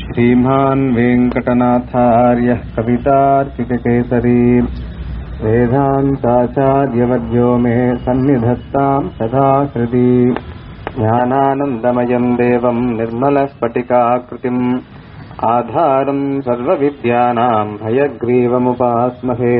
श्रीमान् वेङ्कटनाथार्यः कवितार्किककेसरी वेदान्ताचार्यवर्यो मे सन्निधत्ताम् सदा हृदि ज्ञानानन्दमयम् देवम् निर्मलस्फटिकाकृतिम् आधारम् सर्वविद्यानाम् भयग्रीवमुपास्महे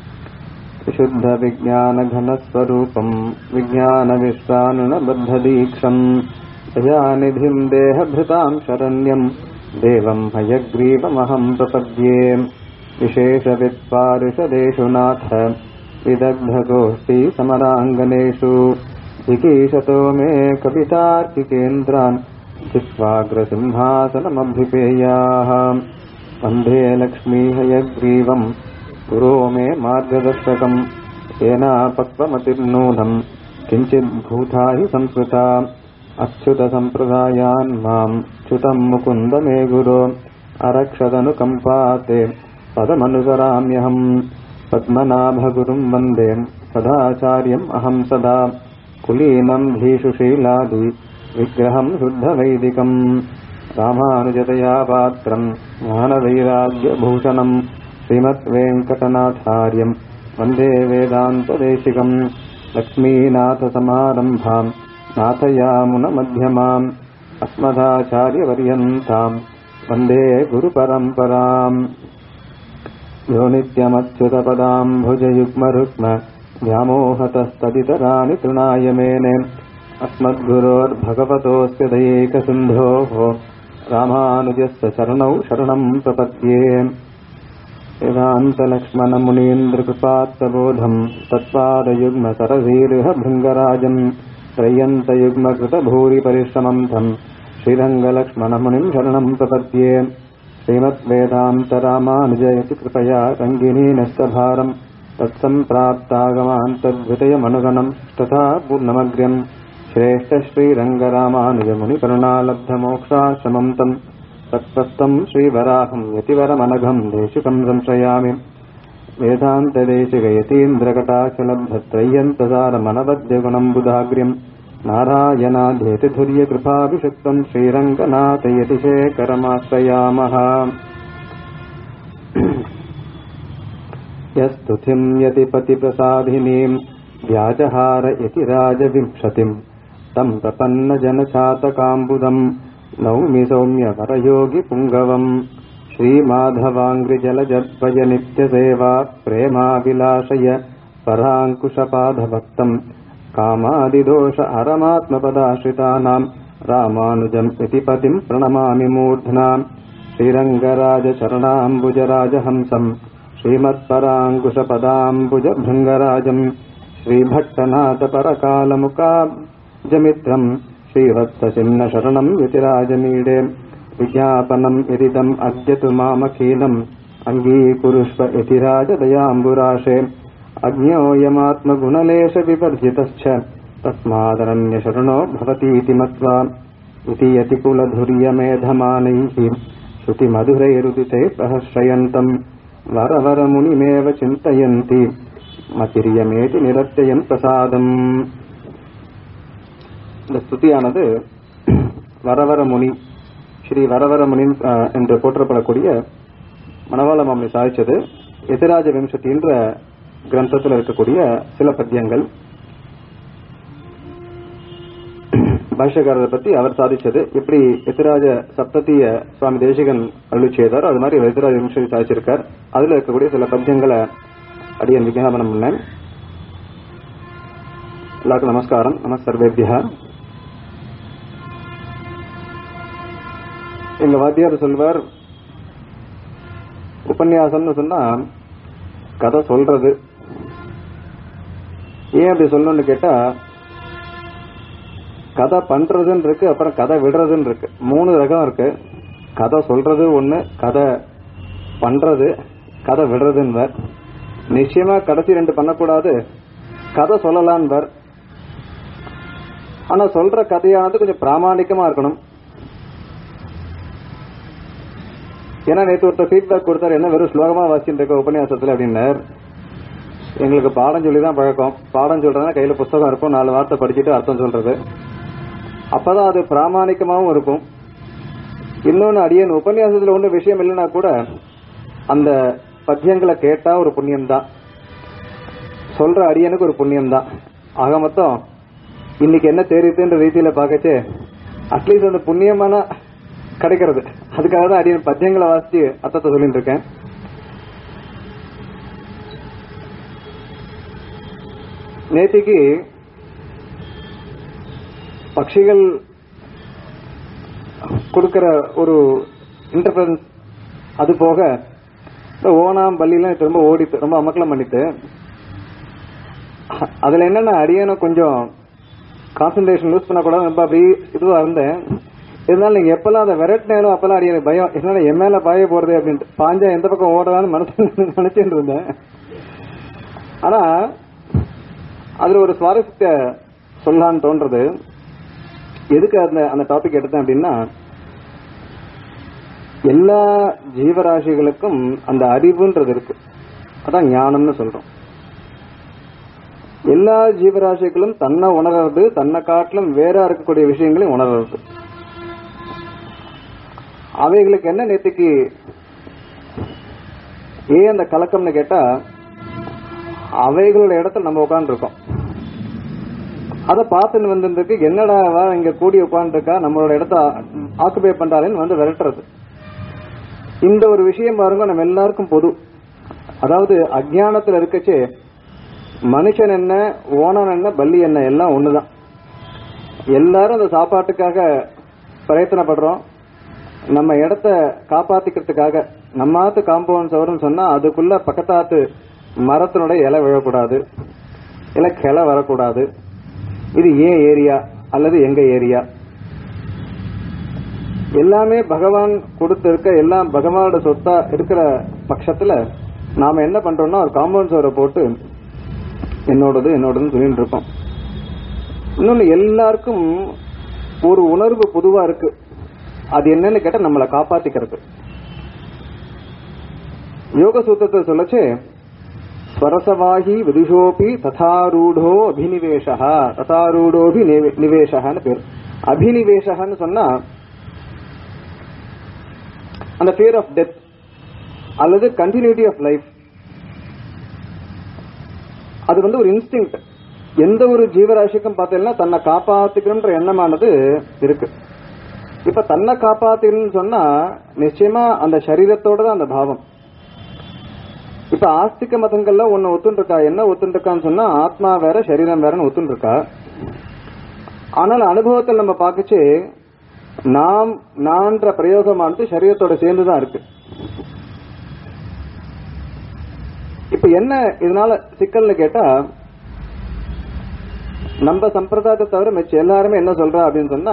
विशुद्धविज्ञानघनस्वरूपम् विज्ञानविश्वानुनबद्धदीक्षम् दयानिधिम् देहभृताम् शरण्यम् देवम् हयग्रीवमहम् प्रपद्ये विशेषवित्पारिषदेषु नाथ विदग्धगोष्ठी समराङ्गनेषु जिगीषतो मे कवितार्किकेन्द्रान् चित्वाग्रसिंहासनमभ्युपेयाः वन्दे लक्ष्मीहयग्रीवम् गुरो मे मार्गदर्शकम् येनापक्वमतिर्नूनम् किञ्चिद्भूता हि संस्कृता अच्युतसम्प्रदायान् माम् च्युतम् मुकुन्द मे गुरो अरक्षदनुकम्पाते पदमनुसराम्यहम् पद्मनाभगुरुम् वन्दे सदाचार्यम् अहम् सदा कुलीनम् धीषुशीलादि विग्रहम् शुद्धवैदिकम् रामानुजतया पात्रम् ज्ञानवैराग्यभूषणम् श्रीमद्वेङ्कटनाथार्यम् वन्दे वेदान्तदेशिकम् लक्ष्मीनाथसमारम्भाम् नाथयामुनमध्यमाम् अस्मदाचार्यपर्यन्ताम् वन्दे गुरुपरम्पराम् यो नित्यमच्युतपदाम् भुजयुग्मरुक्म व्यामोहतस्तदितराणि तृणाय मेने अस्मद्गुरोर्भगवतोऽस्य दयैकसिन्धोः रामानुजस्य चरणौ शरणम् प्रपद्ये वेदान्तलक्ष्मणमुनीन्द्रकृपात्तबोधम् तत्पादयुग्मसरसीर्ह भृङ्गराजम् त्रय्यन्तयुग्मकृतभूरिपरिश्रमम् तम् श्रीरङ्गलक्ष्मणमुनिम् शरणम् प्रपद्ये श्रीमद्वेदान्तरामानुजयति कृपया रङ्गिनीनस्तभारम् तत्सम्प्राप्तागमान् तद्वितयमनुगणम् तथा पूर्णमग्र्यम् श्रेष्ठश्रीरङ्गरामानुजमुनिकरुणालब्धमोक्षाश्रमम् तम् तत्त्वस्तम् श्रीवराहम् यतिवरमनघम् देशिकम् संश्रयामि वेदान्तदेशिकयतीन्द्रकटाक्षलब्धत्रय्यन्तसारमनवद्यगुणम् बुधाग्र्यम् नारायणाध्येतिधुर्यकृपाभिषिक्तम् श्रीरङ्गनाथयतिशेखरमाश्रयामः यस्तुतिम् यतिपतिप्रसादिनीम् व्याजहार इति राजविंशतिम् तम् प्रपन्नजनचातकाम्बुदम् नौमि सौम्यपरयोगिपुङ्गवम् श्रीमाधवाङ्घ्रिजलजद्वय नित्यसेवा प्रेमाभिलाषय पराङ्कुशपादभक्तम् कामादिदोष हरमात्मपदाश्रितानाम् रामानुजम् इति पतिम् प्रणमामि मूर्ध्नाम् श्रीरङ्गराजचरणाम्बुजराजहंसम् श्रीमत्पराङ्कुशपदाम्बुजभृङ्गराजम् श्रीभट्टनाथपरकालमुकाब्जमित्रम् श्रीवत्सचिन्नशरणम् यतिराजमीडे विज्ञापनम् इरिदम् अद्य तु मामखीलम् अङ्गीकुरुष्व इति राजदयाम्बुराशे अज्ञोऽयमात्मगुणलेशविवर्जितश्च तस्मादरण्यशरणो भवतीति मत्वा इति यतिकुलधुर्यमेधमानैः श्रुतिमधुरैरुदिते सहश्रयन्तम् वरवरमुनिमेव चिन्तयन्ति மத்திரியமேதி நிரத்தியம் பிரசாதம் இந்த ஸ்துதியானது வரவர முனி ஸ்ரீ வரவர முனி என்று போற்றப்படக்கூடிய மணவாள மாமணி சாதிச்சது எதிராஜ விம்சத்தின்ற கிரந்தத்தில் இருக்கக்கூடிய சில பத்தியங்கள் பாஷ்யக்காரரை பத்தி அவர் சாதிச்சது எப்படி எத்திராஜ சப்தத்திய சுவாமி தேசிகன் அருளி செய்தார் அது மாதிரி எதிராஜ விம்சதி சாதிச்சிருக்கார் அதுல இருக்கக்கூடிய சில பத்தியங்களை அடியன் விஜயாபனம் பண்ணேன் எல்லாருக்கும் நமஸ்காரம் நம சர்வேபியா எங்க வாத்தியார் சொல்வார் உபன்யாசம்னு சொன்னா கதை சொல்றது ஏன் அப்படி சொல்லணும்னு கேட்டா கதை பண்றதுன்னு இருக்கு அப்புறம் கதை விடுறதுன்னு இருக்கு மூணு ரகம் இருக்கு கதை சொல்றது ஒண்ணு கதை பண்றது கதை விடுறதுன்னு நிச்சயமா கடைசி ரெண்டு பண்ணக்கூடாது கதை சொல்லலான்வர் ஆனா சொல்ற கதையானது கொஞ்சம் பிராமணிக்கமா இருக்கணும் ஏன்னா நேற்று ஒருத்தர் ஃபீட்பேக் கொடுத்தாரு என்ன வெறும் ஸ்லோகமா வாசிச்சுட்டு இருக்க உபன்யாசத்துல அப்படின்னார் எங்களுக்கு பாடம் சொல்லி தான் பழக்கம் பாடம் சொல்றதுனா கையில புஸ்தகம் இருக்கும் நாலு வார்த்தை படிச்சுட்டு அர்த்தம் சொல்றது அப்பதான் அது பிராமணிக்கமாவும் இருக்கும் இன்னொன்னு அடியன் உபன்யாசத்துல ஒண்ணு விஷயம் இல்லைன்னா கூட அந்த பத்தியங்களை கேட்டா ஒரு புண்ணியம் தான் சொல்ற அடியனுக்கு ஒரு புண்ணியம் தான் ஆக மொத்தம் இன்னைக்கு என்ன தெரியுதுன்ற ரீதியில பார்க்கச்சு அட்லீஸ்ட் அந்த புண்ணியமான கிடைக்கிறது அதுக்காக தான் அடியன் பத்தியங்களை வாசிச்சு அர்த்தத்தை சொல்லிட்டு இருக்கேன் நேத்திக்கு பட்சிகள் கொடுக்கிற ஒரு இன்டர்ஃபரன்ஸ் அது போக இந்த ஓனாம் பள்ளிலாம் திரும்ப ஓடி ரொம்ப அமக்கலம் பண்ணிட்டு அதுல என்னன்னா அடியான கொஞ்சம் கான்சென்ட்ரேஷன் லூஸ் பண்ணக்கூடாது ரொம்ப அப்படி இதுவா இருந்தேன் இருந்தாலும் நீங்க எப்பெல்லாம் அதை விரட்டினாலும் அப்பெல்லாம் அடி எனக்கு பயம் என்னடா என் மேல பாய போறது அப்படின்ட்டு பாஞ்சா எந்த பக்கம் ஓடலான்னு மனசு நினைச்சிட்டு இருந்தேன் ஆனா அதுல ஒரு சுவாரஸ்யத்தை சொல்லலான்னு தோன்றது எதுக்கு அந்த அந்த டாபிக் எடுத்தேன் அப்படின்னா எல்லா ஜீவராசிகளுக்கும் அந்த அறிவுன்றது இருக்கு அதான் ஞானம்னு சொல்றோம் எல்லா ஜீவராசிகளும் தன்னை உணர்றது தன்னை காட்டிலும் வேற இருக்கக்கூடிய விஷயங்களையும் உணர்றது அவைகளுக்கு என்ன நேத்துக்கு ஏன் அந்த கலக்கம்னு கேட்டா அவைகளோட இடத்துல நம்ம உட்காந்துருக்கோம் அதை பார்த்துன்னு வந்திருக்கு என்னடா அவ இங்க கூடி உட்காந்துருக்கா நம்மளோட இடத்த ஆக்குபை பண்றாளேன்னு வந்து விரட்டுறது இந்த ஒரு விஷயம் பாருங்க நம்ம எல்லாருக்கும் பொது அதாவது அஜானத்துல இருக்கச்சே மனுஷன் என்ன ஓனன் என்ன பள்ளி என்ன எல்லாம் ஒண்ணுதான் எல்லாரும் அந்த சாப்பாட்டுக்காக பிரயத்தனப்படுறோம் நம்ம இடத்த காப்பாத்திக்கிறதுக்காக நம்மாத்து காம்பவுண்ட் சவர்னு சொன்னா அதுக்குள்ள பக்கத்தாத்து மரத்தினுடைய இலை விழக்கூடாது இல்ல கிளை வரக்கூடாது இது ஏன் ஏரியா அல்லது எங்க ஏரியா எல்லாமே பகவான் கொடுத்திருக்க எல்லாம் பகவானோட சொத்தா இருக்கிற பட்சத்துல நாம என்ன பண்றோம்னா ஒரு காம்பவுண்ட் சோரை போட்டு என்னோடது என்னோடதுன்னு சொல்லிட்டு இருக்கோம் இன்னொன்னு எல்லாருக்கும் ஒரு உணர்வு பொதுவா இருக்கு அது என்னன்னு கேட்டா நம்மளை காப்பாத்திக்கிறது யோக சூத்திரத்தை சொல்லச்சு ஸ்வரசவாகி விதுஷோபி ததாரூடோ அபினிவேஷா ததாரூடோபி நிவேஷன்னு பேர் அபினிவேஷன்னு சொன்னா அந்த ஃபியர் ஆஃப் டெத் அல்லது கண்டினியூட்டி ஆஃப் லைஃப் அது வந்து ஒரு இன்ஸ்டிங் எந்த ஒரு ஜீவராசிக்கும் பார்த்தீங்கன்னா தன்னை காப்பாத்திக்கணும்ன்ற எண்ணமானது இருக்கு இப்ப தன்னை காப்பாத்திக்கணும்னு சொன்னா நிச்சயமா அந்த சரீரத்தோட தான் அந்த பாவம் இப்ப ஆஸ்திக மதங்கள்ல ஒன்னு ஒத்துன்னு இருக்கா என்ன ஒத்துன்னு இருக்கான்னு சொன்னா ஆத்மா வேற சரீரம் வேறன்னு ஒத்துன்னு இருக்கா ஆனால் அனுபவத்தில் நம்ம பார்க்கச்சு நாம் நான்ற பிரயோகமானது சரீரத்தோட சேர்ந்துதான் இருக்கு இப்ப என்ன இதனால சிக்கல்னு கேட்டா நம்ம சம்பிரதாயத்தை தவிர மிச்ச எல்லாருமே என்ன சொல்றா அப்படின்னு சொன்னா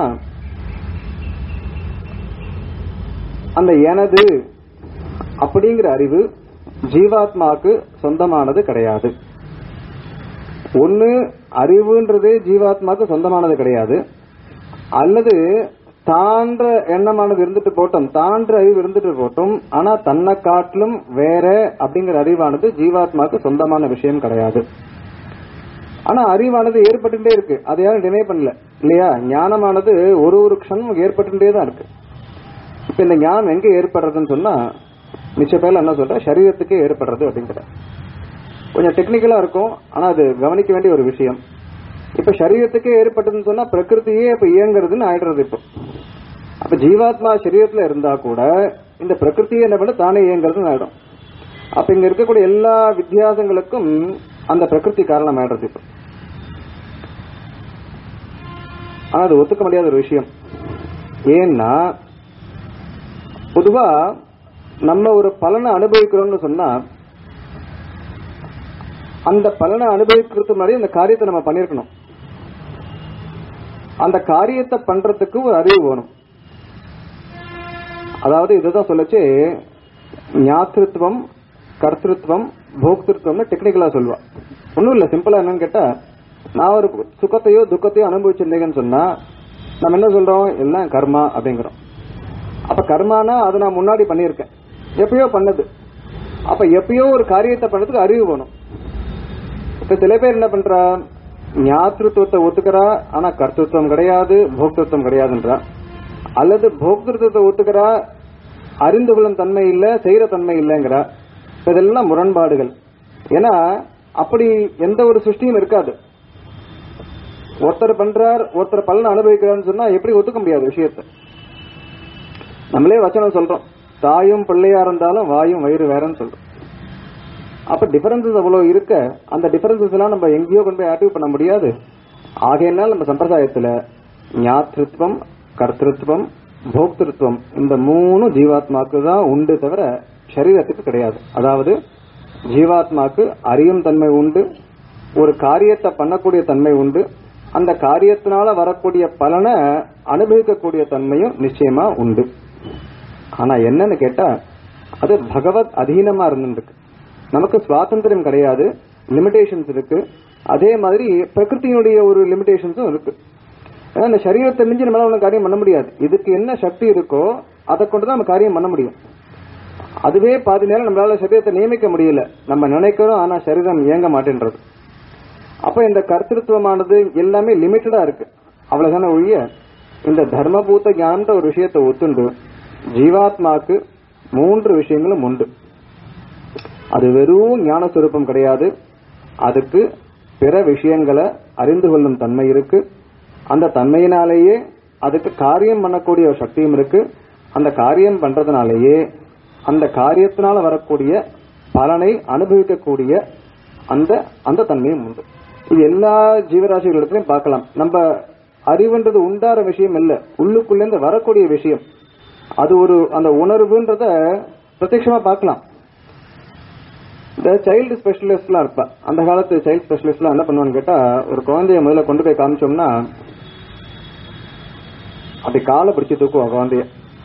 அந்த எனது அப்படிங்கிற அறிவு ஜீவாத்மாக்கு சொந்தமானது கிடையாது ஒன்னு அறிவுன்றது ஜீவாத்மாக்கு சொந்தமானது கிடையாது அல்லது தான்ற எண்ணமானது இருந்துட்டு போட்டோம் தான்ற அறிவு இருந்துட்டு போட்டோம் ஆனா தன்னை காட்டிலும் வேற அப்படிங்கிற அறிவானது ஜீவாத்மாக்கு சொந்தமான விஷயம் கிடையாது ஆனா அறிவானது ஏற்பட்டுட்டே இருக்கு அதை யாரும் டினை பண்ணல இல்லையா ஞானமானது ஒரு ஒரு க்ஷணம் ஏற்பட்டுட்டே தான் இருக்கு இப்ப இந்த ஞானம் எங்க ஏற்படுறதுன்னு சொன்னா மிச்ச பேர்ல என்ன சொல்ற சரீரத்துக்கே ஏற்படுறது அப்படிங்கிற கொஞ்சம் டெக்னிக்கலா இருக்கும் ஆனா அது கவனிக்க வேண்டிய ஒரு விஷயம் இப்ப சரீரத்துக்கே ஏற்பட்டதுன்னு சொன்னா பிரகிருதியே இப்ப இயங்குறதுன்னு ஆயிடுறது இப்போ அப்ப ஜீவாத்மா சரீரத்துல இருந்தா கூட இந்த பிரகிருதியை என்ன பண்ண தானே இயங்குறதுன்னு ஆயிடும் அப்ப இங்க இருக்கக்கூடிய எல்லா வித்தியாசங்களுக்கும் அந்த பிரகிருதி காரணம் ஆயிடுறது இப்போ ஆனா அது ஒத்துக்க முடியாத ஒரு விஷயம் ஏன்னா பொதுவா நம்ம ஒரு பலனை அனுபவிக்கிறோம்னு சொன்னா அந்த பலனை அனுபவிக்கிறது மாதிரி அந்த காரியத்தை நம்ம பண்ணிருக்கணும் அந்த காரியத்தை பண்றதுக்கு ஒரு அறிவு வேணும் அதாவது இதுதான் சொல்லச்சு ஞாத்திருத்துவம் கர்த்திருவம் போக்திருத்துவம்னு டெக்னிக்கலா சொல்லுவா ஒன்றும் இல்லை சிம்பிளா என்னன்னு கேட்டா நான் ஒரு சுகத்தையோ துக்கத்தையோ அனுபவிச்சிருந்தேங்கன்னு சொன்னா நம்ம என்ன சொல்றோம் எல்லாம் கர்மா அப்படிங்கிறோம் அப்ப கர்மானா அதை நான் முன்னாடி பண்ணியிருக்கேன் எப்பயோ பண்ணது அப்ப எப்பயோ ஒரு காரியத்தை பண்ணதுக்கு அறிவு வேணும் இப்ப சில பேர் என்ன பண்றா ஞாத்திருத்துவத்தை ஒத்துக்கிறா ஆனா கர்த்தத்துவம் கிடையாது போக்திருத்துவம் கிடையாதுன்றா அல்லது போக்திருத்தத்தை ஒத்துக்கிறா அறிந்து கொள்ளும் தன்மை இல்ல செய்யற தன்மை இல்லைங்கிறா இதெல்லாம் முரண்பாடுகள் ஏன்னா அப்படி எந்த ஒரு சிருஷ்டியும் இருக்காது ஒருத்தர் பண்றார் ஒருத்தர் பலன் அனுபவிக்கிறார்னு சொன்னா எப்படி ஒத்துக்க முடியாது விஷயத்தை நம்மளே வச்சனம் சொல்றோம் தாயும் பிள்ளையா இருந்தாலும் வாயும் வயிறு வேறன்னு சொல்றோம் அப்ப டிஃபரன்சஸ் அவ்வளவு இருக்க அந்த டிஃபரன்சஸ் எல்லாம் நம்ம எங்கேயோ கொண்டு போய் ஆக்டிவ் பண்ண முடியாது ஆகையினால் நம்ம சம்பிரதாயத்துல ஞாத்திருத்வம் கர்த்திருவம் போக்திருத்துவம் இந்த மூணு ஜீவாத்மாக்கு தான் உண்டு தவிர சரீரத்துக்கு கிடையாது அதாவது ஜீவாத்மாக்கு அறியும் தன்மை உண்டு ஒரு காரியத்தை பண்ணக்கூடிய தன்மை உண்டு அந்த காரியத்தினால வரக்கூடிய பலனை அனுபவிக்கக்கூடிய தன்மையும் நிச்சயமா உண்டு ஆனா என்னன்னு கேட்டா அது பகவத் அதீனமா இருந்துருக்கு நமக்கு சுவாதந்திரம் கிடையாது லிமிடேஷன்ஸ் இருக்கு அதே மாதிரி பிரகிருத்தினுடைய ஒரு லிமிடேஷன்ஸும் இருக்கு ஏன்னா இந்த சரீரத்தை மிஞ்சி நம்மளால ஒன்றும் காரியம் பண்ண முடியாது இதுக்கு என்ன சக்தி இருக்கோ அதை கொண்டு தான் நம்ம காரியம் பண்ண முடியும் அதுவே பாதி நேரம் நம்மளால சரீரத்தை நியமிக்க முடியல நம்ம நினைக்கிறோம் ஆனா சரீரம் இயங்க மாட்டேன்றது அப்ப இந்த கர்த்திருவமானது எல்லாமே லிமிட்டடா இருக்கு அவ்வளவுதானே ஒழிய இந்த தர்மபூத ஞானம்ன்ற ஒரு விஷயத்தை ஒத்துண்டு ஜீவாத்மாக்கு மூன்று விஷயங்களும் உண்டு அது வெறும் ஞான சுரூபம் கிடையாது அதுக்கு பிற விஷயங்களை அறிந்து கொள்ளும் தன்மை இருக்கு அந்த தன்மையினாலேயே அதுக்கு காரியம் பண்ணக்கூடிய ஒரு சக்தியும் இருக்கு அந்த காரியம் பண்றதுனாலேயே அந்த காரியத்தினால வரக்கூடிய பலனை அனுபவிக்கக்கூடிய அந்த அந்த தன்மையும் உண்டு இது எல்லா ஜீவராசிகளிடத்திலையும் பார்க்கலாம் நம்ம அறிவுன்றது உண்டார விஷயம் இல்ல உள்ளுக்குள்ளேருந்து வரக்கூடிய விஷயம் அது ஒரு அந்த உணர்வுன்றத பிரத்யட்சமா பார்க்கலாம் இந்த சைல்டு ஸ்பெஷலிஸ்ட்லாம் இருப்பா அந்த காலத்து சைல்டு ஸ்பெஷலிஸ்ட்லாம் என்ன பண்ணுவான்னு கேட்டா ஒரு குழந்தைய முதல்ல கொண்டு போய் காமிச்சோம்னா அப்படி காலை பிடிச்சு தூக்குவா குழந்தைய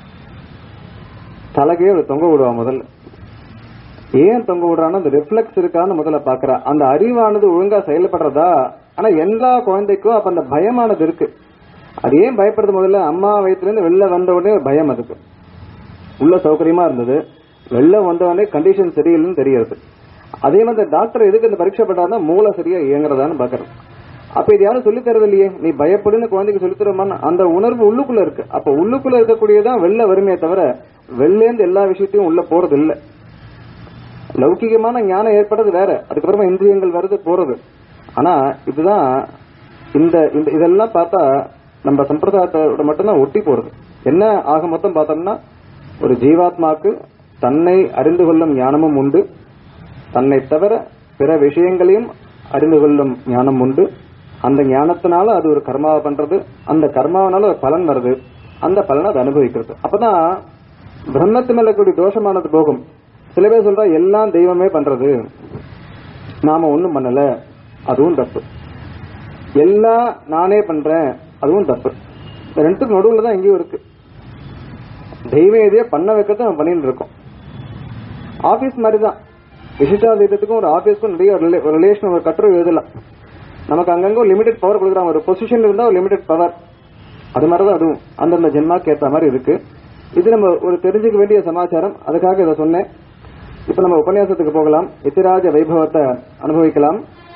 தலைக்கே ஒரு தொங்க விடுவா முதல்ல ஏன் தொங்க விடுறான்னா அந்த ரிஃப்ளெக்ஸ் இருக்கான்னு முதல்ல பாக்குறா அந்த அறிவானது ஒழுங்கா செயல்படுறதா ஆனா எல்லா குழந்தைக்கும் அப்ப அந்த பயமானது இருக்கு அது ஏன் பயப்படுறது முதல்ல அம்மா வயிற்றுல இருந்து வெளில வந்த உடனே ஒரு பயம் அதுக்கு உள்ள சௌகரியமா இருந்தது வெளில வந்த உடனே கண்டிஷன் சரியில்லைன்னு தெரியுது அதே மாதிரி டாக்டர் எதுக்கு இந்த பரீட்சை பண்றாருன்னா மூளை சரியா இயங்குறதான்னு பாக்குறோம் அப்ப இது யாரும் சொல்லி தரது இல்லையே நீ பயப்படுன்னு குழந்தைக்கு சொல்லி தருமான்னு அந்த உணர்வு உள்ளுக்குள்ள இருக்கு அப்ப உள்ளுக்குள்ள இருக்கக்கூடியதான் வெளில வருமே தவிர வெளிலேந்து எல்லா விஷயத்தையும் உள்ள போறது இல்ல லௌகிகமான ஞானம் ஏற்படுறது வேற அதுக்கப்புறமா இந்திரியங்கள் வருது போறது ஆனா இதுதான் இந்த இந்த இதெல்லாம் பார்த்தா நம்ம சம்பிரதாயத்தோட மட்டும்தான் ஒட்டி போறது என்ன ஆக மொத்தம் பார்த்தோம்னா ஒரு ஜீவாத்மாக்கு தன்னை அறிந்து கொள்ளும் ஞானமும் உண்டு தன்னை தவிர பிற விஷயங்களையும் அறிந்து கொள்ளும் ஞானம் உண்டு அந்த ஞானத்தினால அது ஒரு கர்மாவை பண்றது அந்த கர்மாவனால ஒரு பலன் வருது அந்த பலனை அது அனுபவிக்கிறது அப்பதான் பிரம்மத்து மேல கூடிய தோஷமானது போகும் சில பேர் சொல்றா எல்லாம் தெய்வமே பண்றது நாம ஒண்ணும் பண்ணல அதுவும் தப்பு எல்லாம் நானே பண்றேன் அதுவும் தப்பு இந்த ரெண்டுக்கும் நடுவுல தான் எங்கேயும் இருக்கு தெய்வம் எதையோ பண்ண வைக்கிறது நம்ம பண்ணிட்டு இருக்கோம் ஆபீஸ் மாதிரி தான் விசிஷ்டாதீதத்துக்கும் ஒரு ஆபீஸ்க்கும் நிறைய ஒரு ரிலேஷன் ஒரு கட்டுரை எழுதலாம் நமக்கு அங்கங்க ஒரு லிமிடெட் பவர் கொடுக்குறாங்க ஒரு பொசிஷன் இருந்தா ஒரு லிமிடெட் பவர் அது மாதிரிதான் அதுவும் அந்தந்த ஜென்மாக்கு ஏத்த மாதிரி இருக்கு இது நம்ம ஒரு தெரிஞ்சுக்க வேண்டிய சமாச்சாரம் அதுக்காக இதை சொன்னேன் இப்ப நம்ம உபன்யாசத்துக்கு போகலாம் எத்திராஜ வைபவத்தை அனுபவிக்கலாம்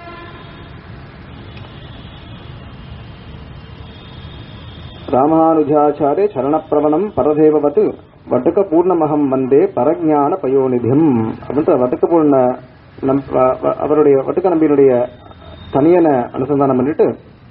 ராமானுஜாச்சாரிய சரணப்பிரவணம் பரதேவவத் வட்டுக்க பூர்ணமகம் வந்தே பரஜான பயோநிதியம் அப்படின்ற வட்டுக்க பூர்ண நம் வ- வ- அவருடைய வட்டுக்க நம்பியினுடைய தனியனை அனுசந்தானம் பண்ணிட்டு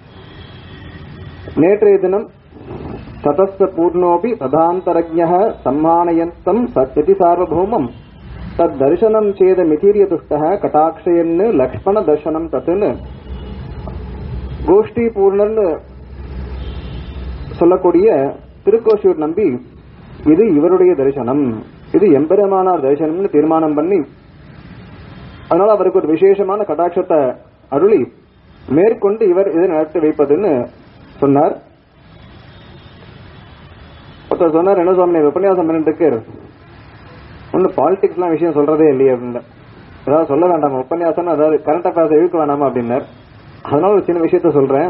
நேற்றைய தினம் ததஸ்த பூர்ணோபி ததாந்தரஜ சம்மானயந்தம் சத்யதி சார்வபௌமம் தத் தரிசனம் சேத மிதீரிய துஷ்ட கட்டாட்சயன்னு லக்ஷ்மண தர்சனம் தத்துன்னு கோஷ்டி பூர்ணன்னு சொல்லக்கூடிய திருக்கோஷூர் நம்பி இது இவருடைய தரிசனம் இது எம்பெருமானார் தரிசனம்னு தீர்மானம் பண்ணி அதனால அவருக்கு ஒரு விசேஷமான கடாட்சத்தை அருளி மேற்கொண்டு இவர் இதை நடத்தி வைப்பதுன்னு சொன்னார் ஒருத்தர் சொன்னார் என்ன சுவாமி நீ உபன்யாசம் பண்ணிட்டு ஒன்னு பாலிடிக்ஸ்லாம் விஷயம் சொல்றதே இல்லையே அப்படின்னு ஏதாவது சொல்ல வேண்டாமா உபன்யாசம் அதாவது கரண்ட் அஃபேர்ஸ் இழுக்க வேணாமா அப்படின்னார் அதனால ஒரு சின்ன விஷயத்த சொல்றேன்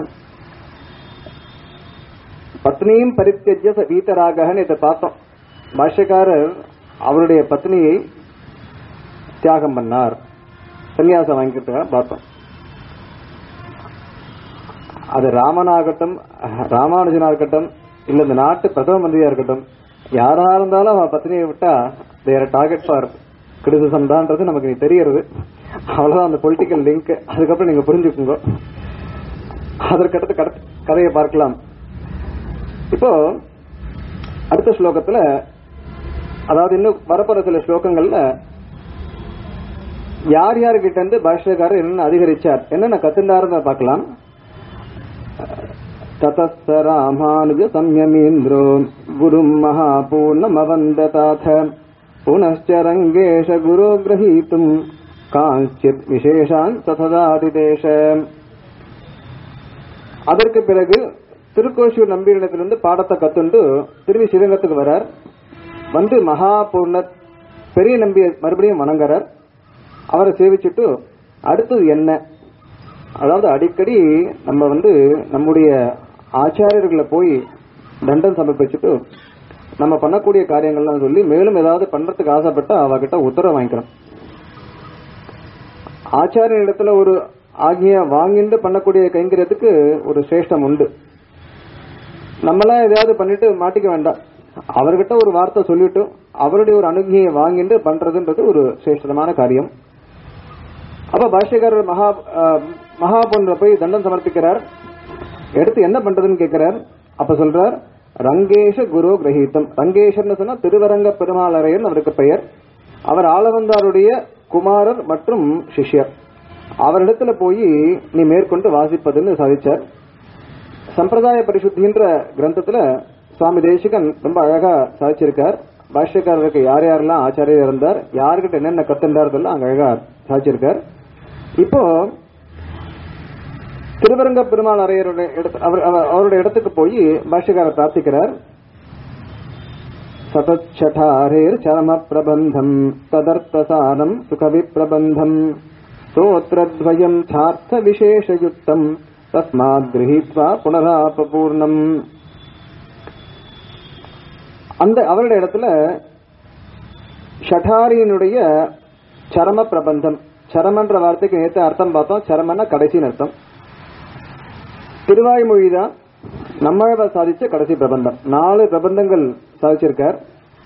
பத்னியும் பரித்தியஜ ச வீதராகன்னு இதை பார்த்தோம் பாஷ்யக்காரர் அவருடைய பத்னியை தியாகம் பண்ணார் சன்னியாசம் வாங்கிக்கிறதுக்காக பார்த்தோம் அது ராமனாகட்டும் ராமானுஜனா இருக்கட்டும் இல்ல இந்த நாட்டு பிரதம மந்திரியா இருக்கட்டும் யாரா இருந்தாலும் அவ பத்னியை விட்டா தேர் டார்கெட் ஃபார் கிரிட்டிசிசம் தான்ன்றது நமக்கு நீ தெரியறது அவ்வளவுதான் அந்த பொலிட்டிக்கல் லிங்க் அதுக்கப்புறம் நீங்க புரிஞ்சுக்குங்க அதற்கடுத்து கட- கதையை பார்க்கலாம் இப்போ அடுத்த ஸ்லோகத்துல அதாவது இன்னும் வரப்போற சில ஸ்லோகங்கள்ல யார் யார்கிட்ட இருந்து பாஷ்யக்காரர் என்னென்ன அதிகரிச்சார் என்னென்ன கத்துண்டாருன்னு பார்க்கலாம் ததஸ்த ராமானுஜ சம்யமீந்திரோ குரும் மகாபூர்ணமவந்ததாத புனश्च ரங்கேஷ குரு கிரகீத்தும் காஞ்சித் விசேஷான் சததாதிதேஷ அதற்கு பிறகு திருக்கோஷூர் நம்பியிடத்திலிருந்து பாடத்தை கத்துண்டு திரும்பி ஸ்ரீரங்கத்துக்கு வரார் வந்து மகாபூர்ண பெரிய நம்பியை மறுபடியும் வணங்குறார் அவரை சேவிச்சுட்டு அடுத்தது என்ன அதாவது அடிக்கடி நம்ம வந்து நம்முடைய ஆச்சாரியர்களை போய் தண்டம் சமர்ப்பிச்சுட்டு நம்ம பண்ணக்கூடிய காரியங்கள்லாம் சொல்லி மேலும் ஏதாவது பண்றதுக்கு ஆசைப்பட்டா அவகிட்ட உத்தரவு வாங்கிக்கிறோம் ஆச்சாரிய இடத்துல ஒரு ஆகிய வாங்கிட்டு பண்ணக்கூடிய கைங்கரியத்துக்கு ஒரு சிரேஷ்டம் உண்டு நம்மளாம் எதையாவது பண்ணிட்டு மாட்டிக்க வேண்டாம் அவர்கிட்ட ஒரு வார்த்தை சொல்லிட்டு அவருடைய ஒரு அணுகியை வாங்கிட்டு பண்றதுன்றது ஒரு சிரேஷ்டமான காரியம் அப்ப பாஷ்யக்காரர் மகா அஹ், மகாபொன்ன போய் தண்டம் சமர்ப்பிக்கிறார் எடுத்து என்ன பண்றதுன்னு கேட்கிறார் அப்ப சொல்றார் ரங்கேஷ குரு கிரகீதம் ரங்கேஷர்னு சொன்னா திருவரங்க பெருமாளரையன் அவருக்கு பெயர் அவர் ஆளவந்தாருடைய குமாரர் மற்றும் சிஷ்யர் அவரிடத்துல போய் நீ மேற்கொண்டு வாசிப்பதுன்னு சாதிச்சார் சம்பிரதாய பரிசுத்தின்ற கிரந்தத்துல சுவாமி தேசிகன் ரொம்ப அழகா சாதிச்சிருக்கார் பாஷ்யக்காரருக்கு யார் யாரெல்லாம் ஆச்சாரியர் இருந்தார் யாருக்கிட்ட என்னென்ன கத்துண்டார்தெல்லாம் அங்க அழகா சாதிச்சிருக்கார் இப்போ திருவரங்க பெருமாள் அரையருடைய இடத்து- அவர் அவர்- அவருடைய இடத்துக்கு போய் பாஷ்யக்காரர் பிரார்த்திக்கிறார் சதச்சட்டாரேர் சரம பிரபந்தம் ததர்த்தசாரம் சுகவி பிரபந்தம் ஸ்தோத்திரத்வயம் சார்த்த விசேஷயுக்தம் தஸ்மாத் கிரகித்வா புனராபபூர்ணம் அந்த அவருடைய இடத்துல ஷட்டாரியினுடைய சரம பிரபந்தம் சரமன்ற வார்த்தைக்கு நேற்று அர்த்தம் பார்த்தோம் சரமன்னா கடைசின்னு அர்த்தம் திருவாய்மொழி தான் நம்மழவர் சாதிச்ச கடைசி பிரபந்தம் நாலு பிரபந்தங்கள் சாதிச்சிருக்கார்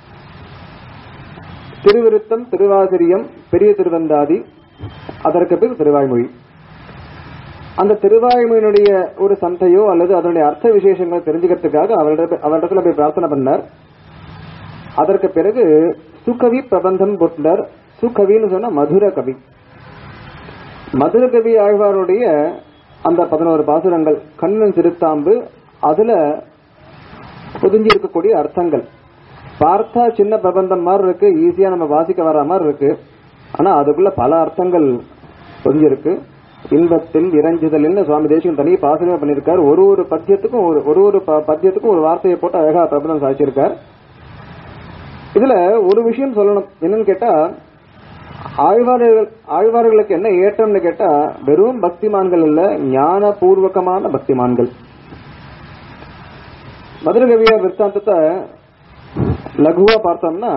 திருவிருத்தம் திருவாசிரியம் பெரிய திருவந்தாதி அதற்கு பிறகு திருவாய்மொழி அந்த திருவாய்மொழியினுடைய ஒரு சந்தையோ அல்லது அதனுடைய அர்த்த விசேஷங்களை தெரிஞ்சுக்கிறதுக்காக அவரிட அவரிடத்துல போய் பிரார்த்தனை பண்ணார் அதற்கு பிறகு சுகவி பிரபந்தம் போட்டார் சுகவின்னு சொன்னா மதுர கவி மதுர கவி ஆழ்வாருடைய அந்த பதினோரு பாசுரங்கள் கண்ணன் திருத்தாம்பு அதுல புதிஞ்சு இருக்கக்கூடிய அர்த்தங்கள் பார்த்தா சின்ன பிரபந்தம் மாதிரி இருக்கு ஈஸியா நம்ம வாசிக்க வர மாதிரி இருக்கு ஆனா அதுக்குள்ள பல அர்த்தங்கள் புதிஞ்சிருக்கு இன்பத்தில் இறைஞ்சுதல்னு சுவாமி தேசிகன் தனி பாசனமே பண்ணியிருக்காரு ஒரு ஒரு பத்தியத்துக்கும் ஒரு ஒரு ஒரு ப- பத்தியத்துக்கும் ஒரு வார்த்தையை போட்டு அழகா பிரபந்தம் சாதிச்சிருக்கார் இதுல ஒரு விஷயம் சொல்லணும் என்னன்னு கேட்டா ஆழ்வார்கள் ஆழ்வார்களுக்கு என்ன ஏற்றம்னு கேட்டா வெறும் பக்திமான்கள் இல்ல ஞான பூர்வகமான பக்திமான்கள் மதுரகவியா விற்த்தாந்தத்தை லகுவா பார்த்தோம்னா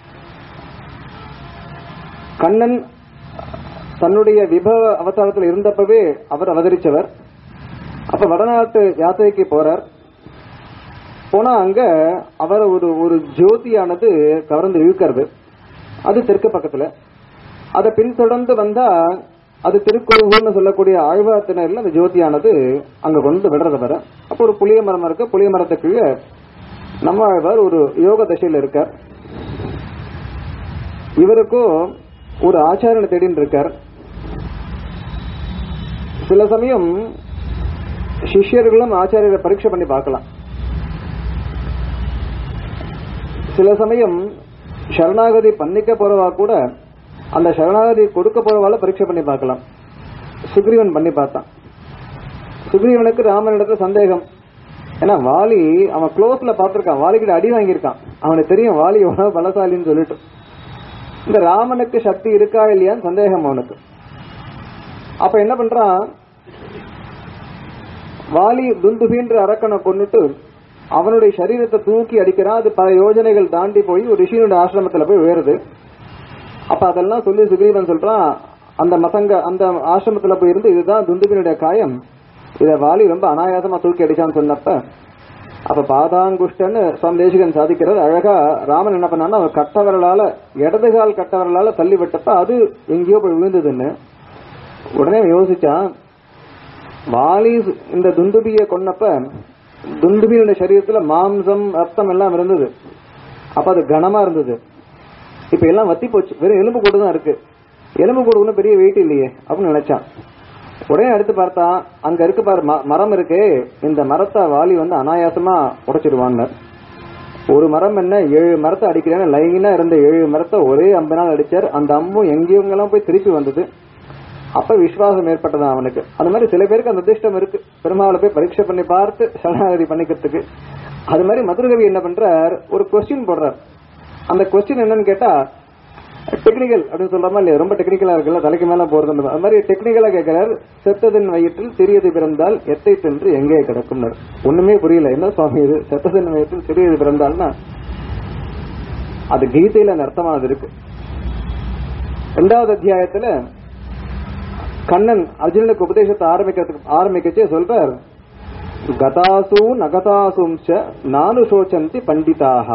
கண்ணன் தன்னுடைய விபவ அவதாரத்தில் இருந்தப்பவே அவர் அவதரிச்சவர் அப்ப வடநாட்டு யாத்திரைக்கு போறார் போனா அங்க அவர் ஒரு ஒரு ஜோதியானது கவர்ந்து இழுக்கிறது அது தெற்கு பக்கத்துல அதை பின்தொடர்ந்து வந்தா அது திருக்கோவில்னு சொல்லக்கூடிய ஆழ்வார்த்தினர்ல அந்த ஜோதியானது அங்க கொண்டு விடுறது வர அப்போ ஒரு புளிய மரம் இருக்கு புளிய மரத்துக்கு கீழே நம்ம ஆழ்வார் ஒரு யோக தசையில இருக்கார் இவருக்கும் ஒரு ஆச்சாரியனை தேடின்னு இருக்கார் சில சமயம் சிஷ்யர்களும் ஆச்சாரியரை பரீட்சை பண்ணி பார்க்கலாம் சில சமயம் சரணாகதி பண்ணிக்க போறவா கூட அந்த சரணாகதி கொடுக்க போறவால பரீட்சை பண்ணி பார்க்கலாம் சுக்ரீவன் பண்ணி பார்த்தான் சுக்ரீவனுக்கு ராமனிடத்துல சந்தேகம் ஏன்னா வாலி அவன் க்ளோஸ்ல பார்த்திருக்கான் வாலிக்கிட்ட அடி வாங்கியிருக்கான் அவனுக்கு தெரியும் வாலி எவ்வளவு பலசாலின்னு சொல்லிட்டு இந்த ராமனுக்கு சக்தி இருக்கா இல்லையான்னு சந்தேகம் அவனுக்கு அப்ப என்ன பண்றான் வாலி துந்துபின்ற அரக்கனை கொன்னுட்டு அவனுடைய சரீரத்தை தூக்கி அடிக்கிறான் அது பல யோஜனைகள் தாண்டி போய் ஒரு ரிஷியனுடைய ஆசிரமத்துல போய் உயருது அப்ப அதெல்லாம் சொல்லி சுக்ரீவன் சொல்றான் அந்த மசங்க அந்த ஆசிரமத்துல போய் இருந்து இதுதான் துந்துபினுடைய காயம் இத வாலி ரொம்ப அனாயாசமா தூக்கி அடிச்சான்னு சொன்னப்ப அப்ப பாதாங்குஷ்டன்னு சுவாமி தேசிகன் சாதிக்கிறது அழகா ராமன் என்ன பண்ணான்னா அவர் கட்டவரலால இடது கால் கட்டவரலால தள்ளி விட்டப்ப அது எங்கேயோ போய் விழுந்ததுன்னு உடனே அவன் யோசிச்சான் வாலி இந்த துந்துபியை கொன்னப்ப துந்துபியோட சரீரத்துல மாம்சம் ரத்தம் எல்லாம் இருந்தது அப்ப அது கனமா இருந்தது இப்ப எல்லாம் வத்தி போச்சு வெறும் எலும்பு கூடு தான் இருக்கு எலும்பு கூடு ஒன்றும் பெரிய வெயிட் இல்லையே அப்படின்னு நினைச்சான் உடனே அடுத்து பார்த்தா அங்க இருக்கு பாரு ம- மரம் இருக்கு இந்த மரத்தை வாலி வந்து அனாயாசமா உடைச்சிடுவாங்க ஒரு மரம் என்ன ஏழு மரத்தை அடிக்கிறேன்னு லைனா இருந்த ஏழு மரத்தை ஒரே அம்பினால் அடிச்சார் அந்த அம்பும் எங்கெங்கெல்லாம் போய் திருப்பி வந்தது அப்ப விசுவாசம் ஏற்பட்டதா அவனுக்கு அந்த மாதிரி சில பேருக்கு அந்த அதிர்ஷ்டம் இருக்கு பெருமாளை போய் பரீட்சை பண்ணி பார்த்து சரணாகதி பண்ணிக்கிறதுக்கு அது மாதிரி மதுரகவி என்ன பண்றார் ஒரு கொஸ்டின் போடுறார் அந்த கொஸ்டின் என்னன்னு கேட்டா டெக்னிக்கல் அப்படின்னு சொல்றோமா இல்லையா ரொம்ப டெக்னிக்கலா இருக்குல்ல தலைக்கு மேல போறது அது மாதிரி டெக்னிக்கலா கேட்கிறார் செத்ததின் வயிற்றில் சிறியது பிறந்தால் எத்தை தின்று எங்கே கிடக்கும் ஒண்ணுமே புரியல என்ன சுவாமி இது செத்ததின் வயிற்றில் சிறியது பிறந்தால்னா அது கீதையில அந்த அர்த்தமானது இருக்கு இரண்டாவது அத்தியாயத்துல கண்ணன் அர்ஜுனனுக்கு உபதேசத்தை ஆரம்பிக்கிறதுக்கு ஆரம்பிக்கச்சே சொல்றார் கதாசு நகதாசும் ச நானு சோச்சந்தி பண்டிதாக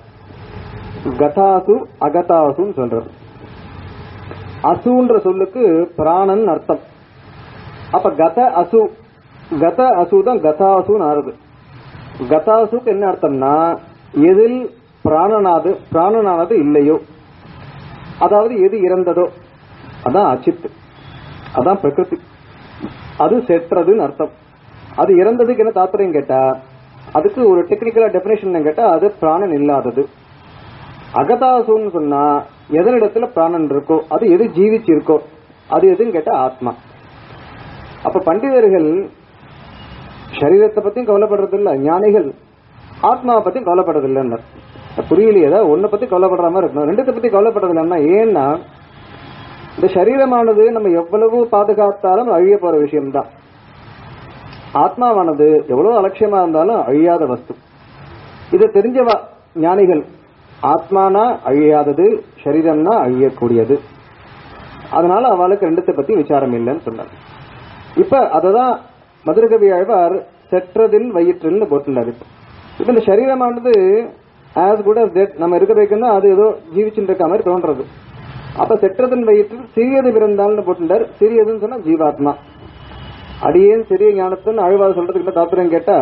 கதாசு அகதாசுன்னு சொல்றார் அசுன்ற சொல்லுக்கு பிராணன் அர்த்தம் அப்ப கத அசு கத அசு தான் கதாசுன்னு ஆறுது கதாசுக்கு என்ன அர்த்தம்னா எதில் பிராணனாது பிராணனானது இல்லையோ அதாவது எது இறந்ததோ அதான் அச்சித் அதான் பிரகிருதி அது செற்றதுன்னு அர்த்தம் அது இறந்ததுக்கு என்ன தாத்பரியம் கேட்டா அதுக்கு ஒரு டெக்னிக்கலா டெபினேஷன் கேட்டா அது பிராணன் இல்லாதது அகதாசுன்னு சொன்னா எதனிடத்துல பிராணன் இருக்கோ அது எது ஜீவிச்சு இருக்கோ அது எதுன்னு கேட்டா ஆத்மா அப்ப பண்டிதர்கள் சரீரத்தை பத்தியும் கவலைப்படுறது இல்ல ஞானிகள் ஆத்மாவை பத்தியும் கவலைப்படுறது இல்லைன்னு புரியலையே ஏதாவது ஒன்ன பத்தி கவலைப்படுற மாதிரி இருக்கணும் ரெண்டுத்தை பத்தி கவலைப்படுறது இல்லைன்னா ஏன்னா இந்த சரீரமானது நம்ம எவ்வளவு பாதுகாத்தாலும் அழிய போற விஷயம்தான் ஆத்மாவானது எவ்வளவு அலட்சியமா இருந்தாலும் அழியாத வஸ்து இது தெரிஞ்சவா ஞானிகள் ஆத்மானா அழியாதது சரீரம்னா அழியக்கூடியது அதனால அவளுக்கு ரெண்டுத்தை பத்தி விசாரம் இல்லைன்னு சொன்னார் இப்ப அததான் மதுரகவி ஆழ்வார் செற்றதில் வயிற்றில்னு போட்டுள்ளார் இப்ப இப்ப இந்த சரீரமானது ஆஸ் குட் as dead நம்ம இருக்க வைக்கணும் அது ஏதோ ஜீவிச்சுட்டு இருக்க மாதிரி தோன்றது அப்ப செற்றதன் வயிற்றில் சிறியது பிறந்தால்னு போட்டுட்டார் சிறியதுன்னு சொன்னா ஜீவாத்மா அடியேன் சிறிய ஞானத்துன்னு அழுவாத சொல்றதுக்கு என்ன தாத்பரியம் கேட்டா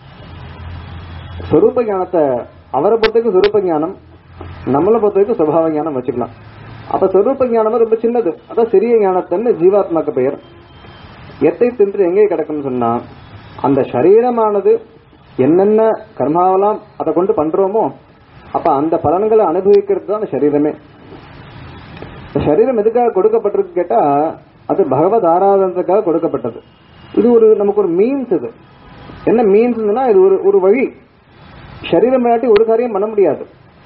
சொரூப ஞானத்தை அவரை பொறுத்தவரைக்கும் சொரூப ஞானம் நம்மளை பொறுத்தவரைக்கும் சுபாவ ஞானம் வச்சுக்கலாம் அப்ப சொரூப ஞானம் ரொம்ப சின்னது அதான் சிறிய ஞானத்துன்னு ஜீவாத்மாக்கு பெயர் எத்தை தின்று எங்கே கிடக்குன்னு சொன்னா அந்த சரீரமானது என்னென்ன கர்மாவெல்லாம் அதை கொண்டு பண்றோமோ அப்ப அந்த பலன்களை அனுபவிக்கிறது தான் அந்த சரீரமே இந்த சரீரம் எதுக்காக கொடுக்கப்பட்டிருக்கு கேட்டா அது பகவத் ஆராதனத்துக்காக கொடுக்கப்பட்டது இது ஒரு நமக்கு ஒரு மீன்ஸ் இது என்ன மீன்ஸ்னா இது ஒரு ஒரு வழி சரீரம் இல்லாட்டி ஒரு காரியம் பண்ண முடியாது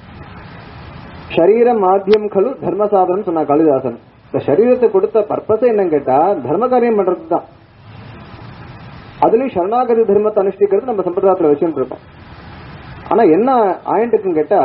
சரீர மாத்தியம் கழு தர்ம சாதனம் சொன்னா காளிதாசன் இந்த சரீரத்தை கொடுத்த பர்பஸ் என்னன்னு கேட்டா தர்ம காரியம் பண்றது தான் அதுலயும் சரணாகதி தர்மத்தை அனுஷ்டிக்கிறது நம்ம சம்பிரதாயத்துல வச்சுட்டு இருக்கோம் ஆனா என்ன ஆயிண்டுக்குன்னு கேட்டா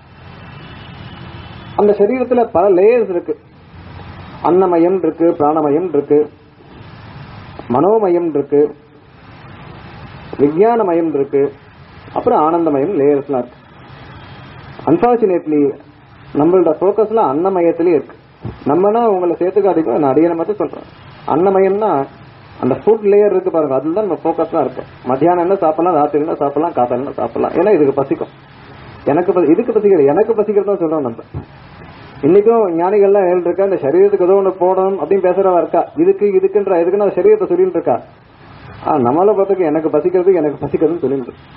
அந்த சரீரத்துல பல லேயர்ஸ் இருக்கு அன்னமயம் இருக்கு பிராணமயம் இருக்கு மனோமயம் இருக்கு விஞ்ஞானமயம் இருக்கு அப்புறம் ஆனந்தமயம் லேயர்ஸ்லாம் இருக்கு அன்பார்ச்சுனேட்லி நம்மளோட ஃபோக்கஸ்லாம் அன்னமயத்திலே இருக்கு நம்மனா உங்களை சேர்த்துக்காதீங்க நான் அடியனை மட்டும் சொல்றேன் அன்னமயம்னா அந்த ஃபுட் லேயர் இருக்கு பாருங்க அதுல தான் நம்ம ஃபோக்கஸ்லாம் இருக்கு மத்தியானம் என்ன சாப்பிடலாம் ராத்திரி என்ன சாப்பிடலாம் காத்தால என்ன சாப்பிடலாம் ஏன்னா இதுக்கு பசிக்கும் எனக்கு பசி- இதுக்கு பசிக்கிறது எனக்கு பசிக்கிறது தான் சொல்றோம் நம்ம இன்னைக்கும் ஞானிகள்லாம் இருக்கா இந்த சரீரத்துக்கு ஏதோ ஒண்ணு போடணும் அப்படின்னு பேசுறவா இருக்கா இதுக்கு இதுக்குன்ற இதுக்கு நான் சரீரத்தை சொல்லிட்டு இருக்கா ஆ நம்மள பார்த்துக்கு எனக்கு பசிக்கிறது எனக்கு பசிக்கிறதுன்னு சொல்லிட்டு இருக்கு.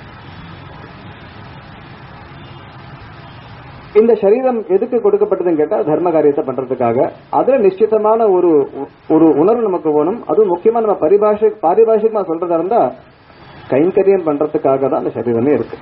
இந்த சரீரம் எதுக்கு கொடுக்கப்பட்டதுன்னு கேட்டா தர்ம காரியத்தை பண்றதுக்காக அதுல நிச்சயமான ஒரு ஒரு உணர்வு நமக்கு வேணும் அதுவும் முக்கியமா நம்ம பரிபாஷை பாரிபாஷிகமா சொல்றதா இருந்தா கைங்கரியம் பண்றதுக்காக தான் அந்த சரீரமே இருக்கு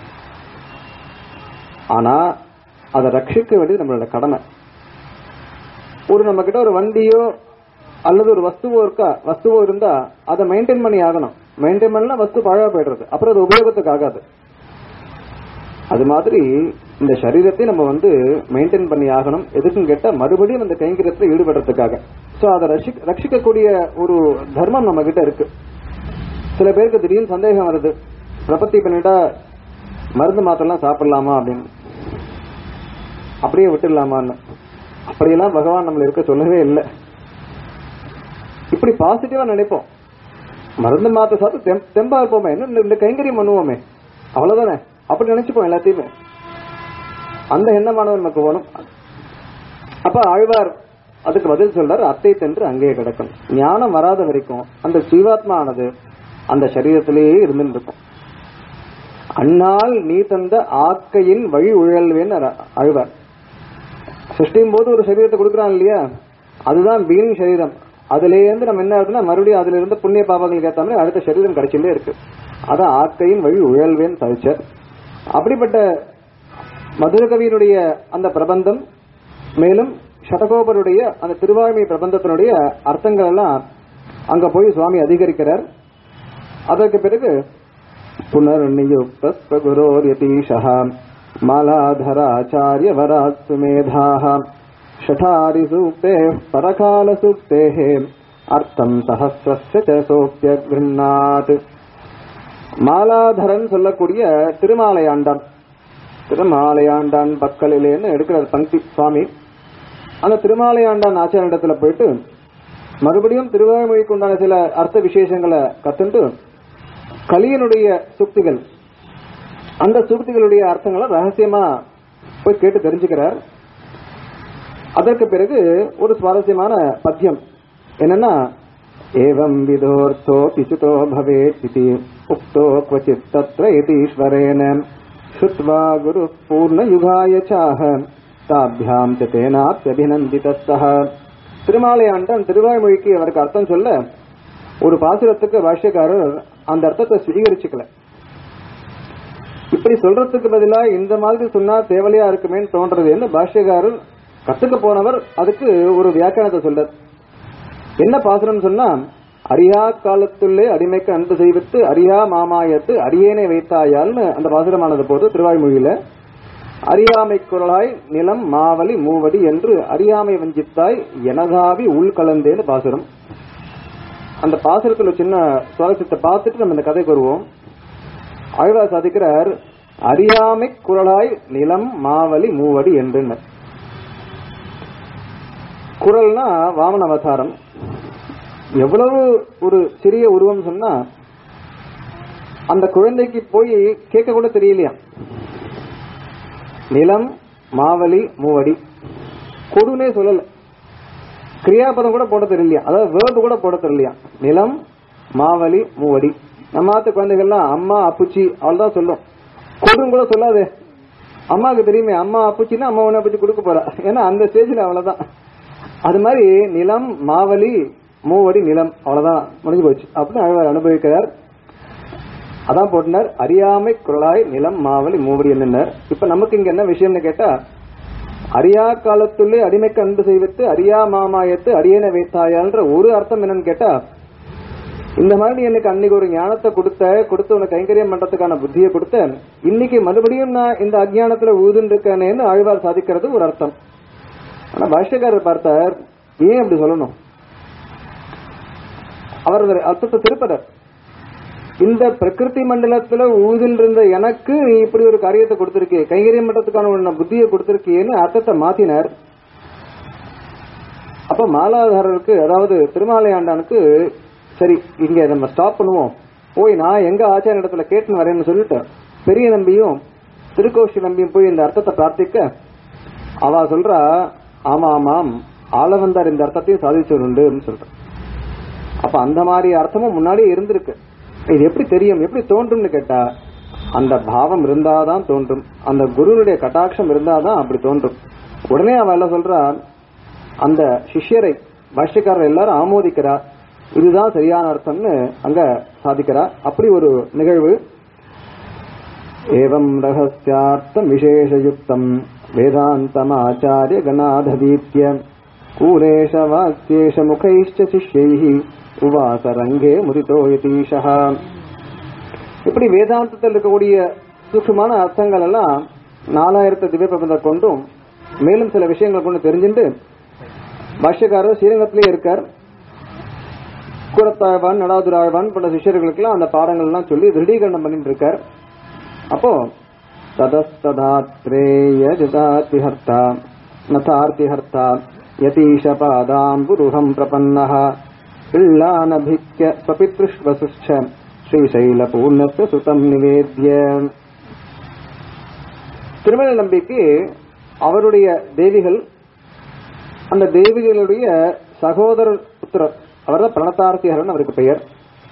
ஆனா அதை ரட்சிக்க வேண்டியது நம்மளோட கடமை ஒரு நம்ம கிட்ட ஒரு வண்டியோ அல்லது ஒரு வஸ்துவோ இருக்கா வஸ்துவோ இருந்தா அதை மெயின்டைன் பண்ணி ஆகணும் மெயின்டைன் பண்ணா வஸ்து பழக போயிடுறது அப்புறம் அது உபயோகத்துக்கு ஆகாது அது மாதிரி இந்த சரீரத்தை நம்ம வந்து மெயின்டைன் பண்ணி ஆகணும் எதுக்குன்னு கேட்டா மறுபடியும் அந்த கைங்கரியத்துல ஈடுபடுறதுக்காக சோ அதை ரட்சி- ரட்சிக்கக்கூடிய ஒரு தர்மம் நம்ம கிட்ட இருக்கு சில பேருக்கு திடீர்னு சந்தேகம் வருது பிரபத்தி பண்ணிட்டா மருந்து மாத்திரலாம் சாப்பிடலாமா அப்படின்னு அப்படியே விட்டுடலாமான்னு அப்படியெல்லாம் பகவான் நம்மள இருக்க சொல்லவே இல்லை இப்படி பாசிட்டிவா நினைப்போம் மருந்து மாத்த சாப்பிட்டு தெம்- தெம்பா இருப்போமே இன்னும் இந்த கைங்கரியம் பண்ணுவோமே அவ்வளவுதானே அப்படி நினைச்சுப்போம் எல்லாத்தையுமே அந்த எண்ணமானவர் நமக்கு வேணும் அப்ப ஆழ்வார் அதுக்கு பதில் சொல்றார் அத்தை தென்று அங்கேயே கிடக்கும் ஞானம் வராத வரைக்கும் அந்த ஜீவாத்மா ஆனது அந்த சரீரத்திலேயே இருந்துட்டு இருக்கும் அந்நாள் நீ தந்த ஆக்கையின் வழி உழல்வேன் அழுவார் சிருஷ்டியும் போது ஒரு சரீரத்தை கொடுக்குறான் இல்லையா அதுதான் பீனிங் சரீரம் அதுல இருந்து நம்ம என்ன ஆகுதுன்னா மறுபடியும் அதுல இருந்து புண்ணிய பாபங்களுக்கு ஏத்த மாதிரி அடுத்த சரீரம் கிடைச்சுட்டே இருக்கு அதான் ஆக்கையின் வழி உழல்வேன் தவிச்சர் அப்படிப்பட்ட மதுரகவியினுடைய அந்த பிரபந்தம் மேலும் ஷடகோபருடைய அந்த திருவாய்மை பிரபந்தத்தினுடைய அர்த்தங்கள் எல்லாம் அங்க போய் சுவாமி அதிகரிக்கிறார் அதற்கு பிறகு புனர்நியுக்த குரோர்யதீஷः மாலாதராச்சாரிய வராத் சுமேதாः ஷடாரி சூக்தே பரகால சூக்தேः அர்த்தம் சஹசிரஸ்ய ச சோப்யகிருண்ணாத் மாலாதரன் சொல்லக்கூடிய திருமாலையாண்டான் திருமாலையாண்டான் பக்கலிலேன்னு எடுக்கிறார் பங்கி சுவாமி அந்த திருமாலையாண்டான் ஆச்சாரிடத்துல போயிட்டு மறுபடியும் திருவாய்மொழிக்கு உண்டான சில அர்த்த விசேஷங்களை கத்துண்டு கலியனுடைய சுக்திகள் அந்த சுக்திகளுடைய அர்த்தங்களை ரகசியமா போய் கேட்டு தெரிஞ்சுக்கிறார் அதற்கு பிறகு ஒரு சுவாரஸ்யமான பத்தியம் என்னன்னா ஏவம் விதோர்த்தோ பிசுதோ பவேத் இதி உக்தோ क्वचित् தத்ர இதீஸ்வரேன ஸ்ருத்வா குரு பூர்ண யுகாய சாஹ தாபியாம் ச தேனாப்யபிநந்திதஸ்தः திருமாலையாண்டன் திருவாய்மொழிக்கு அவருக்கு அர்த்தம் சொல்ல ஒரு பாசுரத்துக்கு பாஷ்யக்காரர் அந்த அர்த்தத்தை சுவீகரிச்சுக்கல இப்படி சொல்றதுக்கு பதிலா இந்த மாதிரி சொன்னா தேவலையா இருக்குமேன்னு தோன்றதுன்னு பாஷ்யக்காரர் கத்துக்க போனவர் அதுக்கு ஒரு வியாக்கியானத்தை சொல்றார் என்ன பாசுரம் சொன்னா அரியா காலத்துள்ளே அடிமைக்கு அன்பு செய்வித்து அரியா மாமாயத்து அரியேனை வைத்தாயால்னு அந்த பாசுரமானது போது திருவாய்மொழியில அறியாமை குரலாய் நிலம் மாவலி மூவடி என்று அறியாமை வஞ்சித்தாய் எனதாவி உள்கலந்தேன்னு பாசுரம் அந்த பாசுரத்துல சின்ன சுவாரஸ்யத்தை பார்த்துட்டு நம்ம இந்த கதைக்கு வருவோம் ஆழ்வார் சாதிக்கிறார் அறியாமை குரலாய் நிலம் மாவலி மூவடி என்று குரல்னா வாமன அவதாரம் எவ்வளவு ஒரு சிறிய உருவம் சொன்னா அந்த குழந்தைக்கு போய் கேட்க கூட தெரியலையா நிலம் மாவலி மூவடி கொடுனே சொல்லல கிரியாபதம் கூட போட தெரியலையா அதாவது வேர்பு கூட போட தெரியலையா நிலம் மாவலி மூவடி நம்ம ஆத்து குழந்தைகள்லாம் அம்மா அப்புச்சி அவள் தான் சொல்லும் கொடுன்னு கூட சொல்லாதே அம்மாவுக்கு தெரியுமே அம்மா அப்புச்சின்னா அம்மா ஒண்ணு அப்புச்சி கொடுக்க போறா ஏன்னா அந்த ஸ்டேஜ்ல அவ்வளவுதான் அது மாதிரி நிலம் மாவலி மூவடி நிலம் அவ்வளவுதான் முடிஞ்சு போச்சு அப்படின்னு அழகார் அனுபவிக்கிறார் அதான் போட்டினார் அறியாமை குரலாய் நிலம் மாவலி மூவடி என்னன்னார் இப்ப நமக்கு இங்க என்ன விஷயம்னு கேட்டா அரியா காலத்துள்ளே அடிமைக்கு அன்பு செய்வித்து அரியா மாமாயத்து அரியணை வைத்தாயான்ற ஒரு அர்த்தம் என்னன்னு கேட்டா இந்த மாதிரி நீ எனக்கு அன்னைக்கு ஒரு ஞானத்தை கொடுத்த கொடுத்து உனக்கு கைங்கரியம் பண்றதுக்கான புத்தியை கொடுத்த இன்னைக்கு மறுபடியும் நான் இந்த அஜ்ஞானத்துல ஊதுன்னு இருக்கேனேன்னு ஆழ்வார் சாதிக்கிறது ஒரு அர்த்தம் ஆனா பாஷ்யக்காரர் பார்த்தார் ஏன் அப்படி சொல்லணும் அவர் அந்த அர்த்தத்தை திருப்பதர் இந்த பிரகிருதி மண்டலத்துல ஊதில் இருந்த எனக்கு நீ இப்படி ஒரு காரியத்தை கொடுத்திருக்கே கைங்கரியம் பண்றதுக்கான உன்ன புத்தியை கொடுத்திருக்கேன்னு அர்த்தத்தை மாத்தினார் அப்ப மாலாதாரருக்கு அதாவது திருமாலையாண்டானுக்கு சரி இங்க நம்ம ஸ்டாப் பண்ணுவோம் போய் நான் எங்க ஆச்சார இடத்துல கேட்டுன்னு வரேன்னு சொல்லிட்டு பெரிய நம்பியும் திருக்கோஷி நம்பியும் போய் இந்த அர்த்தத்தை பிரார்த்திக்க அவ சொல்றா ஆமா ஆமாம் ஆளவந்தார் இந்த அர்த்தத்தையும் சாதிச்சவருண்டுன்னு சொல்றான் அப்ப அந்த மாதிரி அர்த்தமும் முன்னாடியே இருந்திருக்கு இது எப்படி தெரியும் எப்படி தோன்றும்னு கேட்டா அந்த பாவம் இருந்தாதான் தோன்றும் அந்த குருனுடைய கட்டாட்சம் இருந்தாதான் அப்படி தோன்றும் உடனே அவ என்ன சொல்றா அந்த சிஷ்யரை பாஷ்யக்காரர் எல்லாரும் ஆமோதிக்கிறா இதுதான் சரியான அர்த்தம்னு அங்க சாதிக்கிறா அப்படி ஒரு நிகழ்வு ஏவம் ரகசியார்த்தம் விசேஷயுக்தம் வேதாந்தமாச்சாரிய கணாததீத்ய கூரேஷ வாக்கியேஷ முகைஷ்ட சிஷ்யைः உவாச ரங்கே முதிதோ யதீஷः இப்படி வேதாந்தத்தில் இருக்கக்கூடிய சூக்ஷ்மமான அர்த்தங்கள் எல்லாம் நாலாயிரத்து திவ்ய பிரபந்தம் கொண்டும் மேலும் சில விஷயங்களை கொண்டு தெரிஞ்சுட்டு பாஷ்யக்காரர் ஸ்ரீரங்கத்திலே இருக்கார் கூரத்தாழ்வான் நடாதுராழ்வான் போன்ற சிஷ்யர்களுக்கெல்லாம் அந்த பாடங்கள் எல்லாம் சொல்லி திருடீகரணம் பண்ணிட்டு இருக்கார் அப்போ ததஸ்ததாத்ரேய ஜதாதிஹர்த்தா நதார்த்திஹர்த்தா யதீஷபாதாம்புருஹம் பிரபன்னः இல்லானபிக்ய ஸ்வபித்ருஷ்வசுஷ்ச ஸ்ரீசைலபூர்ணஸ்ய சுதம் நிவேத்ய திருமண நம்பிக்கு அவருடைய தேவிகள் அந்த தேவிகளுடைய சகோதரர் புத்திரர் அவர் தான் பிரணதார்த்திகரன் அவருக்கு பெயர்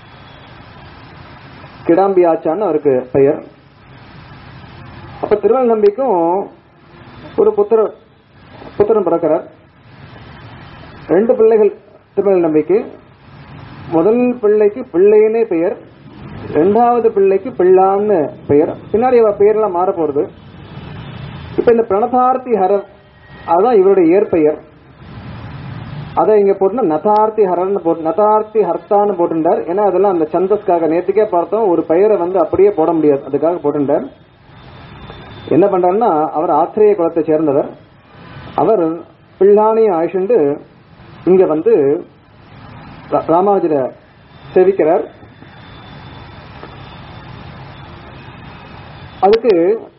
கிடாம்பியாச்சான்னு அவருக்கு பெயர் அப்ப திருமண நம்பிக்கும் ஒரு புத்திர புத்திரன் பிறக்கிறார் ரெண்டு பிள்ளைகள் திருமண நம்பிக்கு முதல் பிள்ளைக்கு பிள்ளையனே பெயர் இரண்டாவது பிள்ளைக்கு பிள்ளான்னு பெயர் பின்னாடி அவ பெயர்லாம் மாற போறது இப்ப இந்த பிரணதார்த்தி ஹரர் அதுதான் இவருடைய இயற்பெயர் அதை இங்க போட்டு நதார்த்தி ஹரன்னு போட்டு நதார்த்தி ஹர்த்தான்னு போட்டுட்டார் ஏன்னா அதெல்லாம் அந்த சந்தஸ்க்காக நேத்துக்கே பார்த்தோம் ஒரு பெயரை வந்து அப்படியே போட முடியாது அதுக்காக போட்டுட்டார் என்ன பண்றாருன்னா அவர் ஆத்திரேய குலத்தை சேர்ந்தவர் அவர் பிள்ளானையும் அழிச்சுண்டு இங்க வந்து ரா- ராமானுஜரை சேவிக்கிறார் அதுக்கு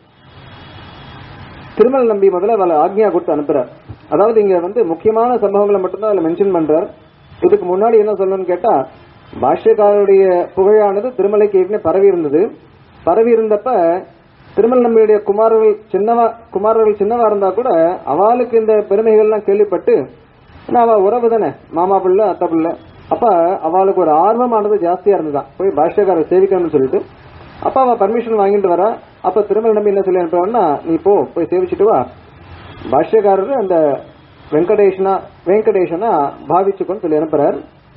திருமல் நம்பி முதல்ல அவளை ஆக்ஞா கொடுத்து அனுப்புறார் அதாவது இங்க வந்து முக்கியமான சம்பவங்களை மட்டும்தான் அதுல மென்ஷன் பண்றார் இதுக்கு முன்னாடி என்ன சொல்லணும்னு கேட்டா பாஷ்யக்காரருடைய புகழானது திருமலைக்கு ஏற்கனவே பரவி இருந்தது பரவி இருந்தப்ப திருமல் நம்பியுடைய குமாரர்கள் சின்னவா குமாரர்கள் சின்னவா இருந்தா கூட அவளுக்கு இந்த பெருமைகள்லாம் கேள்விப்பட்டு ஏன்னா அவ உறவு தானே மாமா பிள்ளை அத்தை பிள்ளை அப்ப அவளுக்கு ஒரு ஆர்வமானது ஜாஸ்தியா இருந்ததுதான் போய் பாஷ்யக்காரர் சேவிக்கணும்னு சொல்லிட்டு அப்ப அவ பர்மிஷன் வாங்கிட்டு வரா அப்ப திருமல் நம்பி என்ன சொல்லி அனுப்புறான்னா நீ போ போய் சேவிச்சுட்டு வா பாஷ்யக்காரர் அந்த வெங்கடேஷனா வெங்கடேஷனா பாவிச்சுக்கொண்டு சொல்லி அனுப்புறார்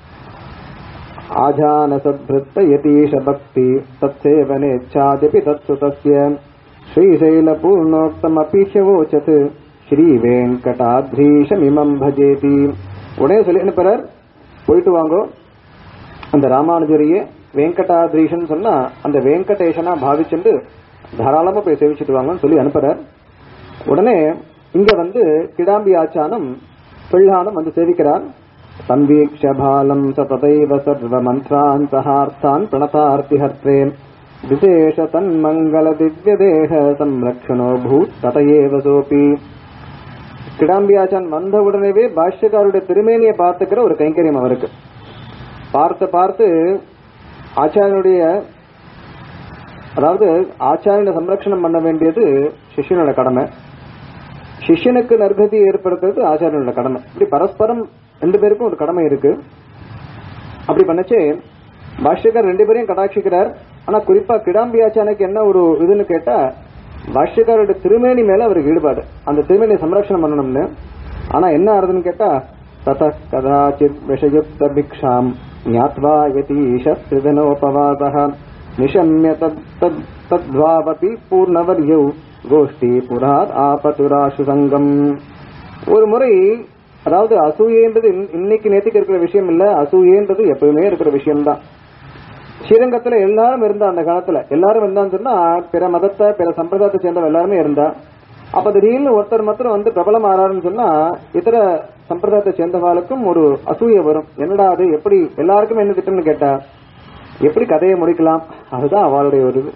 ஆஜான சத்ருத்த யதீஷ பக்தி தத்சேவனேச்சாதிபி தத்சுதஸ்ய ஸ்ரீசைல பூர்ணோக்தம் அபீஷவோச்சத் ஸ்ரீ வெங்கடாத்ரீஷமிமம் பஜேதி உடனே சொல்லி அனுப்புறார் போயிட்டு வாங்கோ அந்த ராமானுஜரையே வெங்கடாத்ரீஷன் சொன்னா அந்த வெங்கடேஷனா பாவிச்சுண்டு தாராளமா போய் சேவிச்சுட்டு வாங்கன்னு சொல்லி அனுப்புறார் உடனே இங்க வந்து கிடாம்பி ஆச்சானம் பிள்ளானம் வந்து சேவிக்கிறார் சம்வீக்ஷ பாலம் சததைவ சர்வ மந்த்ரான் சஹார்த்தான் பிரணதார்த்திஹர்த்தே விசேஷ தன்மங்கள திவ்ய தேக சம்ரக்ஷணோ பூத் ததையேவ சோபி கிடாம்பியாச்சான் வந்த உடனேவே பாஷ்யக்காருடைய திருமேனியை பார்த்துக்கிற ஒரு கைங்கரியம் அவருக்கு பார்த்து பார்த்து ஆச்சாரியனுடைய அதாவது ஆச்சாரியனை சம்ரக்ஷணம் பண்ண வேண்டியது சிஷ்யனோட கடமை சிஷ்யனுக்கு நற்கதி ஏற்படுத்துறது ஆச்சாரியனோட கடமை இப்படி பரஸ்பரம் ரெண்டு பேருக்கும் ஒரு கடமை இருக்கு அப்படி பண்ணச்சே பாஷ்யக்கார் ரெண்டு பேரையும் கடாட்சிக்கிறார் ஆனா குறிப்பா கிடாம்பி ஆச்சானுக்கு என்ன ஒரு இதுன்னு கேட்டா பாஷ்யக்காரோட திருமேனி மேல அவருக்கு ஈடுபாடு அந்த திருமேனியை சம்ரக்ஷணம் பண்ணணும்னு ஆனா என்ன ஆறுதுன்னு கேட்டா தத கதாச்சித் விஷயுக்த பிக்ஷாம் ஞாத்வா யதீஷ சிதனோபவாதः நிஷம்ய தத் தத் தத்வாவபி பூர்ணவர்யௌ கோஷ்டி புராத் ஆபதுராசு சங்கம் ஒரு முறை அதாவது அசூயன்றது இன்- இன்னைக்கு நேத்துக்கு இருக்கிற விஷயம் இல்ல அசூயன்றது எப்பவுமே இருக்கிற விஷயம்தான் ஸ்ரீரங்கத்துல எல்லாரும் இருந்தா அந்த காலத்துல எல்லாரும் இருந்தான்னு சொன்னா பிற மதத்தை பிற சம்பிரதாயத்தை சேர்ந்தவங்க எல்லாருமே இருந்தா அப்ப திடீர்னு ஒருத்தர் மாத்திரம் வந்து பிரபலம் ஆறாருன்னு சொன்னா இதர சம்பிரதாயத்தை சேர்ந்தவாளுக்கும் ஒரு அசூய வரும் என்னடா அது எப்படி எல்லாருக்கும் என்ன திட்டம்னு கேட்டா எப்படி கதையை முடிக்கலாம் அதுதான் அவளுடைய ஒரு இது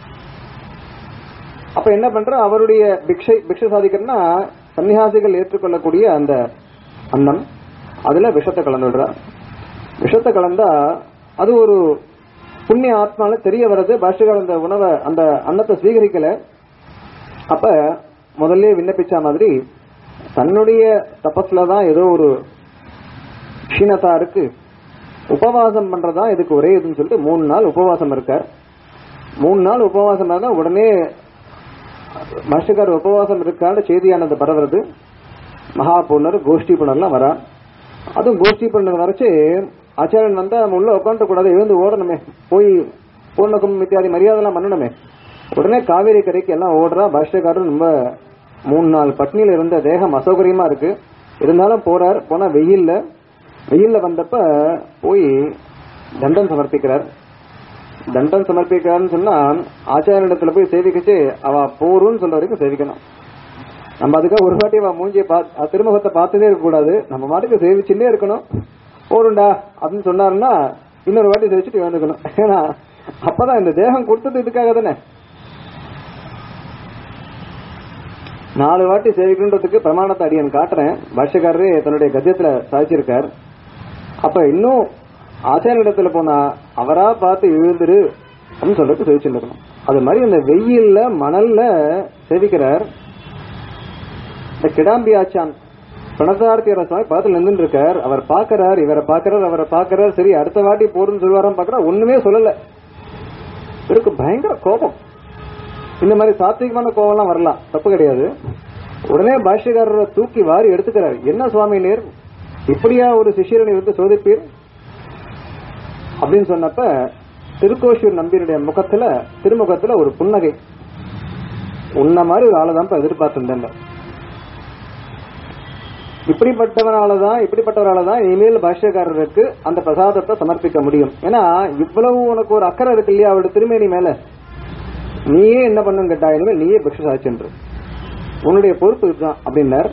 அப்ப என்ன பண்ற அவருடைய பிக்ஷை பிக்ஷை சாதிக்கிறதுனா சன்னியாசிகள் ஏற்றுக்கொள்ளக்கூடிய அந்த அன்னம் அதுல விஷத்தை கலந்து விடுறா விஷத்தை கலந்தா அது ஒரு புண்ணிய ஆத்மால தெரிய வர்றது பாஷ்யகார் அந்த உணவை அந்த அன்னத்தை ஸ்வீகரிக்கல அப்ப முதல்ல விண்ணப்பிச்ச மாதிரி தன்னுடைய தபஸ்ல தான் ஏதோ ஒரு க்ஷீணதா இருக்கு உபவாசம் பண்றதா இதுக்கு ஒரே இதுன்னு சொல்லிட்டு மூணு நாள் உபவாசம் இருக்கார் மூணு நாள் உபவாசம் இருந்தா உடனே பாஷ்யக்கார் உபவாசம் இருக்கான்னு செய்தியானது பரவுறது மகா பூர்ணர் கோஷ்டி பூர்ணர்லாம் வரா அதுவும் கோஷ்டி பூர்ணர் வரைச்சு ஆச்சாரியன் வந்தா நம்ம உள்ள உட்காந்து கூடாது எழுந்து ஓடணுமே போய் பூர்ணகம் இத்தியாதி மரியாதைலாம் பண்ணணுமே உடனே காவேரி கரைக்கு எல்லாம் ஓடுறா பாஷ்யக்காரர் ரொம்ப மூணு நாள் பட்னியில இருந்த தேகம் அசௌகரியமா இருக்கு இருந்தாலும் போறார் போனா வெயில்ல வெயில்ல வந்தப்ப போய் தண்டம் சமர்ப்பிக்கிறார் தண்டம் சமர்ப்பிக்கிறான்னு சொன்னா ஆச்சாரியனிடத்துல போய் சேவிக்கச்சு அவ போருன்னு சொல்ற வரைக்கும் சேவிக்கணும் நம்ம அதுக்காக ஒரு வாட்டி அவ மூஞ்சியை பார்த்து திருமுகத்தை பார்த்ததே இருக்க கூடாது நம்ம மாட்டுக்கு சேவிச்சுட்டே இருக்கணும் போருண்டா அப்படின்னு சொன்னாருன்னா இன்னொரு வாட்டி தெரிச்சுட்டு வந்துக்கணும் ஏன்னா அப்பதான் இந்த தேகம் கொடுத்தது இதுக்காக தானே நாலு வாட்டி சேவிக்கணுன்றதுக்கு பிரமாணத்தை அடியன் காட்டுறேன் பாஷ்யக்காரரே தன்னுடைய கத்தியத்துல சாதிச்சிருக்கார் அப்ப இன்னும் ஆச்சாரியிடத்துல போனா அவரா பார்த்து எழுந்துரு அப்படின்னு சொல்றதுக்கு சேவிச்சுருக்கணும் அது மாதிரி இந்த வெயில்ல மணல்ல சேவிக்கிறார் இந்த கிடாம்பி ஆச்சான் பிரணதார்த்தியர சுவாமி பக்கத்துல நின்று இருக்கார் அவர் பாக்குறார் இவரை பாக்குறார் அவரை பாக்குறார் சரி அடுத்த வாட்டி போடுன்னு சொல்லுவாராம் பாக்குறா ஒண்ணுமே சொல்லல இவருக்கு பயங்கர கோபம் இந்த மாதிரி சாத்விகமான கோபம்லாம் வரலாம் தப்பு கிடையாது உடனே பாஷ்யக்காரரை தூக்கி வாரி எடுத்துக்கிறார் என்ன சுவாமி நேர் இப்படியா ஒரு சிஷியரனை வந்து சோதிப்பீர் அப்படின்னு சொன்னப்ப திருக்கோஷூர் நம்பியனுடைய முகத்துல திருமுகத்துல ஒரு புன்னகை உன்ன மாதிரி ஒரு ஆளை தான் எதிர்பார்த்திருந்தேன் இப்படிப்பட்டவனாலதான் இப்படிப்பட்டவராலதான் இனிமேல் பாஷ்யக்காரருக்கு அந்த பிரசாதத்தை சமர்ப்பிக்க முடியும் ஏன்னா இவ்வளவு உனக்கு ஒரு அக்கறை இருக்கு இல்லையா அவருடைய திருமேனி மேல நீயே என்ன பண்ணும் கேட்டா இனிமேல் நீயே பிக்ஷு சாட்சின்று உன்னுடைய பொறுப்பு இதுதான் அப்படின்னார்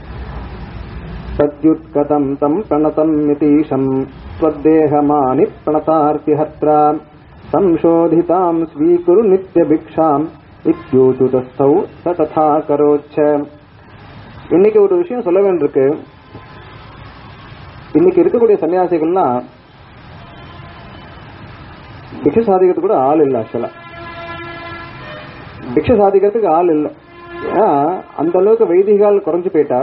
சத்யுத்கதம் தம் பிரணதம் நிதீஷம் ஸ்வத்தேகமானி பிரணதார்த்திஹத்ரா சம்சோதிதாம் ஸ்வீகுரு நித்ய பிக்ஷாம் இத்யூச்சுதஸ்தௌ ச ததா கரோச்ச இன்னைக்கு ஒரு விஷயம் சொல்ல வேண்டியிருக்கு இன்னைக்கு இருக்கக்கூடிய சன்னியாசிகள்லாம் பிக்ஷ சாதிக்கிறதுக்கு கூட ஆள் இல்லை ஆக்சுவலா பிக்ஷ சாதிக்கிறதுக்கு ஆள் இல்லை ஏன்னா அந்த அளவுக்கு வைதிகால் குறைஞ்சு போயிட்டா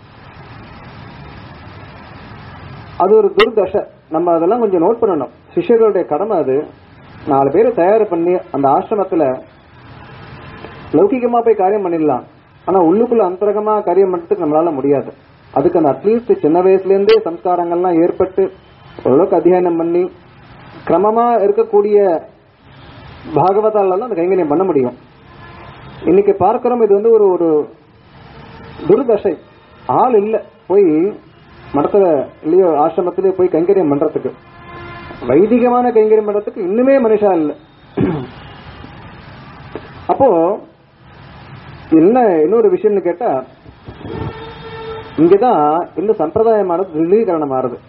அது ஒரு துர்தசை நம்ம அதெல்லாம் கொஞ்சம் நோட் பண்ணணும் சிஷ்யர்களுடைய கடமை அது நாலு பேரை தயார் பண்ணி அந்த ஆசிரமத்துல லௌகிகமா போய் காரியம் பண்ணிடலாம் ஆனா உள்ளுக்குள்ள அந்தரகமா காரியம் பண்றதுக்கு நம்மளால முடியாது அதுக்கு அந்த அட்லீஸ்ட் சின்ன வயசுல இருந்தே சம்ஸ்காரங்கள்லாம் ஏற்பட்டு ஓரளவுக்கு அத்தியனம் பண்ணி கிரமமா இருக்கக்கூடிய பாகவதால தான் அந்த கைங்கரியம் பண்ண முடியும் இன்னைக்கு பார்க்கிறோம் இது வந்து ஒரு ஒரு துர்தசை ஆள் இல்ல போய் மடத்துல இல்லையோ ஆசிரமத்திலேயோ போய் கைங்கரியம் பண்றதுக்கு வைதிகமான கைங்கரியம் பண்றதுக்கு இன்னுமே மனுஷா இல்ல அப்போ என்ன இன்னொரு விஷயம்னு கேட்டா இங்கதான் இந்த சம்பிரதாயமானது திடீகரணம் ஆறுது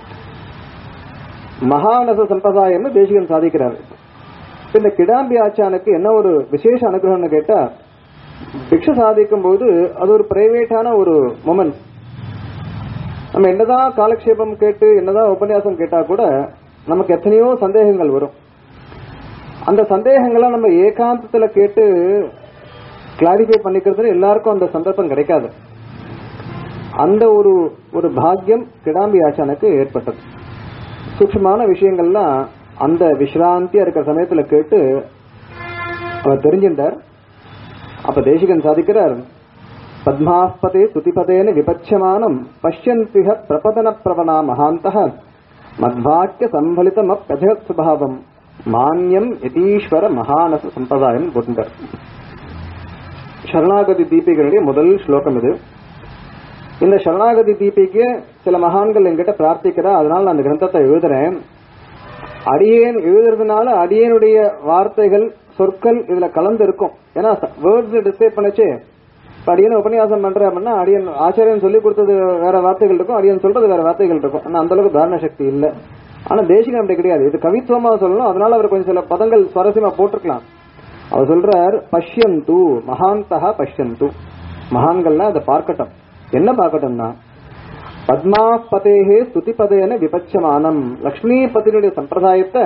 மகாநச சம்பிரதாயம்னு தேசிகன் சாதிக்கிறார் இந்த கிடாம்பி ஆச்சானுக்கு என்ன ஒரு விசேஷ அனுகிரகம்னு கேட்டா பிக்ஷ சாதிக்கும் போது அது ஒரு பிரைவேட்டான ஒரு மொமெண்ட் நம்ம என்னதான் காலக்ஷேபம் கேட்டு என்னதான் உபன்யாசம் கேட்டா கூட நமக்கு எத்தனையோ சந்தேகங்கள் வரும் அந்த சந்தேகங்களை நம்ம ஏகாந்தத்துல கேட்டு கிளாரிஃபை பண்ணிக்கிறது எல்லாருக்கும் அந்த சந்தர்ப்பம் கிடைக்காது அந்த ஒரு ஒரு பாக்கியம் கிடாம்பி ஆச்சானுக்கு ஏற்பட்டது சூக்ஷமான விஷயங்கள்லாம் அந்த விஸ்ராந்தியா இருக்கிற சமயத்துல கேட்டு அவர் தெரிஞ்சின்றார் அப்ப தேசிகன் சாதிக்கிறார் பத்மாஸ்பதே துதிபதேன விபட்சமானம் பஷ்யந்திஹ பிரபதன பிரவணா மகாந்தः மத்வாக்கிய சம்பலிதம் அப்யஜகத் சுபாவம் மான்யம் யதீஸ்வர மகானச சம்பிரதாயம் போட்டுட்டார் சரணாகதி தீபிகளுடைய முதல் ஸ்லோகம் இது இந்த சரணாகதி தீபிக்கு சில மகான்கள் என்கிட்ட பிரார்த்திக்கிறா அதனால நான் அந்த கிரந்தத்தை எழுதுறேன் அடியேன் எழுதுறதுனால அடியேனுடைய வார்த்தைகள் சொற்கள் இதுல கலந்து இருக்கும் ஏன்னா வேர்ட்ஸ் டிஸ்கிரைப் பண்ணச்சு இப்ப அடியன் உபன்யாசம் பண்றேன் அப்படின்னா அடியன் ஆச்சாரியன் சொல்லி கொடுத்தது வேற வார்த்தைகள் இருக்கும் அடியன் சொல்றது வேற வார்த்தைகள் இருக்கும் ஆனா அந்த அளவுக்கு தாரண சக்தி இல்ல ஆனா தேசிகம் அப்படி கிடையாது இது கவித்துவமா சொல்லணும் அதனால அவர் கொஞ்சம் சில பதங்கள் சுவாரஸ்யமா போட்டிருக்கலாம் அவர் சொல்றார் பஷ்யந்து மகாந்தகா பஷ்யந்து மகான்கள்லாம் அதை பார்க்கட்டும் என்ன பார்க்கட்டும்னா பத்மா பதேகே ஸ்துதி பதேன விபட்சமானம் லக்ஷ்மி பதினுடைய சம்பிரதாயத்தை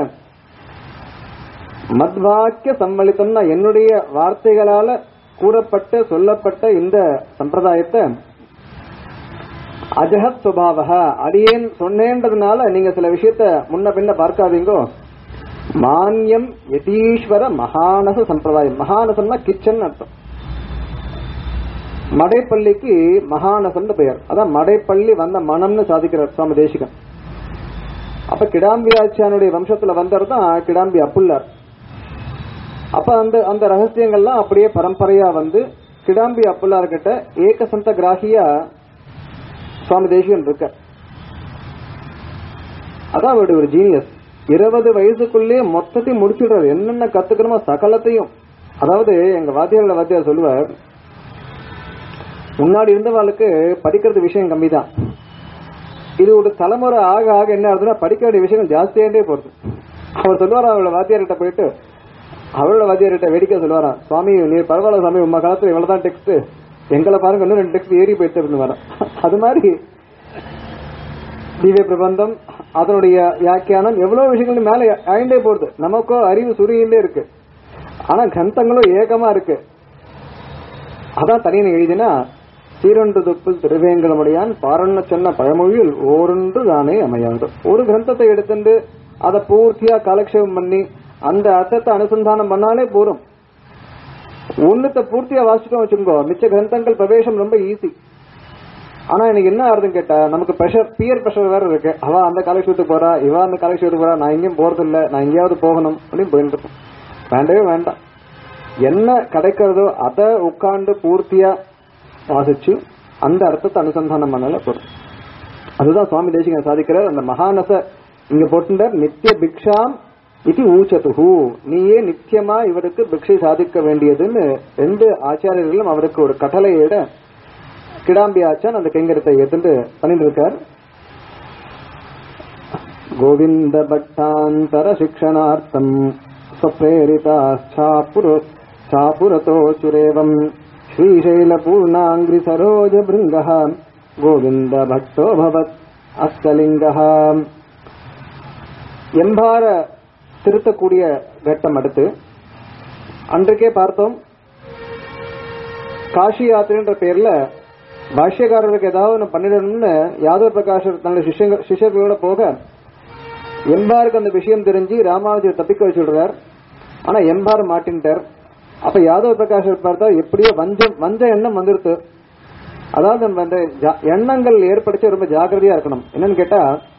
மத்வாக்கிய சம்மளித்தம்னா என்னுடைய வார்த்தைகளால கூறப்பட்ட சொல்லப்பட்ட இந்த சம்பிரதாயத்தை அஜகத் சுபாவக அடியேன் சொன்னேன்றதுனால நீங்க சில விஷயத்த முன்ன பின்ன பார்க்காதீங்கோ மானியம் யதீஸ்வர மகானச சம்பிரதாயம் மகானசம்னா கிச்சன் அர்த்தம் மடைப்பள்ளிக்கு மகானசன் பெயர் அதான் மடைப்பள்ளி வந்த மனம்னு சாதிக்கிறார் சுவாமி தேசிகன் அப்ப கிடாம்பி ஆச்சியானுடைய வம்சத்துல வந்தவர் தான் கிடாம்பி அப்புள்ளார் அப்ப அந்த அந்த ரகசியங்கள்லாம் அப்படியே பரம்பரையா வந்து கிடாம்பி அப்புள்ளார் கிட்ட ஏகசந்த கிராகியா சுவாமி தேசிகன் இருக்க அதான் அவருடைய ஒரு ஜீனியஸ் இருபது வயசுக்குள்ளே மொத்தத்தையும் முடிச்சுடுறாரு என்னென்ன கத்துக்கணுமோ சகலத்தையும் அதாவது எங்க வாத்தியாரோட வாத்தியார் சொல்லுவார் முன்னாடி இருந்தவாளுக்கு படிக்கிறது விஷயம் கம்மி தான் இது ஒரு தலைமுறை ஆக ஆக என்ன ஆகுதுன்னா படிக்க வேண்டிய விஷயங்கள் ஜாஸ்தியாண்டே போறது அவர் சொல்லுவாரா அவளோட வாத்தியார்கிட்ட போயிட்டு அவளோட வாத்தியார்கிட்ட வேடிக்கை சொல்லுவாராம் சுவாமி நீ பரவாயில்ல சுவாமி உங்க காலத்துல இவ்வளவுதான் டெக்ஸ்ட் எங்களை பாருங்க இன்னும் ரெண்டு டெக்ஸ்ட் ஏறி போயிட்டு அப்படின்னு வர அது மாதிரி திவ்ய பிரபந்தம் அதனுடைய வியாக்கியானம் எவ்வளவு விஷயங்கள் மேல ஆயிண்டே போறது நமக்கோ அறிவு சுருகிண்டே இருக்கு ஆனா கந்தங்களும் ஏகமா இருக்கு அதான் தனியன் எழுதினா சீரொன்று துப்பில் திருவேங்கடமுடையான் பாரண்ண சொன்ன பழமொழியில் ஓரொன்று தானே அமையாது ஒரு கிரந்தத்தை எடுத்துட்டு அதை பூர்த்தியா காலக்ஷேபம் பண்ணி அந்த அர்த்தத்தை அனுசந்தானம் பண்ணாலே போரும் ஒண்ணுத்த பூர்த்தியா வாசிட்டோம் வச்சுக்கோ மிச்ச கிரந்தங்கள் பிரவேசம் ரொம்ப ஈஸி ஆனா எனக்கு என்ன ஆகுதுன்னு கேட்டா நமக்கு ப்ரெஷர் பியர் ப்ரெஷர் வேற இருக்கு அவ அந்த காலேஜத்துக்கு போறா இவ அந்த காலேஜத்துக்கு போறா நான் எங்கேயும் போறது இல்ல நான் எங்கேயாவது போகணும் அப்படின்னு போயிட்டு இருக்கோம் வேண்டவே வேண்டாம் என்ன கிடைக்கிறதோ அதை உட்கார்ந்து பூர்த்தியா வாசிச்சு அந்த அர்த்தத்தை அனுசந்தானம் பண்ணல போதும் அதுதான் சுவாமி தேசிகன் சாதிக்கிறார் அந்த மகானச இங்க போட்டுட்டார் நித்திய பிக்ஷாம் இது ஊச்சதுஹு நீயே நித்தியமா இவருக்கு பிக்ஷை சாதிக்க வேண்டியதுன்னு ரெண்டு ஆச்சாரியர்களும் அவருக்கு ஒரு கட்டளையிட கிடாம்பி ஆச்சான் அந்த கைங்கரத்தை ஏத்துட்டு பண்ணிட்டு இருக்கார் கோவிந்த பட்டாந்தர சிக்ஷணார்த்தம் स्वप्रेरिताश्चापुरतो सुरेवम् श्रीशैलपूर्णाङ्घ्रि सरोज भृङ्गः गोविन्द भक्तो भवत् அஸ்தலிங்கः எம்பார திருத்தக்கூடிய கட்டம் அடுத்து அன்றைக்கே பார்த்தோம் காஷி யாத்திரைன்ற பேர்ல பாஷ்யக்காரருக்கு ஏதாவது ஒன்று பண்ணிடணும்னு யாதவ் பிரகாஷர் தன்னுடைய சிஷ்யங்க சிஷ்யர்களோட போக எம்பாருக்கு அந்த விஷயம் தெரிஞ்சு ராமானுஜர் தப்பிக்க வச்சுடுறார் ஆனா எம்பார் மாட்டின்ட்டார் அப்ப யாதவ பிரகாஷர் பார்த்தா எப்படியோ வஞ்சம் வஞ்ச எண்ணம் வந்துருது அதாவது நம்ம அந்த ஜா- எண்ணங்கள் ஏற்படுத்தி ரொம்ப ஜாக்கிரதையா இருக்கணும் என்னன்னு கேட்டா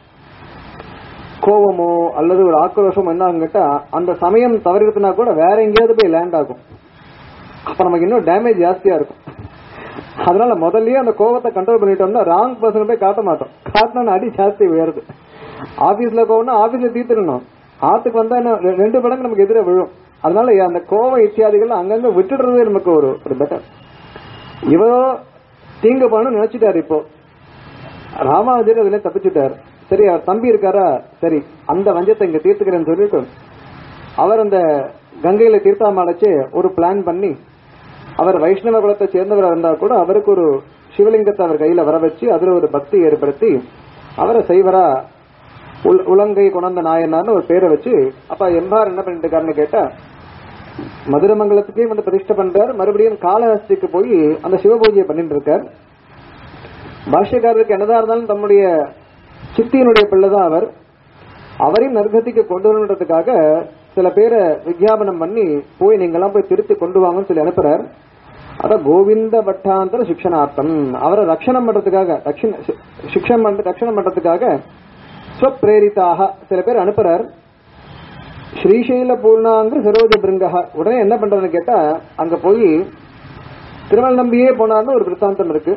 கோவமோ அல்லது ஒரு ஆக்ரோஷமோ என்ன ஆகும் கேட்டா அந்த சமயம் தவறிடுத்துனா கூட வேற எங்கேயாவது போய் லேண்ட் ஆகும் அப்ப நமக்கு இன்னும் டேமேஜ் ஜாஸ்தியா இருக்கும் அதனால முதல்லயே அந்த கோவத்தை கண்ட்ரோல் பண்ணிட்டோம்னா ராங் பர்சன் போய் காட்ட மாட்டோம் காட்டினா அடி ஜாஸ்தி உயருது ஆபீஸ்ல கோவம்னா ஆபீஸ்ல தீர்த்துடணும் ஆத்துக்கு வந்தா என்ன ரெ- ரெண்டு மடங்கு நமக்கு எதிர விழும் அதனால அந்த கோவம் இத்தியாதிகள் அங்கங்க விட்டுடுறதே நமக்கு ஒரு ஒரு பெட்டர் இவரோ தீங்கு பண்ணணும்னு நினைச்சிட்டாரு இப்போ ராமாவஜர் அதுல தப்பிச்சுட்டார் சரி அவர் தம்பி இருக்காரா சரி அந்த வஞ்சத்தை இங்க தீர்த்துக்கிறேன்னு சொல்லிட்டு அவர் அந்த கங்கையில தீர்த்தாம அழைச்சு ஒரு பிளான் பண்ணி அவர் வைஷ்ணவ குலத்தை சேர்ந்தவரா இருந்தா கூட அவருக்கு ஒரு சிவலிங்கத்தை அவர் கையில வர வச்சு அதுல ஒரு பக்தி ஏற்படுத்தி அவரை செய்வரா உல்- உலங்கை கொணர்ந்த நாயனார்னு ஒரு பேரை வச்சு அப்ப எம்பார் என்ன பண்ணிட்டு இருக்காருன்னு கேட்டா மதுரமங்கலத்துக்கே வந்து பிரதிஷ்டை பண்றார் மறுபடியும் காளஹஸ்திக்கு போய் அந்த சிவபூஜையை பண்ணிட்டு இருக்கார் பாஷ்யக்காரருக்கு என்னதான் இருந்தாலும் தம்முடைய சித்தியினுடைய பிள்ளைதான் அவர் அவரையும் நற்கதிக்கு கொண்டு வரணுன்றதுக்காக சில பேரை விஞ்ஞாபனம் பண்ணி போய் நீங்கெல்லாம் போய் திருத்தி கொண்டு வாங்கன்னு சொல்லி அனுப்புறார் அதான் கோவிந்த பட்டாந்தர சிக்ஷனார்த்தம் அவரை ரட்சணம் பண்றதுக்காக ரட்சண- சி- சிக்ஷம் பண்ற ரட்சணம் பண்றதுக்காக ஸ்வப்பிரேரிதாக சில பேர் அனுப்புறார் ஸ்ரீசைல பூர்ணாங்கிற சரோஜ பிருங்கா உடனே என்ன பண்றதுன்னு கேட்டா அங்க போய் திருமல் நம்பியே போனார்னு ஒரு விருத்தாந்தம் இருக்கு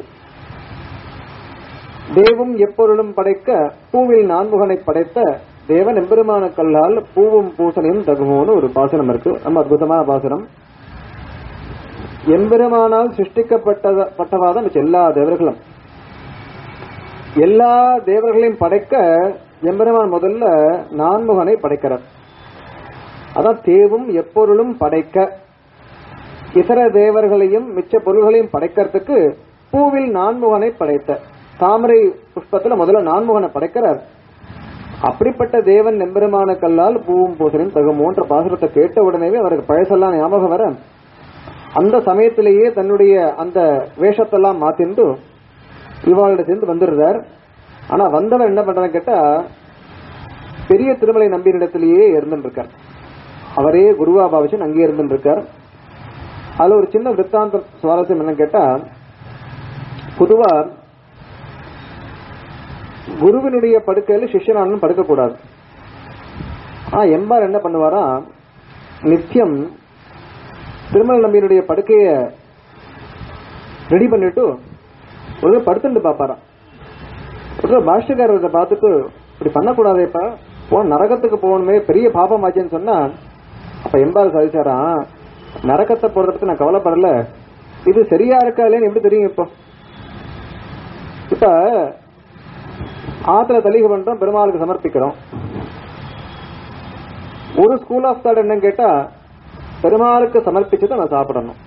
தேவும் எப்பொருளும் படைக்க பூவில் நான்முகனை படைத்த தேவன் எம்பெருமான கல்லால் பூவும் பூசணையும் தகுமோன்னு ஒரு பாசனம் இருக்கு ரொம்ப அற்புதமான பாசனம் எம்பெருமானால் சிருஷ்டிக்கப்பட்டத பட்டவாதான் மிச்ச எல்லா தேவர்களும் எல்லா தேவர்களையும் படைக்க எம்பெருமான் முதல்ல நான்முகனை படைக்கிறார் அதான் தேவும் எப்பொருளும் படைக்க இதர தேவர்களையும் மிச்ச பொருள்களையும் படைக்கிறதுக்கு பூவில் நான்முகனை படைத்த தாமரை புஷ்பத்துல முதல்ல நான்முகனை படைக்கிறார் அப்படிப்பட்ட தேவன் எம்பெருமான கல்லால் பூவும் பூசனையும் தகுமோன்ற பாசுரத்தை கேட்ட உடனேவே அவருக்கு பழசெல்லாம் ஞாபகம் வர அந்த சமயத்திலேயே தன்னுடைய அந்த வேஷத்தெல்லாம் மாத்திண்டு இவாளோட சேர்ந்து வந்துடுறார் ஆனா வந்தவர் என்ன பண்றான்னு கேட்டா பெரிய திருமலை நம்பியினிடத்திலேயே இருந்துட்டு இருக்கார் அவரே குருவா பாவிச்சன் அங்கே இருந்துட்டு இருக்கார் அதுல ஒரு சின்ன விற்த்தாந்தம் சுவாரஸ்யம் என்னன்னு கேட்டா பொதுவா குருவினுடைய படுக்கையில சிஷ்யனானும் படுக்கக்கூடாது ஆனா எம்பார் என்ன பண்ணுவாரா நித்தியம் திருமல நம்பியினுடைய படுக்கைய ரெடி பண்ணிட்டு ஒரு படுத்துட்டு பாப்பாராம் ஒரு பாஷ்யக்காரரை பார்த்துட்டு இப்படி பண்ணக்கூடாதேப்பா போ நரகத்துக்கு போகணுமே பெரிய பாபம் ஆச்சுன்னு சொன்னா அப்ப எம்பார் சாதிச்சாராம் நரகத்தை போடுறதுக்கு நான் கவலைப்படல இது சரியா இருக்கா இல்லைன்னு எப்படி தெரியும் இப்போ இப்ப ஆத்துல தலிகை பண்றோம் பெருமாளுக்கு சமர்ப்பிக்கிறோம் ஒரு ஸ்கூல் ஆஃப் தாட் என்னன்னு கேட்டா பெருமாளுக்கு சமர்ப்பிச்சதை நான் சாப்பிடணும்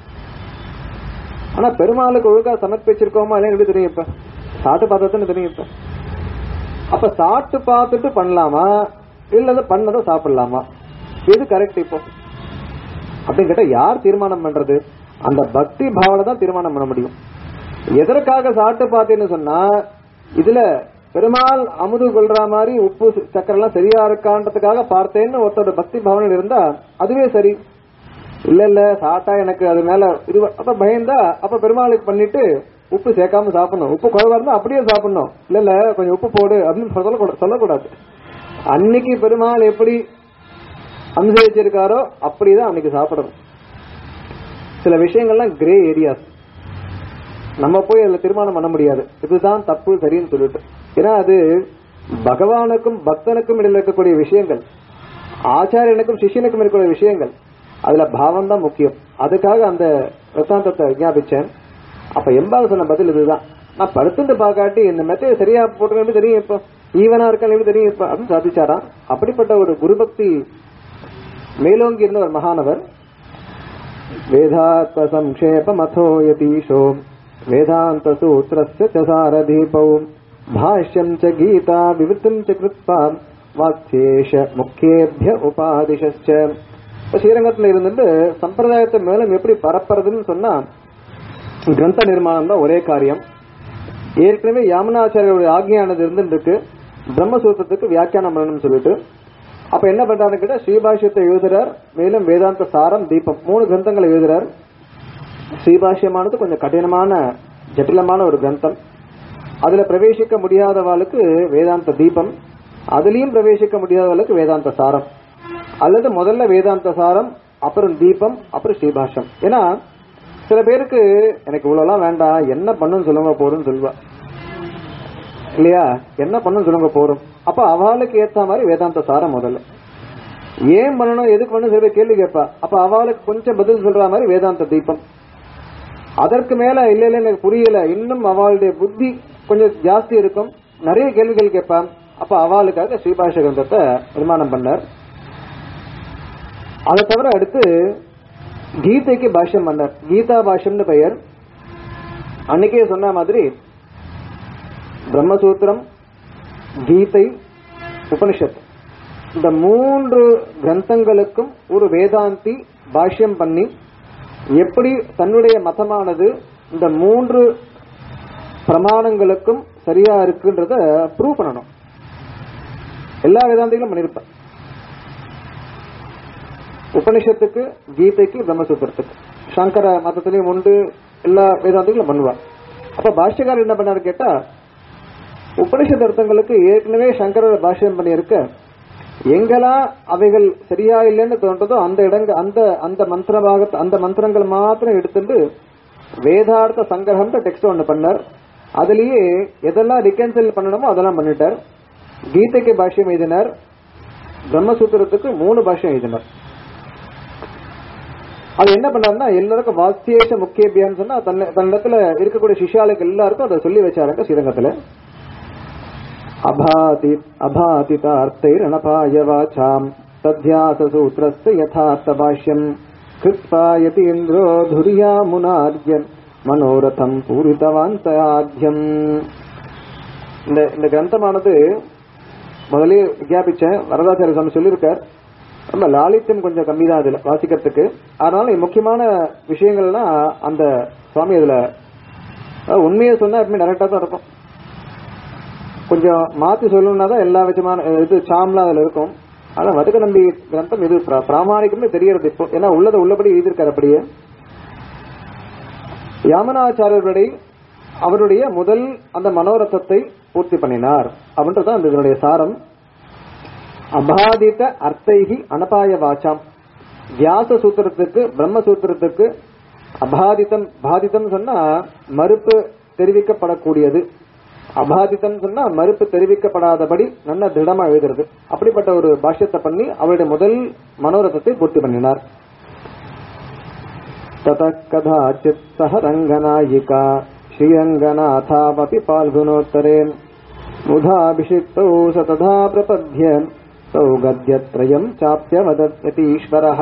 ஆனா பெருமாளுக்கு ஒழுங்கா சமர்ப்பிச்சிருக்கோமா இல்லையா எப்படி தெரியும் இப்ப சாப்பிட்டு பார்த்ததுன்னு தெரியும் இப்ப அப்ப சாப்பிட்டு பார்த்துட்டு பண்ணலாமா இல்ல அதை பண்ணதை சாப்பிடலாமா எது கரெக்ட் இப்போ அப்படின்னு கேட்டா யார் தீர்மானம் பண்றது அந்த பக்தி பாவனை தான் தீர்மானம் பண்ண முடியும் எதற்காக சாப்பிட்டு பார்த்தேன்னு சொன்னா இதுல பெருமாள் அமுது கொள்ற மாதிரி உப்பு சக்கரை எல்லாம் சரியா இருக்கான்றதுக்காக பார்த்தேன்னு ஒருத்தரோட பக்தி பாவனையில் இருந்தா அதுவே சரி இல்ல இல்ல சாப்பிட்டா எனக்கு அது மேல இது அப்ப பயந்தா அப்ப பெருமாளுக்கு பண்ணிட்டு உப்பு சேர்க்காம சாப்பிடணும் உப்பு குறைவா இருந்தா அப்படியே சாப்பிடணும் இல்ல இல்ல கொஞ்சம் உப்பு போடு அப்படின்னு சொல்லக்கூடாது சொல்லக்கூடாது அன்னைக்கு பெருமாள் எப்படி அனுசரிச்சிருக்காரோ அப்படிதான் அன்னைக்கு சாப்பிடணும் சில விஷயங்கள்லாம் கிரே ஏரியாஸ் நம்ம போய் அதுல தீர்மானம் பண்ண முடியாது இதுதான் தப்பு சரின்னு சொல்லிட்டு ஏன்னா அது பகவானுக்கும் பக்தனுக்கும் இடையில இருக்கக்கூடிய விஷயங்கள் ஆச்சாரியனுக்கும் சிஷியனுக்கும் இருக்கக்கூடிய விஷயங்கள் அதுல பாவம் தான் முக்கியம் அதுக்காக அந்த வித்தாந்தத்தை விஞ்ஞாபிச்சேன் அப்ப எம்பாவது சொன்ன பதில் இதுதான் நான் படுத்துட்டு பாக்காட்டி இந்த மெத்தையை சரியா போட்டுக்கணும் தெரியும் இப்போ ஈவனா இருக்கான்னு எப்படி தெரியும் இப்போ அப்படின்னு சாதிச்சாராம் அப்படிப்பட்ட ஒரு குருபக்தி மேலோங்கி இருந்த ஒரு மகானவர் வேதாத்ம சம்ஷேபமதோ யதீஷோ வேதாந்த சூத்திரஸ்ய ச சாரதீபௌ பாஷ்யம் ச கீதா விவృத்திம் ச கிருத்வா வாக்கியேஷ முக்கியேபிய உபாதிஷ்ச இப்ப ஸ்ரீரங்கத்துல இருந்துட்டு சம்பிரதாயத்தை மேலும் எப்படி பரப்புறதுன்னு சொன்னா கிரந்த நிர்மாணம் தான் ஒரே காரியம் ஏற்கனவே யாமனாச்சாரியோட ஆக்ஞையானது இருந்துட்டு இருக்கு பிரம்மசூத்திரத்துக்கு வியாக்கியானம் பண்ணணும்னு சொல்லிட்டு அப்ப என்ன பண்றாருன்னு கேட்டா ஸ்ரீபாஷ்யத்தை எழுதுறார் மேலும் வேதாந்த சாரம் தீபம் மூணு கிரந்தங்களை எழுதுறார் ஸ்ரீபாஷ்யமானது கொஞ்சம் கடினமான ஜட்டிலமான ஒரு கிரந்தம் அதுல பிரவேசிக்க முடியாதவாளுக்கு வேதாந்த தீபம் அதுலயும் பிரவேசிக்க முடியாதவளுக்கு வேதாந்த சாரம் அல்லது முதல்ல வேதாந்த சாரம் அப்புறம் தீபம் அப்புறம் ஸ்ரீபாஷ்யம் ஏன்னா சில பேருக்கு எனக்கு இவ்வளவுலாம் வேண்டாம் என்ன பண்ணுன்னு சொல்லுங்க போறோம்னு சொல்லுவா இல்லையா என்ன பண்ணுன்னு சொல்லுங்க போறோம் அப்ப அவளுக்கு ஏத்த மாதிரி வேதாந்த சாரம் முதல்ல ஏன் பண்ணணும் எதுக்கு பண்ணணும் சில பேர் கேள்வி கேட்பா அப்ப அவளுக்கு கொஞ்சம் பதில் சொல்ற மாதிரி வேதாந்த தீபம் அதற்கு மேல இல்ல இல்ல எனக்கு புரியல இன்னும் அவளுடைய புத்தி கொஞ்சம் ஜாஸ்தி இருக்கும் நிறைய கேள்விகள் கேட்பான் அப்ப அவளுக்காக ஸ்ரீபாஷ கிரந்தத்தை நிர்மாணம் பண்ணார் அதை தவிர அடுத்து கீதைக்கு பாஷ்யம் பண்ணார் கீதா பாஷ்யம்னு பெயர் அன்னைக்கே சொன்ன மாதிரி பிரம்மசூத்திரம் கீதை உபனிஷத் இந்த மூன்று கிரந்தங்களுக்கும் ஒரு வேதாந்தி பாஷ்யம் பண்ணி எப்படி தன்னுடைய மதமானது இந்த மூன்று பிரமாணங்களுக்கும் சரியா இருக்குன்றத ப்ரூவ் பண்ணணும் எல்லா வேதாந்திகளும் பண்ணிருப்பேன் உபனிஷத்துக்கு கீதைக்கு பிரம்மசூத்திரத்துக்கு சங்கர மதத்திலையும் உண்டு எல்லா வேதாந்திகளும் பண்ணுவா அப்ப பாஷ்யக்காரர் என்ன பண்ணாரு கேட்டா உபனிஷத் அர்த்தங்களுக்கு ஏற்கனவே சங்கரர் பாஷ்யம் பண்ணியிருக்க எங்கெல்லாம் அவைகள் சரியா இல்லைன்னு தோன்றதோ அந்த இடங்க அந்த அந்த மந்திர பாகத்தை அந்த மந்திரங்கள் மாத்திரம் எடுத்துட்டு வேதார்த்த சங்கிரகம் டெக்ஸ்ட் ஒன்று பண்ணார் அதுலயே எதெல்லாம் ரிகன்சல் பண்ணணுமோ அதெல்லாம் பண்ணிட்டார் கீதைக்கு பாஷ்யம் எழுதினார் பிரம்மசூத்திரத்துக்கு மூணு பாஷ்யம் எழுதினார் அது என்ன பண்ணாருன்னா எல்லாருக்கும் வாத்தியேஷ முக்கியபியான்னு சொன்னா தன்ன தன்னிடத்துல இருக்கக்கூடிய சிஷ்யாளுக்கு எல்லாருக்கும் அதை சொல்லி வச்சாருங்க ஸ்ரீரங்கத்துல அபாதி அபாதிதார்த்தைரணபாய வாசாம் தத்யாச சூத்திரஸ்ய யதார்த்த பாஷ்யம் கிருத்வா யதீந்திரோ துரியா முனார்ஜன் மனோரதம் பூரித்தவான் தயாத்தியம் இந்த இந்த கிரந்தமானது முதலே விஜயாபிச்சேன் வரதாச்சாரிய சுவாமி சொல்லியிருக்கார் ரொம்ப லாலித்யம் கொஞ்சம் கம்மி தான் இதுல வாசிக்கிறதுக்கு அதனால முக்கியமான விஷயங்கள்லாம் அந்த சுவாமி இதுல அதாவது உண்மையை சொன்னா எப்பவுமே டேரக்டா தான் இருக்கும் கொஞ்சம் மாத்தி சொல்லணும்னா தான் எல்லா விதமான இது சாம்லாம் அதுல இருக்கும் ஆனா வதுக நம்பி கிரந்தம் இது பிரா- பிராமாணிகமே தெரியறது இப்போ ஏன்னா உள்ளதை உள்ளபடி எழுதியிருக்காரு அப்படியே யாமனாச்சாரியர்களுடைய அவருடைய முதல் அந்த மனோரதத்தை பூர்த்தி பண்ணினார் அப்படின்றதான் அந்த இதனுடைய சாரம் அபாதித அர்த்தைகி அனபாய வாச்சாம் வியாச சூத்திரத்துக்கு பிரம்ம சூத்திரத்துக்கு அபாதிதம் பாதிதம் சொன்னா மறுப்பு தெரிவிக்கப்படக்கூடியது அபாதிதம் சொன்னா மறுப்பு தெரிவிக்கப்படாதபடி நல்ல திடமா எழுதுறது அப்படிப்பட்ட ஒரு பாஷ்யத்தை பண்ணி அவருடைய முதல் மனோரதத்தை பூர்த்தி பண்ணினார் ततः कदाचित् सह रङ्गनायिका श्रीरङ्गनाथावपि पाल्गुनोत्तरे मुधाभिषिक्तौ स तथा प्रपद्य तौ गद्यत्रयम् சாப்பியவதீஸ்வரः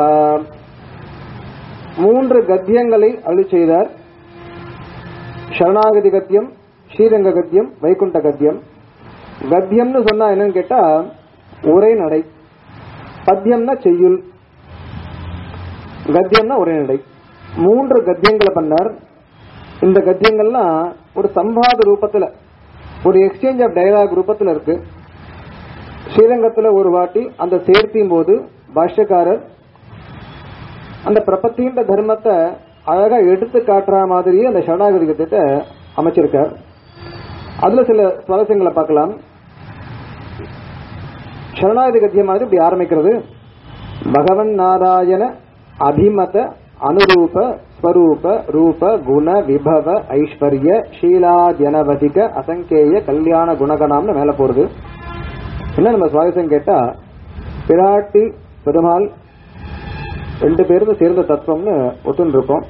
மூன்று கத்தியங்களை அருளி செய்தார் சரணாகதி கத்தியம் ஸ்ரீரங்க கத்தியம் வைகுண்ட கத்தியம் கத்தியம்னு சொன்னா என்னன்னு கேட்டா ஒரே நடை பத்தியம்னா செய்யுள் கத்தியம்னா ஒரே நடை மூன்று கத்தியங்களை பண்ணார் இந்த கத்தியங்கள்லாம் ஒரு சம்பாத ரூபத்துல ஒரு எக்ஸ்சேஞ்ச் ஆஃப் டயலாக் ரூபத்துல இருக்கு ஸ்ரீரங்கத்துல ஒரு வாட்டி அந்த சேர்த்தியும் போது பாஷ்யக்காரர் அந்த பிரபத்தின்ற தர்மத்தை அழகா எடுத்து காட்டுற மாதிரியே அந்த சரணாகதி கத்தியத்தை அமைச்சிருக்கார் அதுல சில சுவாரஸ்யங்களை பார்க்கலாம் சரணாகதி கத்தியம் மாதிரி இப்படி ஆரம்பிக்கிறது பகவன் நாராயண அபிமத அனுரூப ஸ்வரூப ரூப குண விபவ ஐஸ்வர்ய ஷீலாத்யனவதிக அசங்கேய கல்யாண குணகணாம்னு மேல போறது என்ன நம்ம சுவாரஸ்யம் கேட்டா பிராட்டி பெருமாள் ரெண்டு பேரும் சேர்ந்த தத்துவம்னு ஒத்துன்னு இருக்கோம்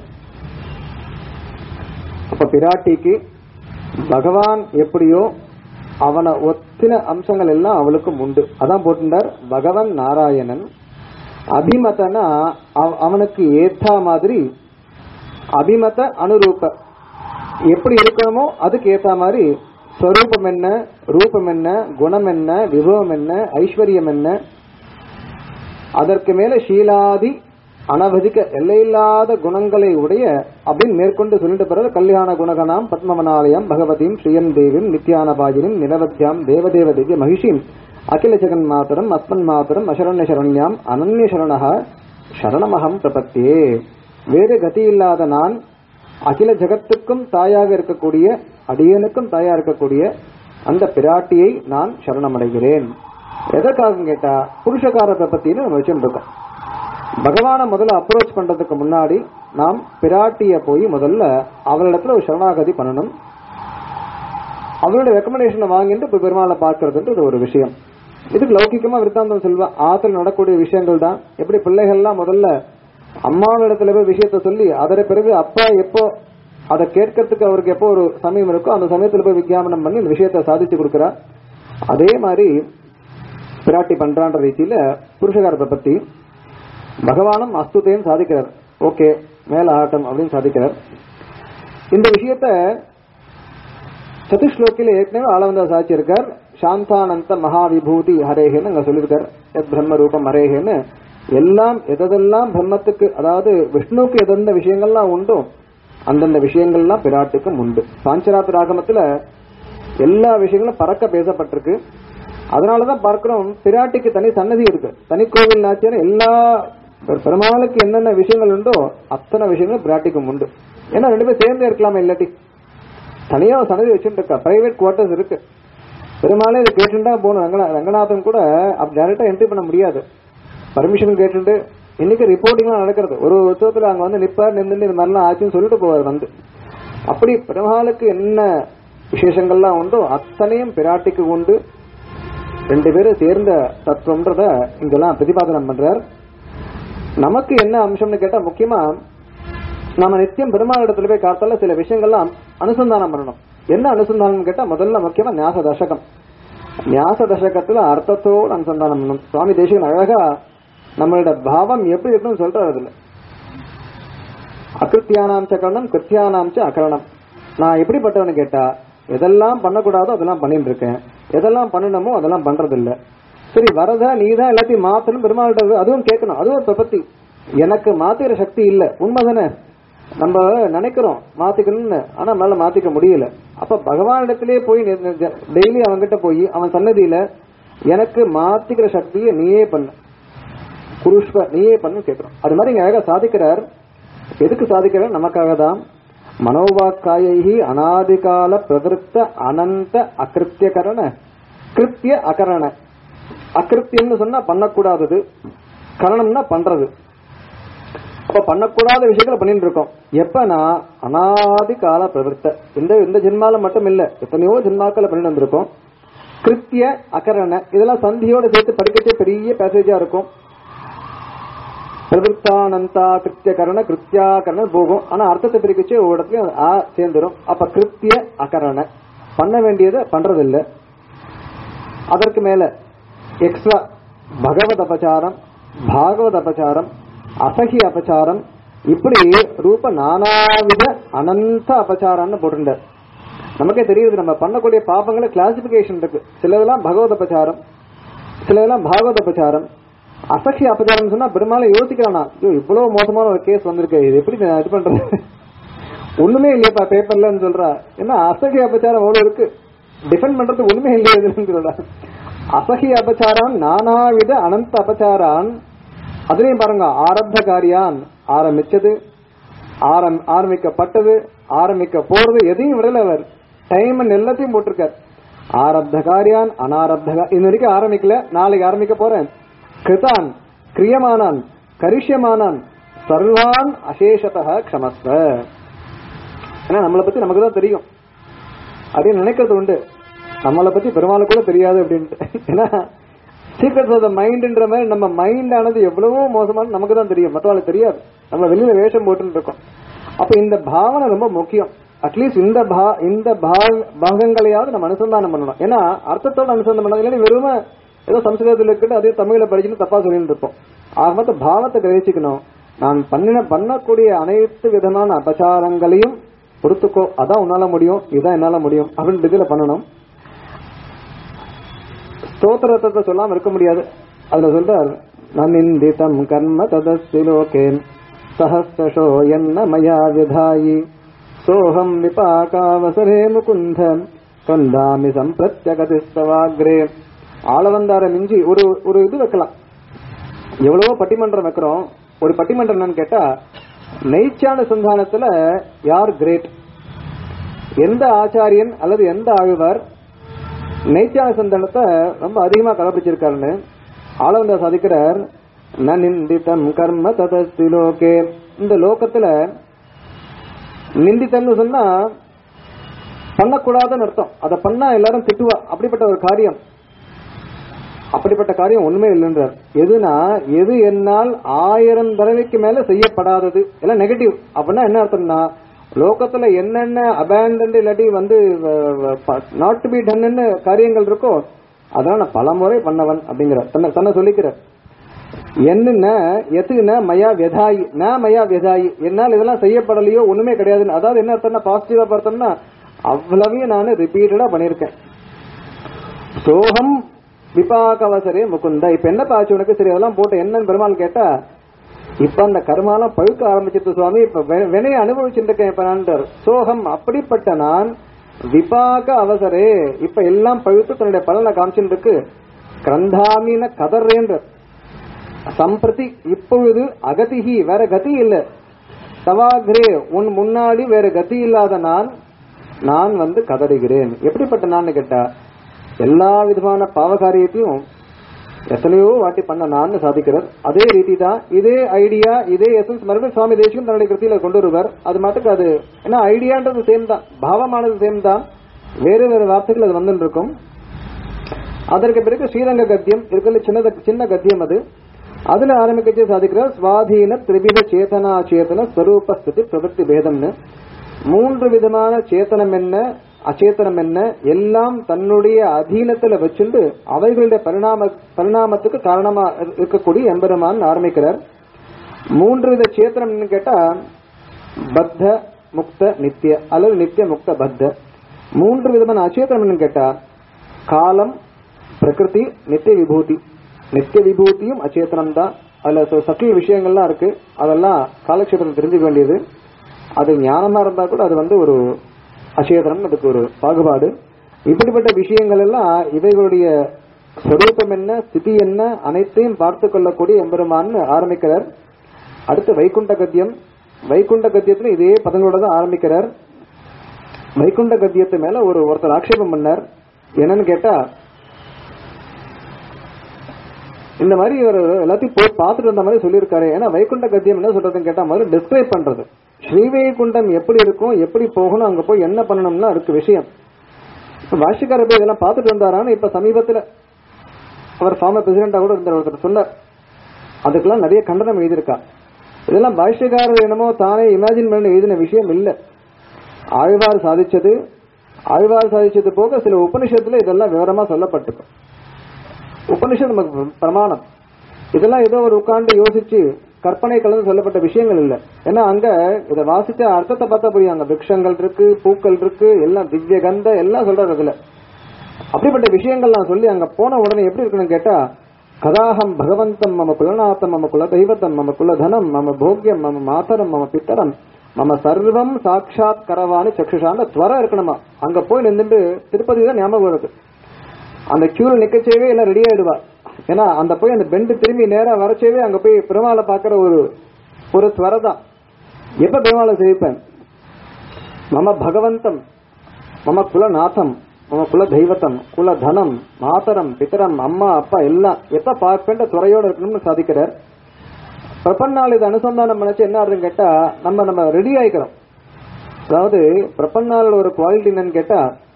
அப்ப பிராட்டிக்கு பகவான் எப்படியோ அவனை ஒத்தின அம்சங்கள் எல்லாம் அவளுக்கும் உண்டு அதான் போட்டுட்டார் பகவன் நாராயணன் அபிமதனா அவ- அவனுக்கு ஏத்தா மாதிரி அபிமத அனுரூப எப்படி இருக்கணுமோ அதுக்கு ஏத்த மாதிரி ஸ்வரூபம் என்ன ரூபம் என்ன குணம் என்ன விபவம் என்ன ஐஸ்வர்யம் என்ன அதற்கு மேல ஷீலாதி அனவதிக்க எல்லையில்லாத குணங்களை உடைய அப்படின்னு மேற்கொண்டு சொல்லிட்டு பிறகு கல்யாண குணகணாம் பத்மவனாலயம் பகவதியும் ஸ்ரீயன் தேவியும் நித்யானபாயினிம் நிரவத்யாம் தேவதேவ திவ்ய மகிஷிம் அகில ஜெகன் மாதரம் அஸ்மன் மாதரம் அசரண்ய சரண்யாம் அனன்ய சரணக சரணமகம் பிரபத்தியே வேறு கதி இல்லாத நான் அகில ஜகத்துக்கும் தாயாக இருக்கக்கூடிய அடியனுக்கும் தாயா இருக்கக்கூடிய அந்த பிராட்டியை நான் சரணமடைகிறேன் எதற்காக கேட்டா புருஷகாரத்தை பத்தின்னு நம்ம வச்சுருக்கோம் பகவானை முதல்ல அப்ரோச் பண்றதுக்கு முன்னாடி நாம் பிராட்டிய போய் முதல்ல அவளிடத்துல ஒரு சரணாகதி பண்ணணும் அவளுடைய ரெக்கமெண்டேஷனை வாங்கிட்டு இப்ப பெருமாளை பார்க்கறதுன்றது ஒரு விஷயம் இதுக்கு லௌகிக்கமா விருத்தாந்தம் சொல்வா ஆத்துல நடக்கக்கூடிய விஷயங்கள் தான் எப்படி பிள்ளைகள்லாம் முதல்ல அம்மாவிடத்துல போய் விஷயத்த சொல்லி அதற்கு பிறகு அப்பா எப்போ அதை கேட்கறதுக்கு அவருக்கு எப்போ ஒரு சமயம் இருக்கோ அந்த சமயத்துல போய் விஞ்ஞாபனம் பண்ணி இந்த விஷயத்தை சாதிச்சு கொடுக்குறா அதே மாதிரி பிராட்டி பண்றான்ற ரீதியில புருஷகாரத்தை பத்தி பகவானும் அஸ்துதையும் சாதிக்கிறார் ஓகே மேல ஆட்டம் அப்படின்னு சாதிக்கிறார் இந்த விஷயத்த சதுஸ்லோக்கில ஏற்கனவே ஆளவந்தா சாதிச்சிருக்கார் சாந்தானந்த மகாவிபூதி ஹரேகன்னு அங்க சொல்லியிருக்கார் எத் பிரம்ம ரூபம் ஹரேகன்னு எல்லாம் எதெல்லாம் பிரம்மத்துக்கு அதாவது விஷ்ணுவுக்கு எதெந்த விஷயங்கள்லாம் உண்டோ அந்தந்த விஷயங்கள்லாம் பிராட்டுக்கும் உண்டு பாஞ்சராத்திர ஆகமத்துல எல்லா விஷயங்களும் பறக்க பேசப்பட்டிருக்கு அதனாலதான் பார்க்கிறோம் பிராட்டிக்கு தனி சன்னதி இருக்கு தனி கோவில் நாச்சியான எல்லா பெருமாளுக்கு என்னென்ன விஷயங்கள் உண்டோ அத்தனை விஷயங்களும் பிராட்டிக்கும் உண்டு ஏன்னா ரெண்டு பேரும் சேர்ந்தே இருக்கலாமா இல்லாட்டி தனியா ஒரு சன்னதி வச்சுட்டு இருக்கா பிரைவேட் குவார்டர்ஸ் இருக்கு பெருமாளே இது கேட்டுட்டா போகணும் ரங்கநா ரங்கநாதன் கூட அப்படி டேரக்டா என்ட்ரி பண்ண முடியாது பர்மிஷன் கேட்டுட்டு இன்னைக்கு ரிப்போர்ட்டிங்லாம் நடக்கிறது ஒரு உற்சவத்துல அங்க வந்து நிப்பார் நின்று இது மாதிரிலாம் ஆச்சுன்னு சொல்லிட்டு போவார் வந்து அப்படி பெருமாளுக்கு என்ன விசேஷங்கள்லாம் உண்டோ அத்தனையும் பிராட்டிக்கு உண்டு ரெண்டு பேரும் சேர்ந்த தத்துவம்ன்றத இங்கெல்லாம் பிரதிபாதனம் பண்றார் நமக்கு என்ன அம்சம்னு கேட்டா முக்கியமா நாம நித்தியம் பெருமாள் இடத்துல போய் காத்தால சில விஷயங்கள்லாம் அனுசந்தானம் பண்ணணும் என்ன அனுசந்தானம் கேட்டா முதல்ல முக்கியமா ஞாச தசகம் ஞாச தசகத்துல அர்த்தத்தோடு அனுசந்தானம் பண்ணணும் சுவாமி தேசிகன் அழகா நம்மளோட பாவம் எப்படி இருக்குன்னு சொல்றாரு அதுல அகிருத்தியானாம் ச கரணம் கிருத்தியானாம் ச அகரணம் நான் எப்படிப்பட்டவனு கேட்டா எதெல்லாம் பண்ணக்கூடாதோ அதெல்லாம் பண்ணிட்டு இருக்கேன் எதெல்லாம் பண்ணணுமோ அதெல்லாம் பண்றது இல்ல சரி வரதா நீ தான் எல்லாத்தையும் மாத்தணும் பெருமாள்கிட்ட இருக்கு. அதுவும் கேட்கணும் அதுவும் ஒரு பிரபத்தி எனக்கு மாத்துகிற சக்தி இல்ல உண்மைதானே நம்ம நினைக்கிறோம் மாத்திக்கணும்னு ஆனா நம்மளால மாத்திக்க முடியல அப்ப பகவானிடத்திலே போய் டெய்லி அவன்கிட்ட போய் அவன் சன்னதியில எனக்கு மாத்திக்கிற சக்தியை நீயே பண்ணு குருஷ்வ நீயே பண்ணு கேட்கிறோம் அது மாதிரி இங்க அழகா சாதிக்கிறார் எதுக்கு சாதிக்கிறார் நமக்காக தான் மனோவாக்காயி அனாதிகால பிரவருத்த அனந்த அகிருத்தியகரண கிருத்திய அகரண அகிருத்தியம்னு சொன்னா பண்ணக்கூடாதது கரணம்னா பண்றது அப்ப பண்ணக்கூடாத விஷயங்களை பண்ணிட்டு இருக்கோம் எப்பனா அனாதி கால பிரவருத்த இந்த இந்த ஜென்மால மட்டும் இல்ல எத்தனையோ ஜென்மாக்களை பண்ணிட்டு வந்திருக்கோம் கிருத்திய அகரண இதெல்லாம் சந்தியோட சேர்த்து படிக்கச்சே பெரிய பேசேஜா இருக்கும் பிரவருத்தானந்தா கிருத்திய கரண கிருத்தியாகரண போகும் ஆனா அர்த்தத்தை பிரிக்கச்சு ஒவ்வொரு இடத்துலயும் ஆ சேர்ந்துரும் அப்ப கிருத்திய அகரண பண்ண வேண்டியதை பண்றது இல்ல அதற்கு மேல எக்ஸ்ட்ரா பகவத் அபச்சாரம் பாகவத் அபச்சாரம் அசகி அபச்சாரம் இப்படி ரூப நானாவித அனந்த அபச்சாரம்னு போட்டுட்டார் நமக்கே தெரியுது நம்ம பண்ணக்கூடிய பாபங்கள கிளாசிபிகேஷன் இருக்கு சிலதெல்லாம் பகவத் அபச்சாரம் சிலதெல்லாம் பாகவத் அபச்சாரம் அசகி அபச்சாரம் சொன்னா பெரும்பாலும் யோசிக்கிறானா ஐயோ இவ்வளவு மோசமான ஒரு கேஸ் வந்திருக்கு இது எப்படி நான் இது பண்றது ஒண்ணுமே இல்லையப்பா பேப்பர்லன்னு சொல்றா ஏன்னா அசகி அபச்சாரம் அவ்வளவு இருக்கு டிஃபெண்ட் பண்றது ஒண்ணுமே இல்லையா இதுன்னு சொல்றா அசகி அபச்சாரம் நானாவித அனந்த அபச்சாரான் அதுலயும் பாருங்க ஆரம்ப காரியான் ஆரம்பிச்சது ஆரம் ஆரம்பிக்கப்பட்டது ஆரம்பிக்க போறது எதையும் விடல அவர் டைம் எல்லாத்தையும் போட்டிருக்கார் ஆரப்த காரியான் அனாரப்த கா- இது வரைக்கும் ஆரம்பிக்கல நாளைக்கு ஆரம்பிக்க போறேன் கிருதான் கிரியமானான் கரிஷ்யமானான் சர்வான் அசேஷதா க்ஷமஸ்வ ஏன்னா நம்மளை பத்தி நமக்கு தான் தெரியும் அப்படின்னு நினைக்கிறது உண்டு நம்மளை பத்தி பெருமாளை கூட தெரியாது அப்படின்ட்டு ஏன்னா சீக்கிரட்ஸ் ஆஃப் த மைண்ட்ன்ற மாதிரி நம்ம மைண்ட் ஆனது எவ்வளவோ மோசமானது நமக்கு தான் தெரியும் மற்றவங்களுக்கு தெரியாது நம்ம வெளியில வேஷம் போட்டுன்னு இருக்கோம் அப்ப இந்த பாவனை ரொம்ப முக்கியம் அட்லீஸ்ட் இந்த பா இந்த பா- பாகங்களையாவது நம்ம அனுசந்தானம் பண்ணணும் ஏன்னா அர்த்தத்தோட அனுசந்தானம் பண்ணணும் இல்லைன்னா வெறும ஏதோ சம்ஸ்கிருதத்தில் இருக்கட்டும் அதே தமிழ்ல படிச்சுட்டு தப்பா சொல்லிட்டு இருப்போம் ஆக மொத்தம் பாவத்தை கிரகிச்சுக்கணும் நான் பண்ணின பண்ணக்கூடிய அனைத்து விதமான அபச்சாரங்களையும் பொறுத்துக்கோ அதான் உன்னால முடியும் இதான் என்னால முடியும் அப்படின்னு இதுல பண்ணணும் ஸ்தோத்திரத்தை சொல்லாம இருக்க முடியாது அதுல சொல்றார் நநிந்திதம் கர்ம ததஸ்தி லோகே சஹஸ்ரஷோ என்ன மயா விதாயி சோகம் விபாகாவசரே முகுந்த கந்தாமி சம்பிரத்யகதிஸ்தவாக்ரே ஆளவந்தார மிஞ்சி ஒரு ஒரு இது வைக்கலாம் எவ்வளவோ பட்டிமன்றம் வைக்கிறோம் ஒரு பட்டிமன்றம் என்னன்னு கேட்டா நெய்ச்சான சந்தானத்துல யார் கிரேட் எந்த ஆச்சாரியன் அல்லது எந்த ஆழ்வார் நைத்தியான சந்தனத்தை ரொம்ப அதிகமா கடைபிடிச்சிருக்காருன்னு ஆளவந்தா சாதிக்கிறார் ந நிந்திதம் கர்ம ததஸ்தி லோகே இந்த லோகத்துல நிந்தித்தம்னு சொன்னா பண்ணக்கூடாதுன்னு அர்த்தம் அதை பண்ணா எல்லாரும் திட்டுவா அப்படிப்பட்ட ஒரு காரியம் அப்படிப்பட்ட காரியம் ஒண்ணுமே இல்லைன்றார் எதுனா எது என்னால் ஆயிரம் தடவைக்கு மேல செய்யப்படாதது எல்லாம் நெகட்டிவ் அப்படின்னா என்ன அர்த்தம்னா லோகத்துல என்னென்ன அபேண்டன்ட் இல்லாட்டி வந்து நாட் டு பி டன்னு காரியங்கள் இருக்கோ அதெல்லாம் நான் பலமுறை பண்ணவன் அப்படிங்கிற தன்னை தன்னை சொல்லிக்கிறார் என்னென்ன எதுன மயா வெதாயி ந மயா வெதாயி என்னால் இதெல்லாம் செய்யப்படலையோ ஒண்ணுமே கிடையாதுன்னு அதாவது என்ன அர்த்தம்னா பாசிட்டிவா பார்த்தோம்னா அவ்வளவையும் நான் ரிப்பீட்டடா பண்ணியிருக்கேன் சோகம் விபாகவசரே முகுந்த இப்ப என்ன பாச்சு உனக்கு சரி அதெல்லாம் போட்டு என்னன்னு பெருமாள் கேட்டா இப்ப அந்த கர்மாலாம் பழுக்க ஆரம்பிச்சிட்டு சுவாமி இப்ப வெ- வினையை அனுபவிச்சுட்டு இருக்கேன் இப்ப நான் சோகம் அப்படிப்பட்ட நான் விபாக அவசரே இப்ப எல்லாம் பழுத்து தன்னுடைய பலனை காமிச்சுட்டு இருக்கு கிரந்தாமின கதர்ன்ற சம்பிரதி இப்பொழுது அகதிகி வேற கதி இல்ல தவாகிரே உன் முன்னாடி வேற கதி இல்லாத நான் நான் வந்து கதறுகிறேன் எப்படிப்பட்ட நான் கேட்டா எல்லா விதமான பாவகாரியத்தையும் எத்தனையோ வாட்டி பண்ண நான் சாதிக்கிறார் அதே ரீதி தான் இதே ஐடியா இதே எசன்ஸ் மறுபடியும் சுவாமி தேசியம் தன்னுடைய கிருத்தியில கொண்டு வருவார் அது மாட்டுக்கு அது ஏன்னா ஐடியான்றது சேம் தான் பாவமானது சேம் தான் வேறு வேறு வார்த்தைகள் அது வந்துட்டு இருக்கும் அதற்கு பிறகு ஸ்ரீரங்க கத்தியம் இருக்கிற சின்ன சின்ன கத்தியம் அது அதுல ஆரம்பிக்கச்சு சாதிக்கிறார் சுவாதீன திரிவித சேதனா சேதன ஸ்வரூப ஸ்திதி பிரவൃத்தி பேதம்னு மூன்று விதமான சேத்தனம் என்ன அச்சேதனம் என்ன எல்லாம் தன்னுடைய அதீனத்துல வச்சுண்டு அவைகளுடைய பரிணாம பரிணாமத்துக்கு காரணமா இருக்கக்கூடிய எம்பெருமான் ஆரம்பிக்கிறார் மூன்று வித சேத்தனம் கேட்டா பத்த முக்த நித்திய அல்லது நித்திய முக்த பத்த மூன்று விதமான அச்சேதனம் கேட்டா காலம் பிரகிருதி நித்திய விபூதி நித்திய விபூதியும் அச்சேதனம் தான் அதுல சில சத்திய விஷயங்கள்லாம் இருக்கு அதெல்லாம் காலக்ஷேபத்தில் தெரிஞ்சுக்க வேண்டியது அது ஞானமா இருந்தா கூட அது வந்து ஒரு அச்சேதனம் அதுக்கு ஒரு பாகுபாடு இப்படிப்பட்ட விஷயங்கள் எல்லாம் இவைகளுடைய ஸ்வரூபம் என்ன ஸ்திதி என்ன அனைத்தையும் பார்த்து கொள்ளக்கூடிய எம்பெருமான்னு ஆரம்பிக்கிறார் அடுத்து வைகுண்ட கத்தியம் வைகுண்ட கத்தியத்துல இதே பதங்களோட தான் ஆரம்பிக்கிறார் வைகுண்ட கத்தியத்து மேல ஒரு ஒருத்தர் ஆக்ஷேபம் பண்ணார் என்னன்னு கேட்டா இந்த மாதிரி ஒரு எல்லாத்தையும் போய் பார்த்துட்டு வந்த மாதிரி சொல்லியிருக்காரு ஏன்னா வைகுண்ட கத்தியம் என்ன சொல்றதுன்னு கேட்டா முதல்ல டிஸ்கிரைப் பண்றது ஸ்ரீவைகுண்டம் எப்படி இருக்கும் எப்படி போகணும் அங்க போய் என்ன பண்ணணும்னா இருக்கு விஷயம் இப்ப பாஷ்யக்காரர் போய் இதெல்லாம் பார்த்துட்டு வந்தாரான்னு இப்ப சமீபத்துல அவர் ஃபார்மர் பிரசிடண்டா கூட இருந்த ஒருத்தர் சொன்னார் அதுக்கெல்லாம் நிறைய கண்டனம் எழுதியிருக்கா இதெல்லாம் பாஷ்யக்காரர் என்னமோ தானே இமேஜின் பண்ணி எழுதின விஷயம் இல்ல ஆழ்வார் சாதிச்சது ஆழ்வார் சாதிச்சது போக சில உபனிஷத்துல இதெல்லாம் விவரமா சொல்லப்பட்டிருக்கும் உபனிஷத் நமக்கு பிரமாணம் இதெல்லாம் ஏதோ ஒரு உட்கார்ந்து யோசிச்சு கற்பனை கலந்து சொல்லப்பட்ட விஷயங்கள் இல்ல ஏன்னா அங்க இதை வாசிச்ச அர்த்தத்தை பார்த்தா புரியும் அங்க விருட்சங்கள் இருக்கு பூக்கள் இருக்கு எல்லாம் திவ்ய கந்த எல்லாம் சொல்றாரு அதுல அப்படிப்பட்ட விஷயங்கள்லாம் சொல்லி அங்க போன உடனே எப்படி இருக்கணும் கேட்டா கதாஹம் பகவந்தம் மம குலநாதம் மம குல தெய்வத்தம் மம குலதனம் மம போக்கியம் மம மாதரம் மம பித்தரம் மம சர்வம் சாட்சாத் கரவானி சக்ஷுஷான்னு துவரம் இருக்கணுமா அங்க போய் நின்றுட்டு திருப்பதி தான் ஞாபகம் வருது அந்த கியூல நிக்கச்சேவே எல்லாம் ரெடி ஆயிடுவா ஏன்னா அந்த போய் அந்த பெண்டு திரும்பி நேரா வரச்சேவே அங்க போய் பெருமாளை பாக்குற ஒரு ஒரு துவரை தான் எப்ப பெருமாளை சேவிப்பேன் மம பகவந்தம் மம குலநாதம் மம குல தெய்வத்தம் குல தனம் மாதரம் பித்தரம் அம்மா அப்பா எல்லாம் எப்ப பார்ப்பேன் துறையோட இருக்கணும்னு சாதிக்கிறார் பிரபன்னாள் இதை அனுசந்தானம் நினைச்சு என்ன ஆகுதுன்னு கேட்டா நம்ம நம்ம ரெடி ஆயிக்கிறோம் அதாவது பிரபன்னாள் ஒரு குவாலிட்டி என்னன்னு கேட்டா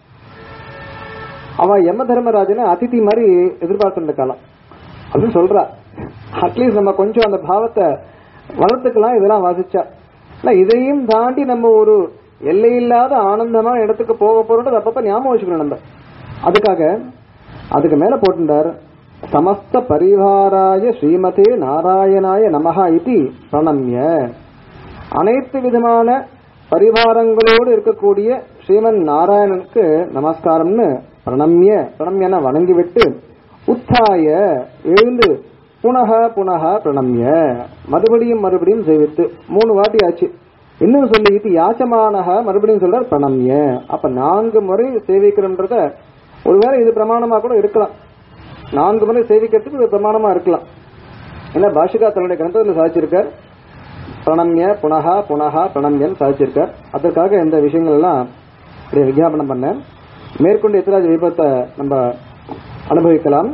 அவ யம தர்மராஜனை அதிதி மாதிரி எதிர்பார்த்துட்டு இருக்கலாம் அப்படின்னு சொல்றா அட்லீஸ்ட் நம்ம கொஞ்சம் அந்த பாவத்தை வளர்த்துக்கலாம் இதெல்லாம் வாசிச்சா ஆனா இதையும் தாண்டி நம்ம ஒரு எல்லையில்லாத ஆனந்தமான இடத்துக்கு போக போறோம் அப்பப்ப ஞாபகம் வச்சுக்கணும் நம்ம அதுக்காக அதுக்கு மேல போட்டுட்டார் சமஸ்த பரிவாராய ஸ்ரீமதே நாராயணாய நமஹா இது பிரணம்ய அனைத்து விதமான பரிவாரங்களோடு இருக்கக்கூடிய ஸ்ரீமன் நாராயணனுக்கு நமஸ்காரம்னு பிரணம்ய பிரணம்யன வணங்கிவிட்டு உத்தாய எழுந்து புனக புனக பிரணம்ய மறுபடியும் மறுபடியும் சேவித்து மூணு வாட்டி ஆச்சு இன்னும் சொல்லி இது யாச்சமானக மறுபடியும் சொல்றார் பிரணம்ய அப்ப நான்கு முறை சேவிக்கிறோம்ன்றத ஒருவேளை இது பிரமாணமா கூட இருக்கலாம் நான்கு முறை சேவிக்கிறதுக்கு இது பிரமாணமா இருக்கலாம் ஏன்னா பாஷிகா தன்னுடைய கிரந்தத்தில் சாதிச்சிருக்கார் பிரணம்ய புனகா புனகா பிரணம்யன் சாதிச்சிருக்கார் அதற்காக இந்த விஷயங்கள் எல்லாம் இப்படி விஞ்ஞாபனம் பண்ணேன் மேற்கொண்டு எத்திராஜ் விபத்தை நம்ம அனுபவிக்கலாம்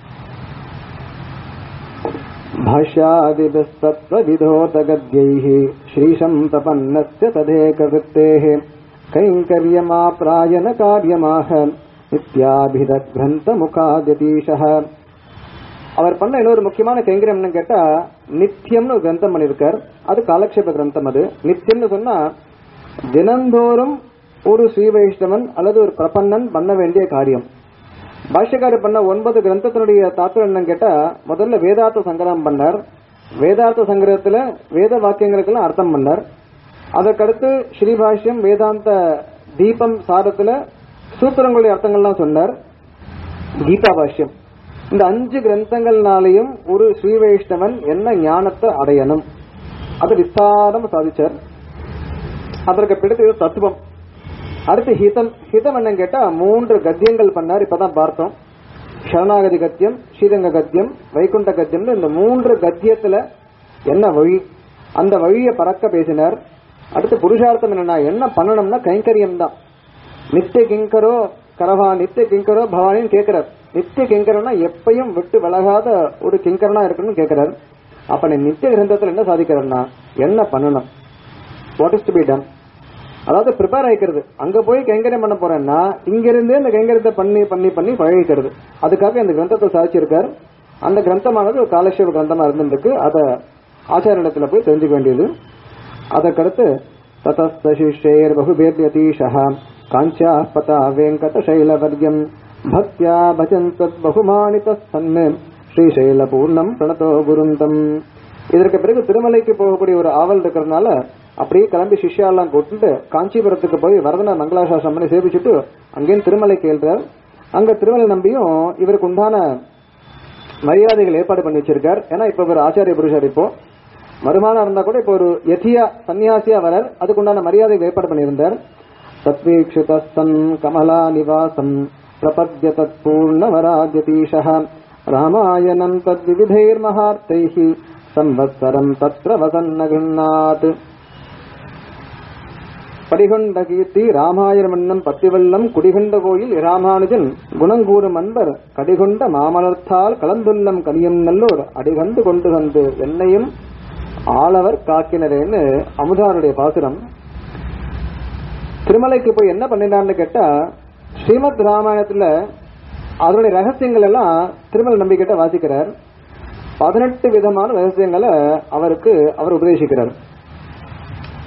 भाष्यादिभिस्तत्त्वविधोतगद्यैः श्रीशम् प्रपन्नस्य तदेकवृत्तेः कैङ्कर्यमाप्रायन कार्यमाह நித்யாபிதக்ரந்தமுகாகதீஷः அவர் பண்ண இன்னொரு முக்கியமான கைங்கரியம்னு கேட்டா நித்தியம்னு ஒரு கிரந்தம் பண்ணிருக்கார் அது காலக்ஷேப கிரந்தம் அது நித்தியம்னு சொன்னா தினந்தோறும் ஒரு ஸ்ரீ வைஷ்ணவன் அல்லது ஒரு பிரபன்னன் பண்ண வேண்டிய காரியம் பாஷ்யக்காரர் பண்ண ஒன்பது கிரந்தத்தினுடைய தாத்பரம் என்னன்னு கேட்டா முதல்ல வேதார்த்த சங்கிரகம் பண்ணார் வேதார்த்த சங்கிரகத்துல வேத வாக்கியங்களுக்கெல்லாம் அர்த்தம் பண்ணார் அதற்கடுத்து ஸ்ரீபாஷ்யம் வேதாந்த தீபம் சாரத்துல சூத்திரங்களுடைய அர்த்தங்கள்லாம் சொன்னார் கீதா பாஷ்யம் இந்த அஞ்சு கிரந்தங்கள்னாலையும் ஒரு ஸ்ரீ வைஷ்ணவன் என்ன ஞானத்தை அடையணும் அது விஸ்தாரம் சாதிச்சார் அதற்கு பிடித்து தத்துவம் அடுத்து ஹிதம் ஹிதம் என்னன்னு கேட்டா மூன்று கத்தியங்கள் பண்ணார் இப்பதான் பார்த்தோம் சரணாகதி கத்தியம் ஸ்ரீரங்க கத்தியம் வைகுண்ட கத்தியம்னு இந்த மூன்று கத்தியத்துல என்ன வழி அந்த வழியை பறக்க பேசினார் அடுத்து புருஷார்த்தம் என்னன்னா என்ன பண்ணணும்னா கைங்கரியம் தான் நித்திய கிங்கரோ கரவா நித்திய கிங்கரோ பவானின்னு கேட்கிறார் நித்திய கிங்கரனா எப்பயும் விட்டு விலகாத ஒரு கிங்கரனா இருக்கணும்னு கேட்கிறார் அப்ப நீ நித்திய கிரந்தத்துல என்ன சாதிக்கிறன்னா என்ன பண்ணணும் what is to be done அதாவது ப்ரிப்பேர் ஆயிக்கிறது அங்க போய் கைங்கரியம் பண்ண போறேன்னா இங்க இருந்தே இந்த கைங்கரியத்தை பண்ணி பண்ணி பண்ணி பழகிக்கிறது அதுக்காக இந்த கிரந்தத்தை சாதிச்சிருக்கார் அந்த கிரந்தமானது ஒரு காலக்ஷேப கிரந்தமா இருந்திருக்கு அத ஆச்சாரியத்துல போய் தெரிஞ்சுக்க வேண்டியது அதற்கடுத்து ததஸ்திஷேர் பகுபேத்யதீஷः காஞ்சியா பதா வெங்கட சைலவர்யம் பக்தியா பஜன் தத் பகுமானித சன்னு ஸ்ரீசைல பூர்ணம் பிரணதோ குருந்தம் இதற்கு பிறகு திருமலைக்கு போகக்கூடிய ஒரு ஆவல் இருக்கிறதுனால அப்படியே கிளம்பி சிஷ்யாலாம் கூட்டிட்டு காஞ்சிபுரத்துக்கு போய் வரதன மங்களாசாசனம் பண்ணி சேவிச்சுட்டு அங்கேயும் திருமலை கேள்றார் அங்க திருமலை நம்பியும் இவருக்கு உண்டான மரியாதைகள் ஏற்பாடு பண்ணி வச்சிருக்கார் ஏன்னா இப்ப ஒரு ஆச்சாரிய புருஷர் இப்போ மருமானம் இருந்தா கூட இப்போ ஒரு யதியா சன்னியாசியா வரார் அதுக்குண்டான மரியாதைகள் ஏற்பாடு பண்ணியிருந்தார் தத்வீக்ஷிதஸ்தன் கமலா நிவாசம் பிரபத்ய தத் பூர்ணவராஜதீஷः ராமாயணம் தத் விவிதைர்மஹார்த்தைः சம்வத்சரம் தத்ர வசன்ன கிருண்ணாத் படிகொண்ட கீர்த்தி ராமாயணமன்னம் பத்திவெள்ளம் குடிகொண்ட கோயில் இராமானுஜன் குணங்கூறும் அன்பர் கடிகொண்ட மாமலர்த்தால் கலந்துள்ளம் கனியம் நல்லோர் அடிகண்டு கொண்டு வந்து என்னையும் ஆளவர் காக்கினரேன்னு அமுதாருடைய பாசுரம் திருமலைக்கு போய் என்ன பண்ணினார்னு கேட்டா ஸ்ரீமத் ராமாயணத்துல அதனுடைய ரகசியங்கள் எல்லாம் திருமல் நம்பிக்கிட்ட வாசிக்கிறார் பதினெட்டு விதமான ரகசியங்களை அவருக்கு அவர் உபதேசிக்கிறார்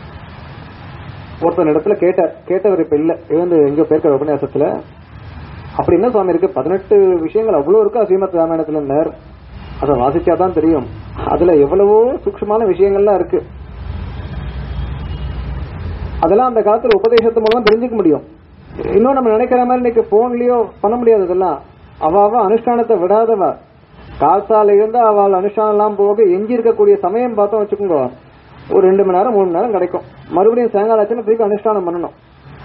ஒருத்தன் இடத்துல கேட்டார் கேட்டவர் இப்ப இல்ல இவந்து எங்க பேர்க்கிற உபன்யாசத்துல அப்படி என்ன சுவாமி இருக்கு பதினெட்டு விஷயங்கள் அவ்வளவு இருக்கா ஸ்ரீமத் ராமாயணத்துல நேர் அதை வாசிச்சாதான் தெரியும் அதுல எவ்வளவோ சூக்ஷ்மமான விஷயங்கள்லாம் இருக்கு அதெல்லாம் அந்த காலத்துல உபதேசத்து மூலமா தெரிஞ்சுக்க முடியும் இன்னும் நம்ம நினைக்கிற மாதிரி இன்னைக்கு போன்லயோ பண்ண முடியாது இதெல்லாம் அவ அவ அனுஷ்டானத்தை விடாதவ காசால இருந்து அவள் அனுஷ்டானம் எல்லாம் போக எஞ்சி இருக்கக்கூடிய சமயம் பார்த்தோம் வச்சுக்கோங்க ஒரு ரெண்டு மணி நேரம் மூணு மணி நேரம் கிடைக்கும் மறுபடியும் சாயங்காலம் ஆச்சுன்னா திருப்பி அனுஷ்டானம் பண்ணணும்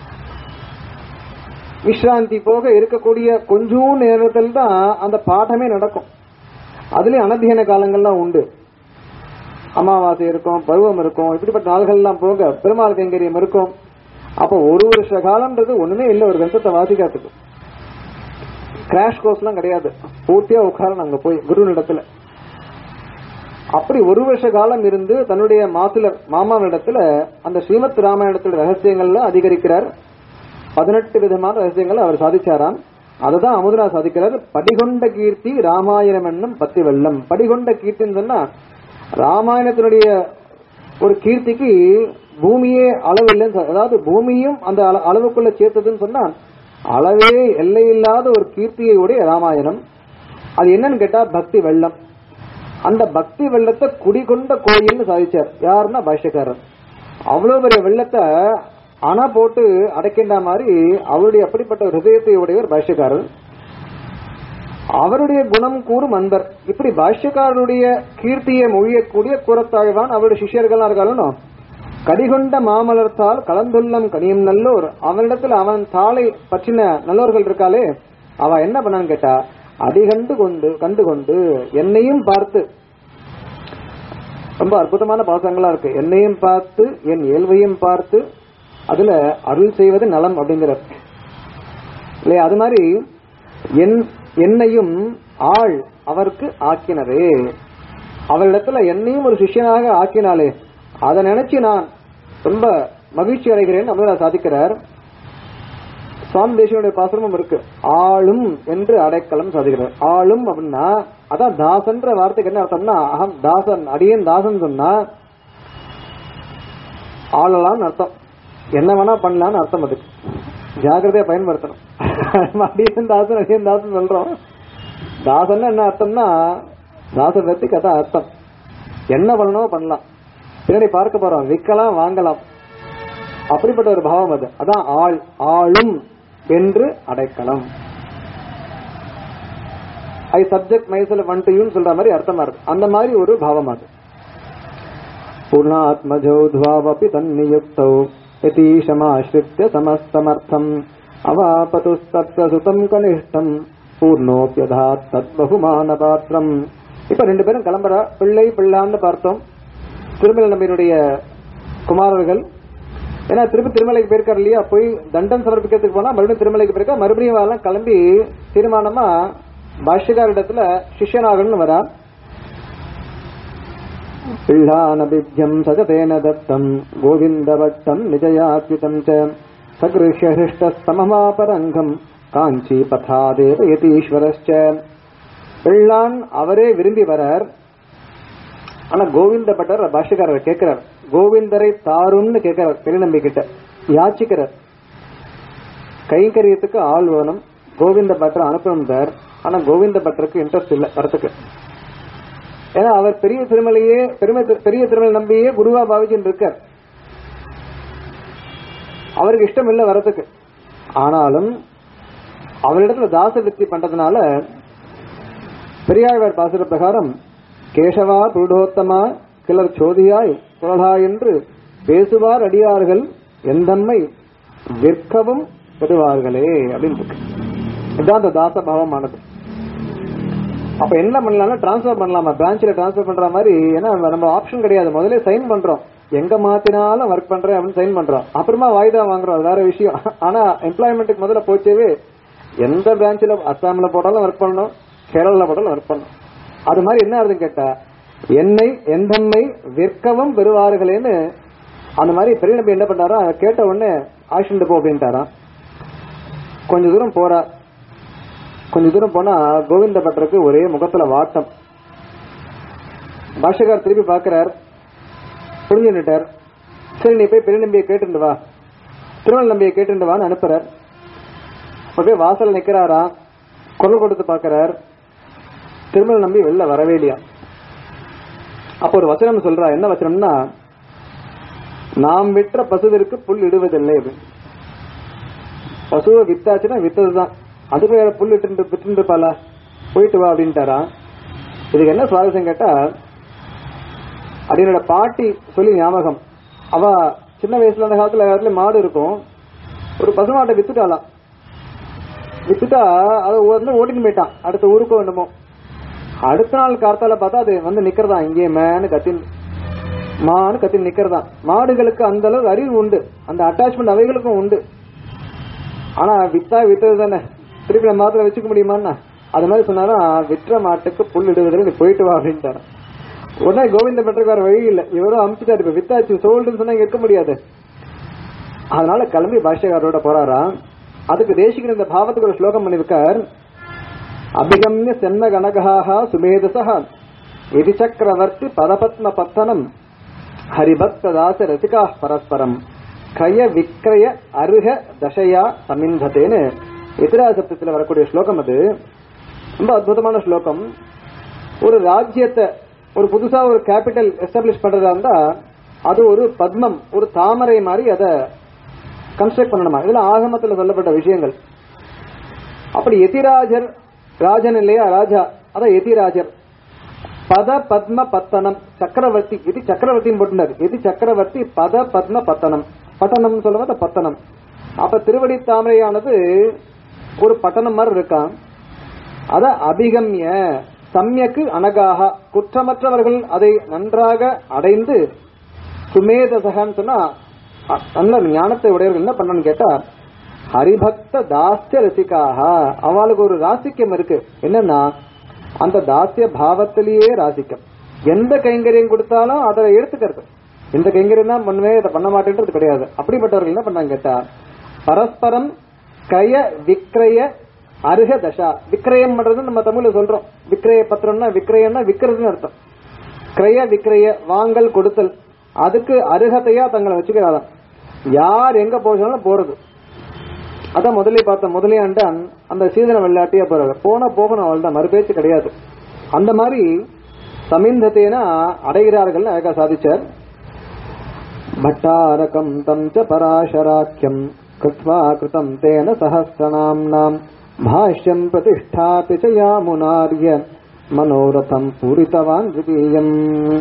விஸ்ராந்தி போக இருக்கக்கூடிய கொஞ்சம் நேரத்தில் தான் அந்த பாடமே நடக்கும் அதுலயும் அனத்தியன காலங்கள்லாம் உண்டு அமாவாசை இருக்கும் பருவம் இருக்கும் இப்படிப்பட்ட நாள்கள்லாம் போக பெருமாள் கைங்கரியம் இருக்கும் அப்போ ஒரு வருஷ காலம்ன்றது ஒண்ணுமே இல்லை ஒரு கிரந்தத்தை வாசிக்கிறதுக்கு கிராஷ் கோர்ஸ்லாம் கிடையாது பூர்த்தியா உட்காரணும் அங்க போய் குருவினிடத்துல அப்படி ஒரு வருஷ காலம் இருந்து தன்னுடைய மாத்துல மாமாவிடத்துல அந்த ஸ்ரீமத் ராமாயணத்துல ரகசியங்கள்ல அதிகரிக்கிறார் பதினெட்டு விதமான ரகசியங்களை அவர் சாதிச்சாராம் அதுதான் அமுதனா சாதிக்கிறார் படிகொண்ட கீர்த்தி ராமாயணம் என்னும் பத்தி வெள்ளம் படிகொண்ட கீர்த்தின்னு சொன்னா ராமாயணத்தினுடைய ஒரு கீர்த்திக்கு பூமியே அளவு இல்லைன்னு சொல்~ அதாவது பூமியும் அந்த அள- அளவுக்குள்ள சேர்த்ததுன்னு சொன்னா அளவே எல்லையில்லாத ஒரு கீர்த்தியை உடைய ராமாயணம் அது என்னன்னு கேட்டா பக்தி வெள்ளம் அந்த பக்தி வெள்ளத்தை குடிகொண்ட கோயில்னு சாதிச்சார் யாருன்னா பாஷ்யக்காரர் அவ்வளவு பெரிய வெள்ளத்தை அணை போட்டு அடைக்கின்ற மாதிரி அவருடைய அப்படிப்பட்ட ஒரு ஹிருதயத்தை உடையவர் பாஷ்யக்காரர் அவருடைய குணம் கூறும் அன்பர் இப்படி பாஷ்யக்காரருடைய கீர்த்தியை மொழியக்கூடிய கூறத்தாழ்வான் அவருடைய சிஷ்யர்கள் இருக்காலும் கடிகொண்ட மாமலர்த்தால் கலந்துள்ளம் கனியும் நல்லோர் அவனிடத்துல அவன் தாளை பற்றின நல்லோர்கள் இருக்காளே அவ என்ன பண்ணான்னு கேட்டா அதிகண்டு கொண்டு கண்டு கொண்டு என்னையும் பார்த்து ரொம்ப அற்புதமான பாசங்களா இருக்கு என்னையும் பார்த்து என் இயல்பையும் பார்த்து அதுல அருள் செய்வது நலம் அப்படிங்கிறார் இல்லையா அது மாதிரி என் என்னையும் ஆள் அவருக்கு ஆக்கினரே அவரிடத்துல என்னையும் ஒரு சிஷ்யனாக ஆக்கினாலே அதை நினைச்சு நான் ரொம்ப மகிழ்ச்சி அடைகிறேன் அப்படின்னு சாதிக்கிறார் சுவாமி தேசியனுடைய பாசுரமும் இருக்கு ஆளும் என்று அடைக்கலம் சாதிக்கிறார் ஆளும் அப்படின்னா அதான் தாசன்ற வார்த்தைக்கு என்ன அர்த்தம்னா அகம் தாசன் அடியேன் தாசன் சொன்னா ஆளலாம்னு அர்த்தம் என்ன வேணா பண்ணலாம்னு அர்த்தம் அதுக்கு ஜாக்கிரதையா பயன்படுத்தணும் அடியேன் தாசன் அடியேன் தாசன் சொல்றோம் தாசன் என்ன அர்த்தம்னா தாசபத்துக்கு அதான் அர்த்தம் என்ன பண்ணணுமோ பண்ணலாம் பின்னாடி பார்க்க போறோம் விற்கலாம் வாங்கலாம் அப்படிப்பட்ட ஒரு பாவம் அது அதான் ஆள் ஆளும் என்று அடைக்கலம் I subject myself unto யூன்னு சொல்ற மாதிரி அர்த்தமா இருக்கு அந்த மாதிரி ஒரு பாவம் அது பூர்ணாத்மஜௌத்வாவபி தன்னியுக்தௌ யதீஷமாஸ்ரித்ய சமஸ்தமர்த்தம் அவாபதுஸ்தத்வசுதம் கனிஷ்டம் பூர்ணோப்பியதாத் தத் பகுமான பாத்திரம் இப்ப ரெண்டு பேரும் கிளம்புறா பிள்ளை பிள்ளான்னு பார்த்தோம் திருமலை நம்பியினுடைய குமாரர்கள் ஏன்னா திருப்பி திருமலைக்கு போயிருக்காரு இல்லையா போய் தண்டம் சமர்ப்பிக்கிறதுக்கு போனா மறுபடியும் திருமலைக்கு போயிருக்கா மறுபடியும் எல்லாம் கிளம்பி தீர்மானமா பாஷ்யகாரிடத்துல சிஷ்யனாகணும்னு வரா பிள்ளானபித்யம் சகதேன தத்தம் கோவிந்தவட்டம் நிஜயாத்விதம் ச சகிருஷ்ய ஹிருஷ்டஸ்தமமாபரங்கம் காஞ்சி பதாதேவ யதீஸ்வரஸ்ச பிள்ளான் அவரே விரும்பி வரார் ஆனா கோவிந்த பட்டர் பாஷ்யக்காரர் கேட்கிறார் கோவிந்தரை தாருன்னு கேட்கிறார் பெருநம்பி கிட்ட யாச்சிக்கிறார் கைங்கரியத்துக்கு ஆள் வேணும் கோவிந்த பட்டர் அனுப்பணும் சார் ஆனா கோவிந்த பட்டருக்கு இன்ட்ரெஸ்ட் இல்ல வரத்துக்கு ஏன்னா அவர் பெரிய திருமலையே பெருமை பெரிய திருமலை நம்பியே குருவா பாவிச்சுட்டு இருக்கார் அவருக்கு இஷ்டம் இல்ல வரத்துக்கு ஆனாலும் அவரிடத்துல தாச வித்தி பண்றதுனால பெரியாழ்வார் பாசுர பிரகாரம் கேசவா புருடோத்தமா கிளர் சோதியாய் புரளா என்று பேசுவார் அடியார்கள் எந்தம்மை விற்கவும் பெறுவார்களே அப்படின்னு இருக்கு இதுதான் அந்த தாச பாவமானது அப்ப என்ன பண்ணலாம்னா டிரான்ஸ்பர் பண்ணலாமா பிரான்ச்ல டிரான்ஸ்பர் பண்ற மாதிரி ஏன்னா நம்ம ஆப்ஷன் கிடையாது முதல்ல சைன் பண்றோம் எங்க மாத்தினாலும் ஒர்க் பண்றேன் அப்படின்னு சைன் பண்றோம் அப்புறமா வாய்தா வாங்குறோம் அது வேற விஷயம் ஆனா எம்ப்ளாய்மெண்ட்டுக்கு முதல்ல போச்சேவே எந்த பிரான்ச்ல அஸ்ஸாம்ல போட்டாலும் ஒர்க் பண்ணணும் கேரளால போட்டாலும் ஒர்க் பண்ணணும் அது மாதிரி என்ன ஆகுதுன்னு கேட்டா என்னை எந்தம்மை விற்கவும் பெறுவார்களேன்னு அந்த மாதிரி பெரிய நம்பி என்ன பண்ணாரோ அதை கேட்ட உடனே ஆக்ஷன் போ அப்படின்ட்டாராம் கொஞ்ச தூரம் போறா கொஞ்ச தூரம் போனா கோவிந்த பட்டருக்கு ஒரே முகத்துல வாட்டம் பாஷகார் திருப்பி பாக்குறார் புரிஞ்சுட்டார் சரி நீ போய் பெரிய நம்பியை கேட்டுட்டு வா திருவள் நம்பியை கேட்டுட்டு வான்னு அனுப்புறார் அப்படியே வாசல் நிக்கிறாரா குரல் கொடுத்து பாக்குறார் திருமல் நம்பி வெளில வரவே இல்லையா அப்ப ஒரு வசனம் சொல்றா என்ன வசனம்னா நாம் விற்ற பசுவிற்கு புல் இடுவதில்லை அப்படின்னு. பசுவை வித்தாச்சுன்னா வித்ததுதான் அதுக்கு வேற புல் இட்டு விட்டு இருப்பாள போயிட்டு வா அப்படின்ட்டாரா இதுக்கு என்ன சுவாரஸ்யம் கேட்டா அடியோட பாட்டி சொல்லி ஞாபகம் அவ சின்ன வயசுல அந்த காலத்துல இடத்துல மாடு இருக்கும் ஒரு பசுமாட்டை வித்துட்டாளாம் வித்துட்டா அதை வந்து ஓட்டிட்டு போயிட்டான் அடுத்த ஊருக்கோ என்னமோ அடுத்த நாள் கார்த்தால பார்த்தா அது வந்து நிக்கிறதா இங்கே மேனு கத்தின் மானு கத்தி நிக்கிறதா மாடுகளுக்கு அந்த அளவு அறிவு உண்டு அந்த அட்டாச்மெண்ட் அவைகளுக்கும் உண்டு ஆனா வித்தா வித்தது தானே திருப்பி நம்ம மாத்திர வச்சுக்க முடியுமான்னா அது மாதிரி சொன்னாரா விற்ற மாட்டுக்கு புல் இடுவதில் நீ போயிட்டு வா அப்படின்ட்டாரு உடனே கோவிந்த பட்டருக்கு வேற வழி இல்லை இவரும் அமிச்சுட்டாரு இப்ப வித்தாச்சு சோல்டுன்னு சொன்னா இங்க இருக்க முடியாது அதனால கிளம்பி பாஷ்யக்காரரோட போறாரா அதுக்கு தேசிகன் இந்த பாவத்துக்கு ஒரு ஸ்லோகம் பண்ணிருக்கார் அபிகம்ய சென்ன கனகாக சுமேதசா எதி சக்கரவர்த்தி பதபத்ம பத்தனம் ஹரிபக்ததாச ரசிகா பரஸ்பரம் கய விக்ரய அருக தசையா சமிந்ததேன்னு எதிராசப்தத்தில் வரக்கூடிய ஸ்லோகம் அது ரொம்ப அற்புதமான ஸ்லோகம் ஒரு ராஜ்யத்தை ஒரு புதுசா ஒரு கேபிட்டல் எஸ்டாப்ளிஷ் பண்றதா இருந்தா அது ஒரு பத்மம் ஒரு தாமரை மாதிரி அதை கன்ஸ்ட்ரக்ட் பண்ணணுமா இதுல ஆகமத்துல சொல்லப்பட்ட விஷயங்கள் அப்படி எதிராஜர் ராஜன் இல்லையா ராஜா அதான் எதிராஜர் பத பத்ம பத்தனம் சக்கரவர்த்தி இது சக்கரவர்த்தின்னு போட்டுனார் இது சக்கரவர்த்தி பத பத்ம பத்தனம் பட்டணம் சொல்லுவது பத்தனம் அப்ப திருவடி தாமரையானது ஒரு பட்டணம் மாதிரி இருக்கான் அத அபிகம்ய சம்யக்கு அனகாக குற்றமற்றவர்கள் அதை நன்றாக அடைந்து சுமேதசகன்னு சொன்னா அ- நல்ல ஞானத்தை உடையவர்கள் என்ன பண்ணணும்னு கேட்டா ஹரிபக்த தாஸ்ய ரசிகாக அவளுக்கு ஒரு ராசிக்கம் இருக்கு என்னன்னா அந்த தாஸ்ய பாவத்திலேயே ராசிக்கம் எந்த கைங்கரியம் கொடுத்தாலும் அதை எடுத்துக்கிறது இந்த கைங்கரியம் தான் பண்ணுவே இதை பண்ண மாட்டேன்றது கிடையாது அப்படிப்பட்டவர்கள் என்ன பண்ணாங்க கேட்டா பரஸ்பரம் கய விக்ரய அருக தசா விக்ரயம் பண்றது நம்ம தமிழ்ல சொல்றோம் விக்ரய பத்திரம்னா விக்ரயம்னா விக்கிறதுன்னு அர்த்தம் கிரய விக்ரய வாங்கல் கொடுத்தல் அதுக்கு அருகதையா தங்களை வச்சுக்கிறாராம் யார் எங்க போச்சாலும் போறது அதான் முதலே பார்த்த முதலியாண்ட அந்த சீதன வெள்ளாட்டியா போறாரு போனா போகணும் அவள் தான் மறுபேச்சு கிடையாது அந்த மாதிரி சமிந்தத்தேனா அடைகிறார்கள் அழகா சாதிச்சார் பட்டாரகம் தம் ச பராசராக்கியம் கிருத்வா கிருதம் தேன சஹஸ்ரநாம்னாம் பாஷ்யம் பிரதிஷ்டாபி ச யாமுனார்ய மனோரதம் பூரித்தவான் திதீயம்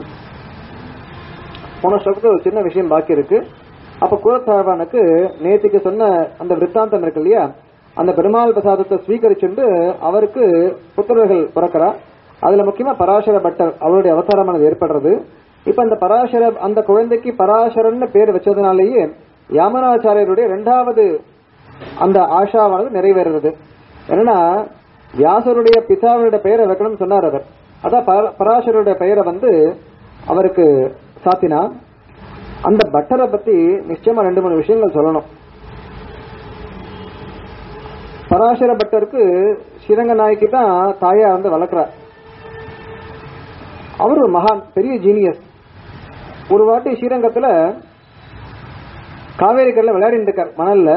போன ஸ்லோகத்துல ஒரு சின்ன விஷயம் பாக்கி இருக்கு அப்ப குலத்தாழ்வானுக்கு நேத்திக்கு சொன்ன அந்த விற்த்தாந்தம் இருக்கு இல்லையா அந்த பெருமாள் பிரசாதத்தை ஸ்வீகரிச்சுண்டு அவருக்கு புத்திரர்கள் பிறக்கிறா அதுல முக்கியமா பராசர பட்டர் அவருடைய அவதாரமானது ஏற்படுறது இப்ப அந்த பராசர அந்த குழந்தைக்கு பராசரன்னு பேர் வச்சதுனாலேயே யாமனாச்சாரியருடைய இரண்டாவது அந்த ஆஷாவானது நிறைவேறுறது என்னன்னா வியாசருடைய பிதாவினுடைய பெயரை வைக்கணும்னு சொன்னார் அவர் அதான் பர- பராசருடைய பெயரை வந்து அவருக்கு சாத்தினா அந்த பட்டரை பத்தி நிச்சயமா ரெண்டு மூணு விஷயங்கள் சொல்லணும் பராசர பட்டருக்கு ஸ்ரீரங்க நாய்க்கு தான் தாயா வந்து வளர்க்கிறார் அவர் ஒரு மகான் பெரிய ஜீனியஸ் ஒரு வாட்டி ஸ்ரீரங்கத்துல காவேரி கரையில விளையாடிட்டு இருக்கார் மணல்ல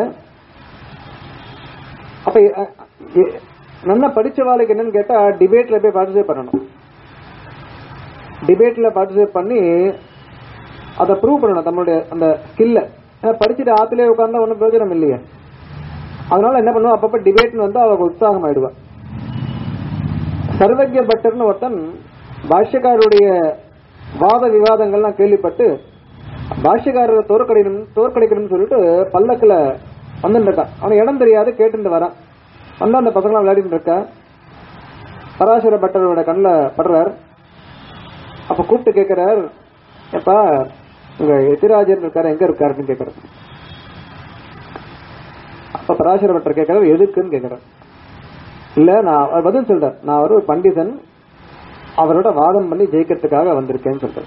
அப்ப அ, எ- நல்லா படிச்சவாளுக்கு என்னன்னு கேட்டா டிபேட்ல போய் பார்ட்டிசிபேட் பண்ணணும் டிபேட்ல பார்ட்டிசிபேட் பண்ணி அதை ப்ரூவ் பண்ணணும் நம்மளுடைய அந்த ஸ்கில்ல படிச்சுட்டு ஆத்திலே உட்கார்ந்தா ஒன்றும் பிரயோஜனம் இல்லையே அதனால என்ன பண்ணுவா அப்பப்ப டிபேட்னு வந்து அவளுக்கு உற்சாகம் ஆயிடுவா சர்வஜ்ய பட்டர்னு ஒருத்தன் பாஷ்யக்காரருடைய வாத விவாதங்கள்லாம் கேள்விப்பட்டு பாஷ்யக்காரரை தோற்கடிக்கணும் தோற்கடிக்கணும்னு சொல்லிட்டு பல்லக்குல வந்துட்டு இருக்கான் அவன் இடம் தெரியாது கேட்டுட்டு வரான் வந்து அந்த பசங்களாம் விளையாடிட்டு இருக்கா பராசர பட்டரோட கண்ணில் படுறார் அப்ப கூப்பிட்டு கேட்கிறார் எப்பா உங்க எதிராஜர் இருக்காரு எங்க இருக்காருன்னு கேட்கிறார் அப்ப பராசர பட்டர் கேட்கிறார் எதுக்குன்னு கேட்கிறார் இல்ல நான் அவர் பதில் சொல்றார் நான் ஒரு பண்டிதன் அவரோட வாதம் பண்ணி ஜெயிக்கிறதுக்காக வந்திருக்கேன்னு சொல்றார்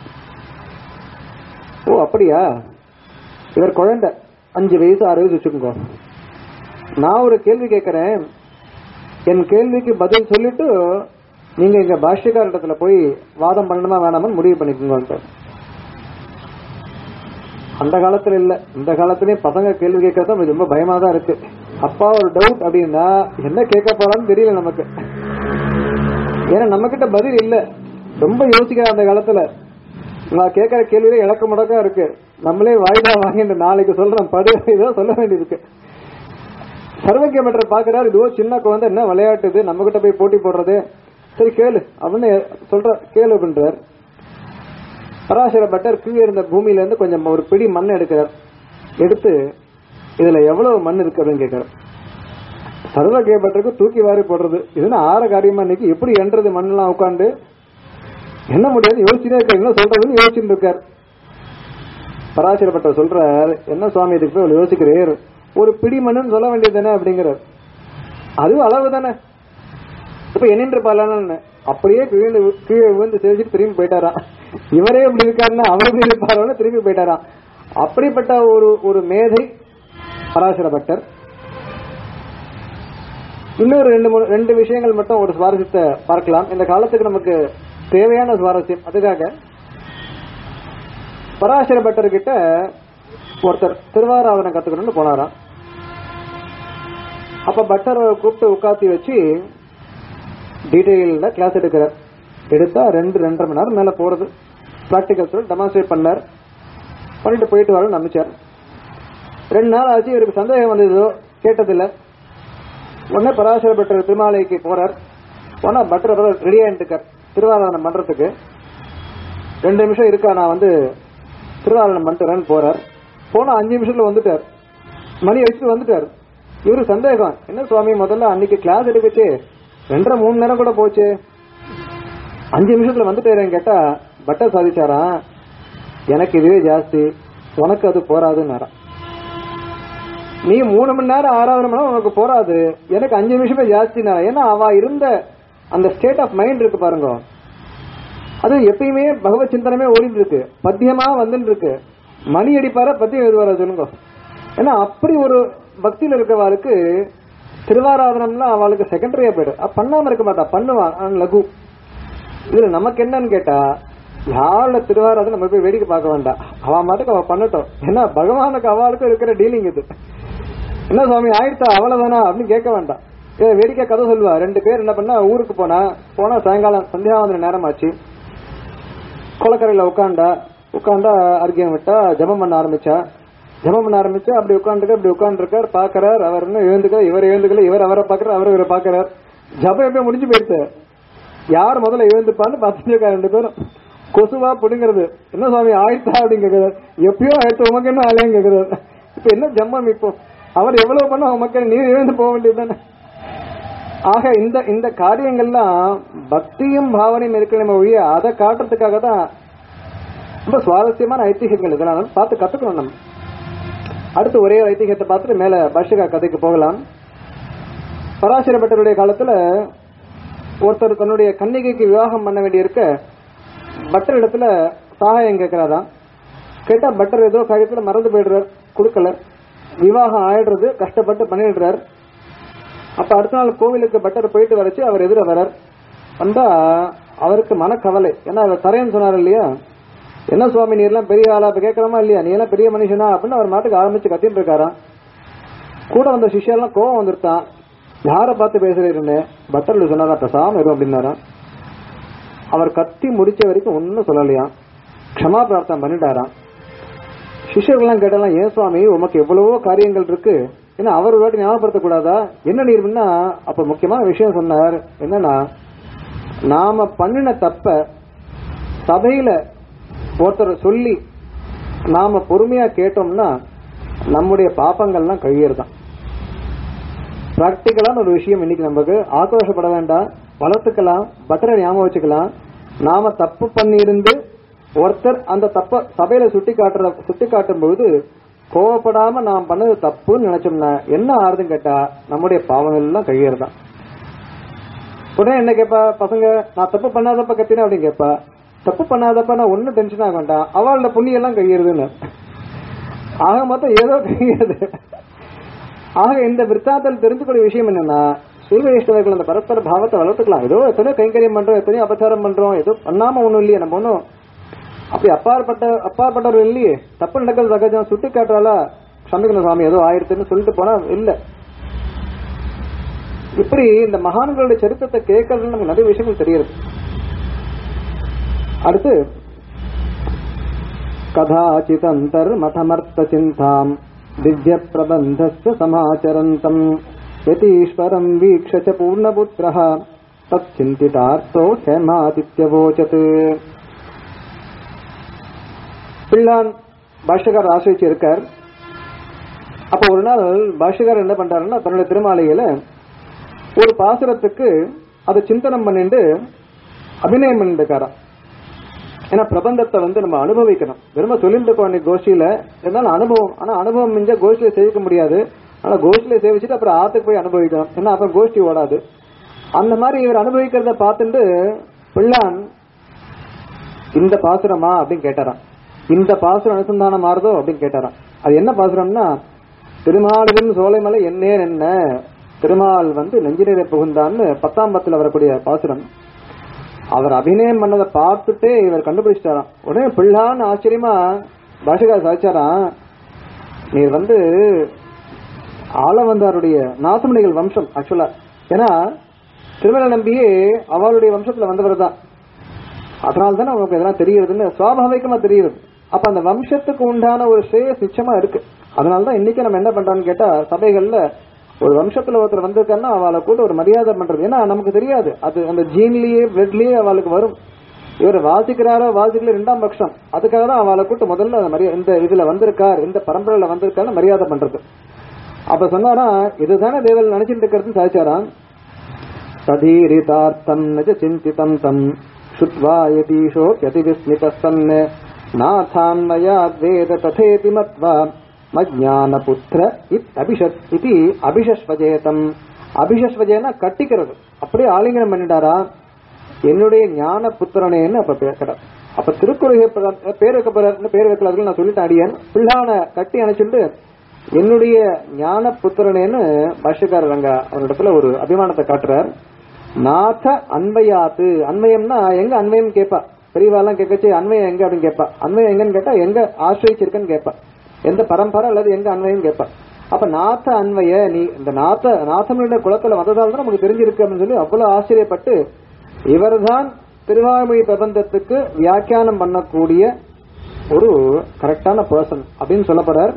ஓ அப்படியா இவர் குழந்தை அஞ்சு வயசு ஆறு வயசு வச்சுக்கோங்க நான் ஒரு கேள்வி கேட்கிறேன் என் கேள்விக்கு பதில் சொல்லிட்டு நீங்க எங்க பாஷ்யக்கார இடத்துல போய் வாதம் பண்ணணுமா வேணாமான்னு முடிவு பண்ணிக்கோங்க அந்த காலத்துல இல்ல இந்த காலத்துலயும் பசங்க கேள்வி கேட்கறது ரொம்ப பயமா தான் இருக்கு அப்பா ஒரு டவுட் அப்படின்னா என்ன கேட்க போறான்னு தெரியல நமக்கு ஏன்னா நம்ம கிட்ட பதில் இல்ல ரொம்ப யோசிக்கிற அந்த காலத்துல நான் கேட்கிற கேள்வியில இலக்க முடக்கா இருக்கு நம்மளே வாய்தா வாங்கிட்டு நாளைக்கு சொல்றேன் படு இதோ சொல்ல வேண்டியிருக்கு சர்வக்கிய மற்ற பாக்குறாரு இதுவோ சின்ன குழந்தை என்ன விளையாட்டுது நம்ம கிட்ட போய் போட்டி போடுறது சரி கேளு அப்படின்னு சொல்ற கேளு அப்படின்றார் பராசர பட்டர் கீழே இருந்த பூமியில இருந்து கொஞ்சம் ஒரு பிடி மண் எடுக்கிறார் எடுத்து இதுல எவ்வளவு மண் இருக்கு அப்படின்னு கேட்கிறார் சர்வக்கிய பட்டருக்கு தூக்கி வாரி போடுறது இதுன்னு ஆற காரியமா இன்னைக்கு எப்படி என்றது மண்ணெல்லாம் உட்காந்து என்ன முடியாது யோசிச்சுட்டே இருக்காரு என்ன சொல்றதுன்னு யோசிச்சுட்டு இருக்கார் பராசரப்பட்டர் சொல்றார் என்ன சுவாமி இதுக்கு போய் இவ்வளவு யோசிக்கிறீர் ஒரு பிடி மண்ணுன்னு சொல்ல வேண்டியது தானே அப்படிங்கிறார் அதுவும் அளவு தானே இப்ப என்னென்று பாலான்னு அப்படியே கீழே கீழே விழுந்து சேர்த்துட்டு திரும்பி போயிட்டாராம் இவரே இப்படி இருக்காருன்னா அவர் எப்படி இருப்பாரோன்னு திரும்பி போயிட்டாராம் அப்படிப்பட்ட ஒரு ஒரு மேதை பராசர பட்டர் இன்னொரு ரெண்டு மூணு ரெண்டு விஷயங்கள் மட்டும் ஒரு சுவாரஸ்யத்தை பார்க்கலாம் இந்த காலத்துக்கு நமக்கு தேவையான சுவாரஸ்யம் அதுக்காக பராசர பட்டர் கிட்ட ஒருத்தர் திருவாராதனம் கத்துக்கணும்னு போனாராம் அப்ப பட்டர் கூப்பிட்டு உட்காத்தி வச்சு டீடைல்ல கிளாஸ் எடுக்கிறார் எடுத்தா ரெண்டு ரெண்டரை மணி நேரம் மேல போறது ப்ராக்டிகல்ஸ் டெமான்ஸ்ட்ரேட் பண்ணார் பண்ணிட்டு போயிட்டு வரணும்னு நம்பிச்சார் ரெண்டு நாள் ஆச்சு இவருக்கு சந்தேகம் வந்ததோ கேட்டதில்ல உடனே பராசர பட்டர் திருமாலைக்கு போறார் போனா பட்டர் ரெடி ஆயிட்டு திருவாராதனம் பண்றதுக்கு ரெண்டு நிமிஷம் இருக்கா நான் வந்து திருவாராதனம் பண்ணிட்டுறேன்னு போறார் போனா அஞ்சு நிமிஷத்துல வந்துட்டார் மணி வச்சுட்டு வந்துட்டார் இவரு சந்தேகம் என்ன சுவாமி முதல்ல அன்னைக்கு கிளாஸ் எடுக்கச்சு ரெண்டரை மூணு நேரம் கூட போச்சு அஞ்சு நிமிஷத்துல வந்துட்டேன் கேட்டா பட்டர் சாதிச்சாராம் எனக்கு இதுவே ஜாஸ்தி உனக்கு அது போராதுன்னாராம் நீ மூணு மணி நேரம் ஆறாவது மணி நேரம் உனக்கு போராது எனக்கு அஞ்சு நிமிஷமே ஜாஸ்தி ஏன்னா அவ இருந்த அந்த ஸ்டேட் ஆஃப் மைண்ட் இருக்கு பாருங்க அது எப்பயுமே பகவத் சிந்தனமே ஓடிட்டு இருக்கு பத்தியமா வந்துட்டு இருக்கு மணி அடிப்பார பத்தியம் எழுதுவார சொல்லுங்க ஏன்னா அப்படி ஒரு பக்தியில இருக்கவாருக்கு திருவாராதனம்னா அவளுக்கு செகண்டரியா போயிடும் அவ பண்ணாம இருக்க மாட்டா பண்ணுவான் ஆனா லகு இதுல நமக்கு என்னன்னு கேட்டா யாரோட திருவாராதனை நம்ம போய் வேடிக்கை பார்க்க வேண்டாம் அவ மாட்டுக்கு அவ பண்ணட்டும் ஏன்னா பகவானுக்கு அவளுக்கும் இருக்கிற டீலிங் இது என்ன சுவாமி ஆயிடுச்சா அவ்வளவுதானா அப்படின்னு கேட்க வேண்டாம் ஏ, வேடிக்கை கதை சொல்லுவா ரெண்டு பேர் என்ன பண்ணா ஊருக்கு போனா போனா சாயங்காலம் சந்தியாவந்தன நேரம் ஆச்சு குளக்கரையில உட்காண்டா உட்காண்டா அர்க்கியம் விட்டா ஜெபம் பண்ண ஆரம்பிச்சா ஜெபம் பண்ண ஆரம்பிச்சா அப்படி உட்காந்துருக்க அப்படி உட்காந்துருக்கார் பாக்குறார் அவர் இன்னும் எழுந்துக்கல இவர் எழுந்துக்கல இவர் அவரை பாக்குறார் அவர் இவரை பாக்குறார் ஜபம் எப்பயும் முடிஞ்சு போயிடுச்சு யார் முதல்ல எழுந்துப்பான்னு பார்த்துட்டு இருக்காரு ரெண்டு பேரும் கொசுவா புடுங்கிறது என்ன சுவாமி ஆயிட்டா அப்படின்னு கேக்குறாரு எப்பயோ ஆயிடுச்சு உமக்கு என்ன ஆலையும் கேக்குறாரு இப்ப என்ன ஜம்மம் இப்போ அவர் எவ்வளவு பண்ண உமக்கு நீ எழுந்து போக வேண்டியது தானே ஆக இந்த இந்த காரியங்கள்லாம் பக்தியும் பாவனையும் இருக்கணுமே ஒழிய அதை காட்டுறதுக்காக தான் ரொம்ப சுவாரஸ்யமான ஐதிகங்கள் இதெல்லாம் பார்த்து கத்துக்கணும் நம்ம அடுத்து ஒரே ஐதிகத்தை பார்த்துட்டு மேல பாஷிகா கதைக்கு போகலாம் பராசரப்பட்டருடைய காலத்துல ஒருத்தர் தன்னுடைய கன்னிகைக்கு விவாகம் பண்ண வேண்டியிருக்க பட்டர் இடத்துல சகாயம் கேட்கிறாராம் கேட்டா பட்டர் ஏதோ காரியத்துல மறந்து போயிடுறார் கொடுக்கல விவாகம் ஆயிடுறது கஷ்டப்பட்டு பண்ணிடுறார் அப்ப அடுத்த நாள் கோவிலுக்கு பட்டர் போயிட்டு வரச்சு அவர் எதிர வரார் வந்தா அவருக்கு மனக்கவலை ஏன்னா அவர் தரேன்னு சொன்னார் இல்லையா என்ன சுவாமி நீ எல்லாம் பெரிய ஆளா இப்ப கேட்கறமா இல்லையா நீ எல்லாம் பெரிய மனுஷனா அப்படின்னு அவர் மாட்டுக்கு ஆரம்பிச்சு கத்தின்னு இருக்காராம் கூட வந்த சிஷ்யெல்லாம் கோவம் வந்துருத்தான் யாரை பார்த்து பேசுறீருன்னு பட்டர்ல சொன்னாரா பேசாம இருக்கும் அப்படின்னாராம் அவர் கத்தி முடிச்ச வரைக்கும் ஒன்னும் சொல்லலையாம் க்ஷமா பிரார்த்தனை பண்ணிட்டாராம் சிஷ்யர்கள்லாம் கேட்டாலாம் ஏன் சுவாமி உமக்கு எவ்வளவோ காரியங்கள் இருக்கு ஏன்னா அவர் ஒரு வாட்டி ஞாபகப்படுத்த கூடாதா என்ன நீர்னா அப்ப முக்கியமான விஷயம் சொன்னார் என்னன்னா நாம பண்ணின தப்ப சபையில ஒருத்தர் சொல்லி நாம பொறுமையா கேட்டோம்னா நம்முடைய பாப்பங்கள்லாம் கழியறதான் பிராக்டிக்கலான ஒரு விஷயம் இன்னைக்கு நமக்கு ஆக்ரோஷப்பட வேண்டாம் வளர்த்துக்கலாம் பட்டரை ஞாபகம் வச்சுக்கலாம் நாம தப்பு பண்ணியிருந்து ஒருத்தர் அந்த தப்ப சபையில சுட்டி காட்டுற சுட்டி காட்டும் பொழுது கோவப்படாம நாம் பண்ணது தப்புன்னு நினைச்சோம்னா என்ன ஆறுதுன்னு கேட்டா நம்முடைய பாவங்கள் எல்லாம் கழியறதான் உடனே என்ன கேப்பா பசங்க நான் தப்பு பண்ணாதப்ப கத்தினேன் அப்படின்னு கேப்பா தப்பு பண்ணாதப்ப நான் ஒன்னும் டென்ஷன் ஆக வேண்டாம் அவளோட புண்ணியம் எல்லாம் கழியறதுன்னு ஆக மொத்தம் ஏதோ கழியறது ஆக இந்த விற்த்தாந்தல் தெரிஞ்சுக்கூடிய விஷயம் என்னன்னா சூரியவேஷ்டவர்கள் அந்த பரஸ்பர பாவத்தை வளர்த்துக்கலாம் ஏதோ எத்தனையோ கைங்கரியம் பண்றோம் எத்தனையோ அபச்சாரம் பண்றோம் ஏதோ பண்ணாம ஒண்ணும் இல்லையே நம்ம ஒன்றும் அப்படி அப்பாற்பட்ட அப்பாற்பட்டவர் இல்லையே தப்பு நடக்கிறது சகஜம் சுட்டி காட்டுறாளா சமைக்கணும் சாமி ஏதோ ஆயிரத்துன்னு சொல்லிட்டு போனா இல்ல இப்படி இந்த மகான்களுடைய சரித்திரத்தை கேட்கறது நமக்கு நிறைய விஷயங்கள் தெரியுது அடுத்து கதாச்சிதந்தர் மதமர்த்த சிந்தாம் திவ்ய பிரபந்தஸ்ய சமாச்சரந்தம் யதீஸ்வரம் வீக்ஷ ச பூர்ணபுத்திரः தச்சிந்திதார்த்தோ ஹேமாதித்யவோச்சத் பிள்ளான் பாஷ்யக்காரர் ஆசிரிச்சு இருக்கார் அப்ப ஒரு நாள் பாஷ்யக்காரர் என்ன பண்றாருன்னா தன்னுடைய திருமாலையில ஒரு பாசுரத்துக்கு அதை சிந்தனம் பண்ணிட்டு அபிநயம் பண்ணிருக்காராம் ஏன்னா பிரபந்தத்தை வந்து நம்ம அனுபவிக்கணும் வெறும சொல்லிட்டு இருக்கோம் அன்னைக்கு கோஷ்டியில இருந்தாலும் அனுபவம் ஆனா அனுபவம் மிஞ்ச கோஷ்டியில சேவிக்க முடியாது ஆனா கோஷ்டியில சேவிச்சுட்டு அப்புறம் ஆத்துக்கு போய் அனுபவிக்கணும் ஏன்னா அப்புறம் கோஷ்டி ஓடாது அந்த மாதிரி இவர் அனுபவிக்கிறத பார்த்துட்டு பிள்ளான் இந்த பாசுரமா அப்படின்னு கேட்டாராம் இந்த பாசுரம் அனுசந்தானம் மாறுதோ அப்படின்னு கேட்டாராம் அது என்ன பாசுரம்னா திருமாலிலும் சோலைமலை என்னேன் என்ன திருமால் வந்து நெஞ்சினரை புகுந்தான்னு பத்தாம் பத்துல வரக்கூடிய பாசுரம் அவர் அபிநயம் பண்ணதை பார்த்துட்டே இவர் கண்டுபிடிச்சிட்டாராம் உடனே பிள்ளான்னு ஆச்சரியமா பாஷகா சாதிச்சாராம் நீர் வந்து ஆளவந்தாருடைய நாசமணிகள் வம்சம் ஆக்சுவலா ஏன்னா திருமலை நம்பியே அவளுடைய வம்சத்துல வந்தவர் தான் அதனால தானே உங்களுக்கு இதெல்லாம் தெரியுதுன்னு சுவாபாவிகமா தெரியுது அப்ப அந்த வம்சத்துக்கு உண்டான ஒரு ஸ்ரேயஸ் நிச்சயமா இருக்கு அதனாலதான் இன்னைக்கு நம்ம என்ன பண்றோம்னு கேட்டா சபைகள்ல ஒரு வம்சத்துல ஒருத்தர் வந்திருக்காருன்னா அவளை கூட ஒரு மரியாதை பண்றது ஏன்னா நமக்கு தெரியாது அது அந்த ஜீன்லயே பிளட்லயே அவளுக்கு வரும் இவர் வாசிக்கிறாரோ வாசிக்கல ரெண்டாம் பட்சம் அதுக்காக தான் அவளை கூட்டு முதல்ல அந்த மரியா- இந்த இதுல வந்திருக்கார் இந்த பரம்பரையில வந்திருக்காருன்னு மரியாதை பண்றது அப்ப சொன்னாரா இதுதானே தேவல் நினைச்சிட்டு இருக்கிறதுன்னு சாதிச்சாராம் तधीरितार्थम् न च चिन्तितम् तम् श्रुत्वा यतीशोऽप्यतिविस्मितः नाथान्मयाद्वेद तथेति मत्वा மஜ்ஞானபுத்திர இத் அபிஷத் இது அபிஷஸ்வஜேதம் அபிஷஸ்வஜேனா கட்டிக்கிறது அப்படியே ஆலிங்கனம் பண்ணிட்டாரா என்னுடைய ஞான புத்திரனேன்னு அப்ப பேசுறார் அப்ப திருக்குறளை பேர் வைக்க போறாருன்னு பேர் வைக்கலாதுன்னு நான் சொல்லிட்டேன் அடியன் பிள்ளான கட்டி அணைச்சுட்டு என்னுடைய ஞான புத்திரனேன்னு பாஷ்யக்காரர் அங்க அவரிடத்துல ஒரு அபிமானத்தை காட்டுறார் நாத அன்வயாத்து அன்வயம்னா எங்க அன்வயம் கேட்பா பெரியவாலாம் கேட்கச்சு அன்வயம் எங்க அப்படின்னு கேட்பா அன்வயம் எங்கன்னு கேட்டா எங்க ஆசிரியச்சிருக்கன்னு கேட்பா எந்த பரம்பரை அல்லது எங்க அன்வயம் கேட்பா அப்ப நாத்த அன்வய நீ இந்த நாத்த நாத்தனுடைய குலத்துல வந்ததால் தான் நமக்கு தெரிஞ்சிருக்கு அப்படின்னு சொல்லி அவ்வளவு ஆச்சரியப்பட்டு இவர்தான் திருவாய்மொழி பிரபந்தத்துக்கு வியாக்கியானம் பண்ணக்கூடிய ஒரு கரெக்டான பர்சன் அப்படின்னு சொல்லப்படுறார்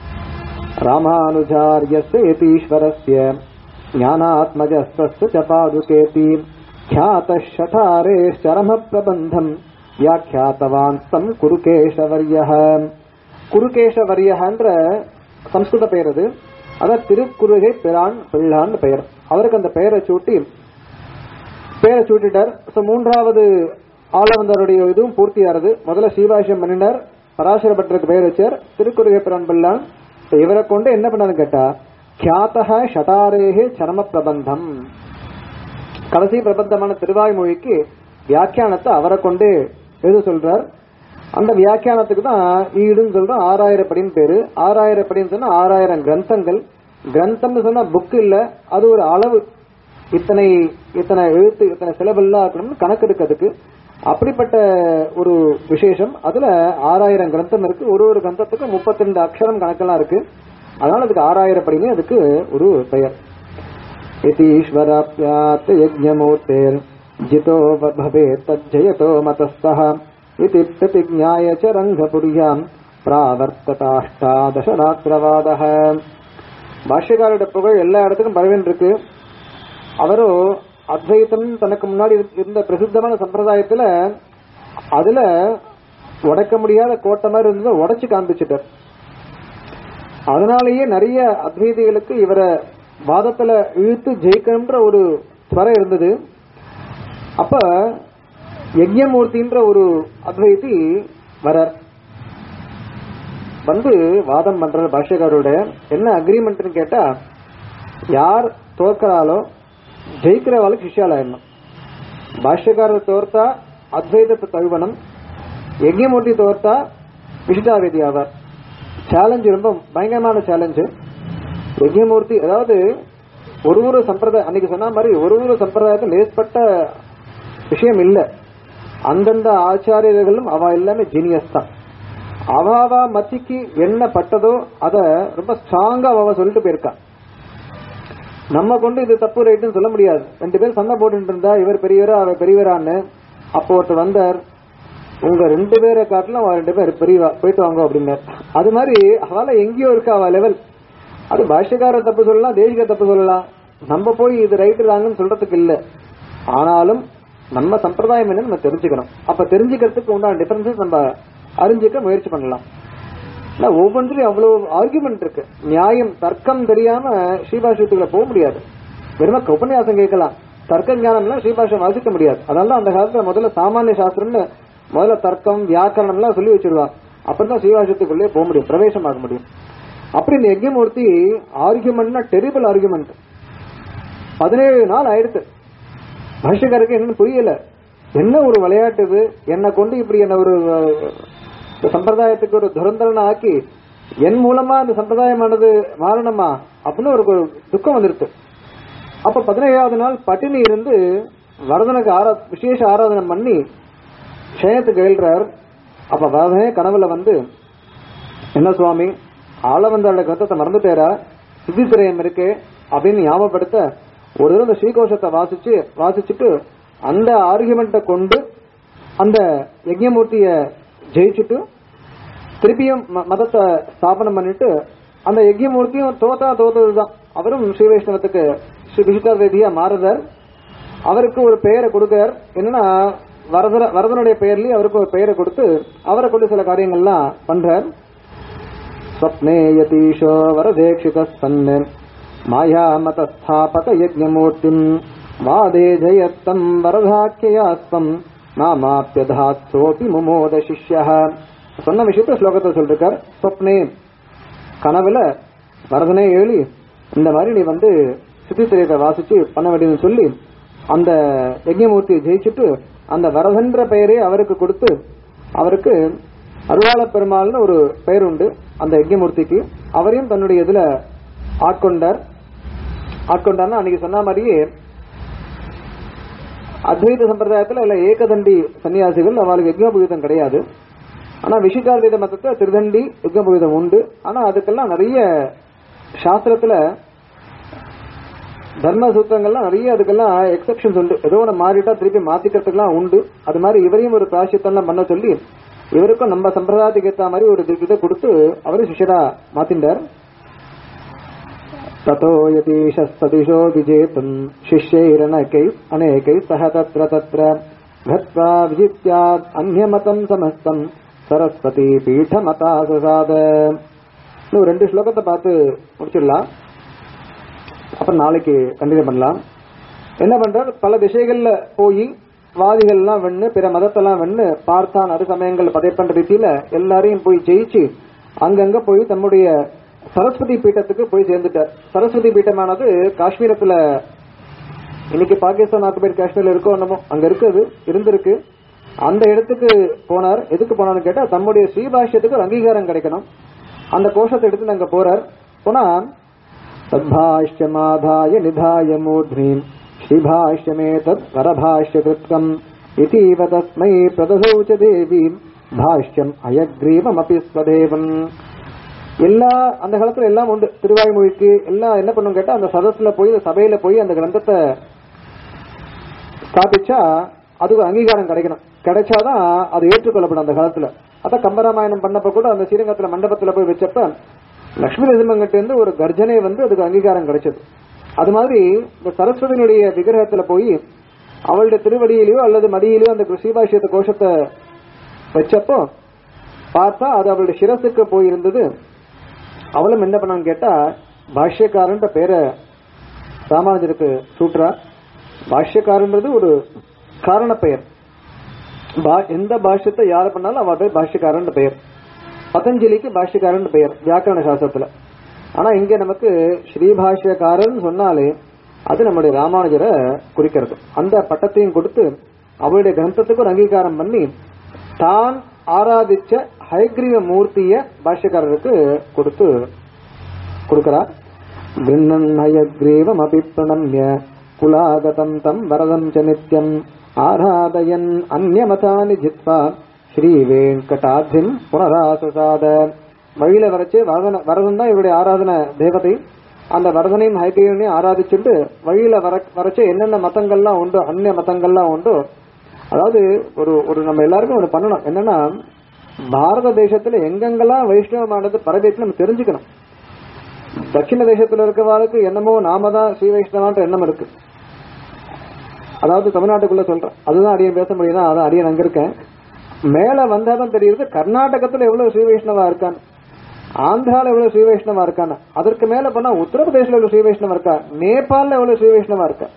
ராமானுஜாரியஸ்ய யதீஸ்வரஸ்ய ஞானாத்மஜஸ்தஸ்ய ச பாதுகேதி ख्यातः शठारेश्चरम प्रबन्धम् व्याख्यातवान् तम् குருகேஷவர்யः குருகேஷவர்யன்ற சம்ஸ்கிருத பெயர் அது அதான் திருக்குறுகை பிரான் பிள்ளான்னு பெயர் அவருக்கு அந்த பெயரை சூட்டி பெயரை சூட்டிட்டார் சோ மூன்றாவது ஆளவந்தருடைய இதுவும் பூர்த்தியானது முதல்ல சீவாஷம் பண்ணினார் பராசர பட்டருக்கு பெயர் வச்சார் திருக்குறுகை பிரான் பிள்ளான் இப்ப இவரை கொண்டு என்ன பண்ணான்னு கேட்டா கியாத்தக ஷடாரேகே சரம பிரபந்தம் கடைசி பிரபந்தமான திருவாய்மொழிக்கு வியாக்கியானத்தை அவரை கொண்டு எழுத சொல்றார் அந்த வியாக்கியானத்துக்கு தான் ஈடுன்னு சொல்றோம் ஆறாயிரம் படின்னு பேரு ஆறாயிரம் படின்னு சொன்னா ஆறாயிரம் கிரந்தங்கள் கிரந்தம்னு சொன்னா புக் இல்ல அது ஒரு அளவு இத்தனை இத்தனை எழுத்து இத்தனை சிலபெல்லாம் இருக்கணும்னு கணக்கு இருக்கு அதுக்கு அப்படிப்பட்ட ஒரு விசேஷம் அதுல ஆறாயிரம் கிரந்தம் இருக்கு ஒரு ஒரு கிரந்தத்துக்கு முப்பத்தி ரெண்டு அக்ஷரம் கணக்கெல்லாம் இருக்கு அதனால அதுக்கு ஆறாயிரம் படின்னு அதுக்கு ஒரு பெயர் इतीश्वराप्यात् यज्ञमूर्तेर्जितो भवेत् तज्जयतो मतस्तः इति प्रतिज्ञाय च रङ्गपुर्याम् பிராவர்த்ததாஷ்டாதசராத்திரவாதः பாஷ்யக்காரோட புகழ் எல்லா இடத்துக்கும் பரவின் இருக்கு அவரும் அத்வைத்தம் தனக்கு முன்னாடி இருந்த பிரசித்தமான சம்பிரதாயத்துல அதுல உடைக்க முடியாத கோட்டை மாதிரி இருந்ததை உடைச்சு காண்பிச்சிட்டார் அதனாலேயே நிறைய அத்வைதிகளுக்கு இவரை வாதத்துல இழுத்து ஜெயிக்கணும்ன்ற ஒரு துவரம் இருந்தது அப்ப யஜ்யமூர்த்தின்ற ஒரு அத்வைதி வரார் வந்து வாதம் பண்ற பாஷ்யக்காரோட என்ன அக்ரிமெண்ட்னு கேட்டா யார் தோற்கிறாலோ ஜெயிக்கிறவாளுக்கு சிஷ்யாலாயிடணும் பாஷ்யக்காரர் தோர்த்தா அத்வைதத்தை தழுவனம் யஜ்யமூர்த்தி தோர்த்தா விசிட்டாவேதி ஆவார் சேலஞ்சு ரொம்ப பயங்கரமான சேலஞ்சு யஜ்யமூர்த்தி அதாவது ஒரு ஒரு சம்பிரதாயம் அன்னைக்கு சொன்ன மாதிரி ஒரு ஒரு சம்பிரதாயத்தில் லேஸ்பட்ட விஷயம் இல்ல அந்தந்த ஆச்சாரியர்களும் அவ எல்லாமே ஜீனியஸ் தான் அவாவா மத்திக்கு என்ன பட்டதோ அத ரொம்ப ஸ்ட்ராங்கா அவ சொல்லிட்டு போயிருக்கா நம்ம கொண்டு இது தப்பு ரைட்டுன்னு சொல்ல முடியாது ரெண்டு பேரும் சண்டை போட்டுட்டு இருந்தா இவர் பெரியவரா அவர் பெரியவரான்னு அப்போ ஒருத்தர் வந்தார் உங்க ரெண்டு பேரை காட்டிலும் அவ ரெண்டு பேர் பெரியவா போயிட்டு வாங்க அப்படின்னார் அது மாதிரி அவள எங்கேயோ இருக்கா அவ லெவல் அது பாஷ்யக்கார தப்பு சொல்லலாம் தேசிக தப்பு சொல்லலாம் நம்ம போய் இது ரைட்டு ராங்கன்னு சொல்றதுக்கு இல்ல ஆனாலும் நம்ம சம்பிரதாயம் என்ன நம்ம தெரிஞ்சுக்கணும் அப்ப தெரிஞ்சுக்கிறதுக்கு உண்டான டிஃபரன்சஸ் நம்ம அறிஞ்சிக்க முயற்சி பண்ணலாம் இல்ல ஒவ்வொன்றிலும் அவ்வளவு ஆர்குமெண்ட் இருக்கு நியாயம் தர்க்கம் தெரியாம ஸ்ரீபாஷத்துக்குள்ள போக முடியாது வெறும உபன்யாசம் கேட்கலாம் தர்க்க ஞானம்லாம் ஸ்ரீபாஷம் வாசிக்க முடியாது அதனால தான் அந்த காலத்துல முதல்ல சாமானிய சாஸ்திரம்னு முதல்ல தர்க்கம் வியாக்கரணம் எல்லாம் சொல்லி வச்சிருவாங்க அப்பதான் ஸ்ரீபாஷத்துக்குள்ளே போக முடியும் பிரவேசம் ஆக முடியும் அப்படி இந்த யஜ்யமூர்த்தி ஆர்குமெண்ட்னா டெரிபிள் ஆர்குமெண்ட் பதினேழு நாள் ஆயிடுத்து பாஷ்யக்காருக்கு என்னன்னு புரியல என்ன ஒரு விளையாட்டு இது என்னை கொண்டு இப்படி என்ன ஒரு அஹ், இந்த சம்பிரதாயத்துக்கு ஒரு துரந்தரனை ஆக்கி என் மூலமா இந்த சம்பிரதாயமானது மாறணுமா அப்படின்னு ஒரு ஒரு துக்கம் வந்துருச்சு அப்ப பதினேழாவது நாள் பட்டினி இருந்து வரதனுக்கு ஆரா விசேஷ ஆராதனை பண்ணி க்ஷயத்துக்கு எழுறார் அப்ப வரதனே கனவுல வந்து என்ன சுவாமி ஆளவந்தாள கிரந்தத்தை மறந்துட்டேரா சித்தித்திரயம் இருக்கு அப்படின்னு ஞாபகப்படுத்த ஒரு தடவை இந்த ஸ்ரீகோஷத்தை வாசிச்சு வாசிச்சுட்டு அந்த ஆர்குமெண்ட்டை கொண்டு அந்த யஜ்யமூர்த்திய ஜெயிச்சுட்டு திருப்பியும் ம- மதத்தை ஸ்தாபனம் பண்ணிட்டு அந்த யஜ்யமூர்த்தியும் தோத்தா தோத்ததுதான் அவரும் ஸ்ரீ வைஷ்ணவத்துக்கு ஸ்ரீ விசிட்டாத்வேதியா மாறுதார் அவருக்கு ஒரு பெயரை கொடுக்கார் என்னன்னா வரதர வரதனுடைய பெயர்லயே அவருக்கு ஒரு பெயரை கொடுத்து அவரை கொண்டு சில காரியங்கள்லாம் பண்றார் स्वप्ने यतीशो वरदेक्षितः सन् मायामतस्थापक यज्ञमूर्तिम् वादे जयत्तम् वरदाख्ययास्त्वम् नामाप्यधात्सोऽपि मुमोद शिष्यः சொன்ன விஷயத்த ஸ்லோகத்தை சொல்லிருக்கார் சொப்னே கனவுல வரதனே ஏழி இந்த மாதிரி நீ வந்து சித்தித்திரையத்தை வாசிச்சு பண்ண வேண்டியதுன்னு சொல்லி அந்த யஜ்ஞமூர்த்தியை ஜெயிச்சுட்டு அந்த வரதன்ற பெயரே அவருக்கு கொடுத்து அவருக்கு அருவாள பெருமாள்னு ஒரு பெயர் உண்டு அந்த யஜ்ஞமூர்த்திக்கு அவரையும் தன்னுடைய இதுல ஆட்கொண்டார் ஆட்கொண்டார்னா அன்னைக்கு சொன்ன மாதிரியே அத்வைத சம்பிரதாயத்துல இல்ல ஏகதண்டி சன்னியாசிகள் அவளுக்கு யஜ்ஞோபவீதம் கிடையாது ஆனா விஷிகாத்வைத மதத்துல திருதண்டி யஜ்ஞோபவீதம் உண்டு ஆனா அதுக்கெல்லாம் நிறைய சாஸ்திரத்துல தர்ம சூத்திரங்கள்லாம் நிறைய அதுக்கெல்லாம் எக்ஸெப்ஷன்ஸ் உண்டு ஏதோ ஒன்று மாறிட்டா திருப்பி மாத்திக்கிறதுக்கெல்லாம் உண்டு அது மாதிரி இவரையும் ஒரு பிராயசித்தம்லாம் பண்ண சொல்லி இவருக்கும் நம்ம சம்பிரதாயத்துக்கு ஏத்த மாதிரி ஒரு இதை கொடுத்து அவரு சிஷ்யரா மாத்திண்டார் ततो यतीशस्तदिशो विजेतुम् शिष्यैरनकैः अनेकैः सह तत्र तत्र गत्वा विजित्यात् अन्यमतम् समस्तम् சரஸ்வதி பீഠமதா சுசாத இன்னும் ரெண்டு ஸ்லோகத்தை பார்த்து முடிச்சிடலாம் அப்புறம் நாளைக்கு கண்டினியூ பண்ணலாம் என்ன பண்றார் பல திசைகள்ல போய் வாதிகள்லாம் வெண்ணு பிற மதத்தெல்லாம் வெண்ணு பார்த்தான் அரு சமயங்கள் பதை பண்ற ரீதியில எல்லாரையும் போய் ஜெயிச்சு அங்கங்க போய் தம்முடைய சரஸ்வதி பீட்டத்துக்கு போய் சேர்ந்துட்டார் சரஸ்வதி பீட்டமானது காஷ்மீரத்துல இன்னைக்கு பாகிஸ்தான் ஆக்குபேர் காஷ்மீர்ல இருக்கோ என்னமோ அங்க இருக்குது இருந்திருக்கு அந்த இடத்துக்கு போனார் எதுக்கு போனார்னு கேட்டா தம்முடைய ஸ்ரீபாஷ்யத்துக்கு ஒரு அங்கீகாரம் கிடைக்கணும் அந்த கோஷத்தை எடுத்து அங்க போறார் போனா तद्भाष्यमाधाय निधाय मूर्ध्नीम् श्रीभाष्यमेतत् परभाष्यकृत्कम् इतीव तस्मै प्रदधौ च देवीम् भाष्यम् अयग्रीवमपि स्वदेवम् எல்லா அந்த காலத்துல எல்லாம் உண்டு திருவாய்மொழிக்கு எல்லாம் என்ன பண்ணும் கேட்டா அந்த சதஸ்ல போய் அந்த சபையில போய் அந்த கிரந்தத்தை ஸ்தாபிச்சா அதுக்கு அங்கீகாரம் கிடைக்கணும் கிடைச்சாதான் அது ஏற்றுக்கொள்ளப்படும் அந்த காலத்துல அதான் கம்பராமாயணம் பண்ணப்ப கூட அந்த ஸ்ரீரங்கத்துல மண்டபத்துல போய் வச்சப்ப லட்சுமி நரசிம்மங்கிட்ட இருந்து ஒரு கர்ஜனை வந்து அதுக்கு அங்கீகாரம் கிடைச்சது அது மாதிரி இந்த சரஸ்வதியினுடைய விக்கிரகத்துல போய் அவளுடைய திருவடியிலயோ அல்லது மடியிலயோ அந்த ஸ்ரீபாஷ்யத்த கோஷத்தை வச்சப்போ பார்த்தா அது அவளுடைய சிரசுக்கு போயிருந்தது அவளும் என்ன பண்ணான்னு கேட்டா பாஷ்யக்காரன்ற பேரை ராமானுஜருக்கு சூட்டுறா பாஷ்யக்காரன்றது ஒரு காரண பெயர் பா- எந்த பாஷ்யத்தை யார் பண்ணாலும் அவ பேர் பாஷ்யக்காரன் பெயர் பதஞ்சலிக்கு பாஷ்யக்காரன் பெயர் வியாக்கரண சாஸ்திரத்துல ஆனா இங்க நமக்கு ஸ்ரீபாஷ்யக்காரன் சொன்னாலே அது நம்முடைய ராமானுஜரை குறிக்கிறது அந்த பட்டத்தையும் கொடுத்து அவருடைய கிரந்தத்துக்கு ஒரு அங்கீகாரம் பண்ணி தான் ஆராதிச்ச ஹயக்ரீவ மூர்த்திய பாஷ்யக்காரருக்கு கொடுத்து கொடுக்கிறார் கிருண்ணன் ஹயக்ரீவமபி பிரணம்ய குலாகதம் தம் வரதம் ச நித்யம் ஆராதயன் அந்நியமதானி ஜித்வா ஸ்ரீ வெங்கடாத்ரிம் புனராசுசாத வழியில வரைச்சு வரதன வரதன் தான் இவருடைய ஆராதன தேவதை அந்த வரதனையும் ஹைகிரீவனையும் ஆராதிச்சுட்டு வழியில வர வரச்ச என்னென்ன மதங்கள்லாம் உண்டோ அந்நிய மதங்கள்லாம் உண்டோ அதாவது ஒரு ஒரு நம்ம எல்லாருக்கும் ஒரு பண்ணணும் என்னன்னா பாரத தேசத்துல எங்கெங்கெல்லாம் வைஷ்ணவமானது பரவிட்டு நம்ம தெரிஞ்சுக்கணும் தட்சிண தேசத்துல இருக்கவாளுக்கு என்னமோ நாம தான் ஸ்ரீ வைஷ்ணவான்ற எண்ணம் இருக்கு அதாவது தமிழ்நாட்டுக்குள்ள சொல்றேன் அதுதான் அடியன் பேச முடியும்னா அதான் அடியன் அங்க இருக்கேன் மேல வந்தாதான் தெரியுது கர்நாடகத்துல எவ்வளவு ஸ்ரீ வைஷ்ணவா இருக்கான்னு ஆந்திரால எவ்வளவு ஸ்ரீ வைஷ்ணவா இருக்கான்னு அதற்கு மேல போனா உத்தரப்பிரதேஷ்ல எவ்வளவு ஸ்ரீ வைஷ்ணவா இருக்கா நேபாள்ல எவ்வளவு ஸ்ரீ வைஷ்ணவா இருக்கா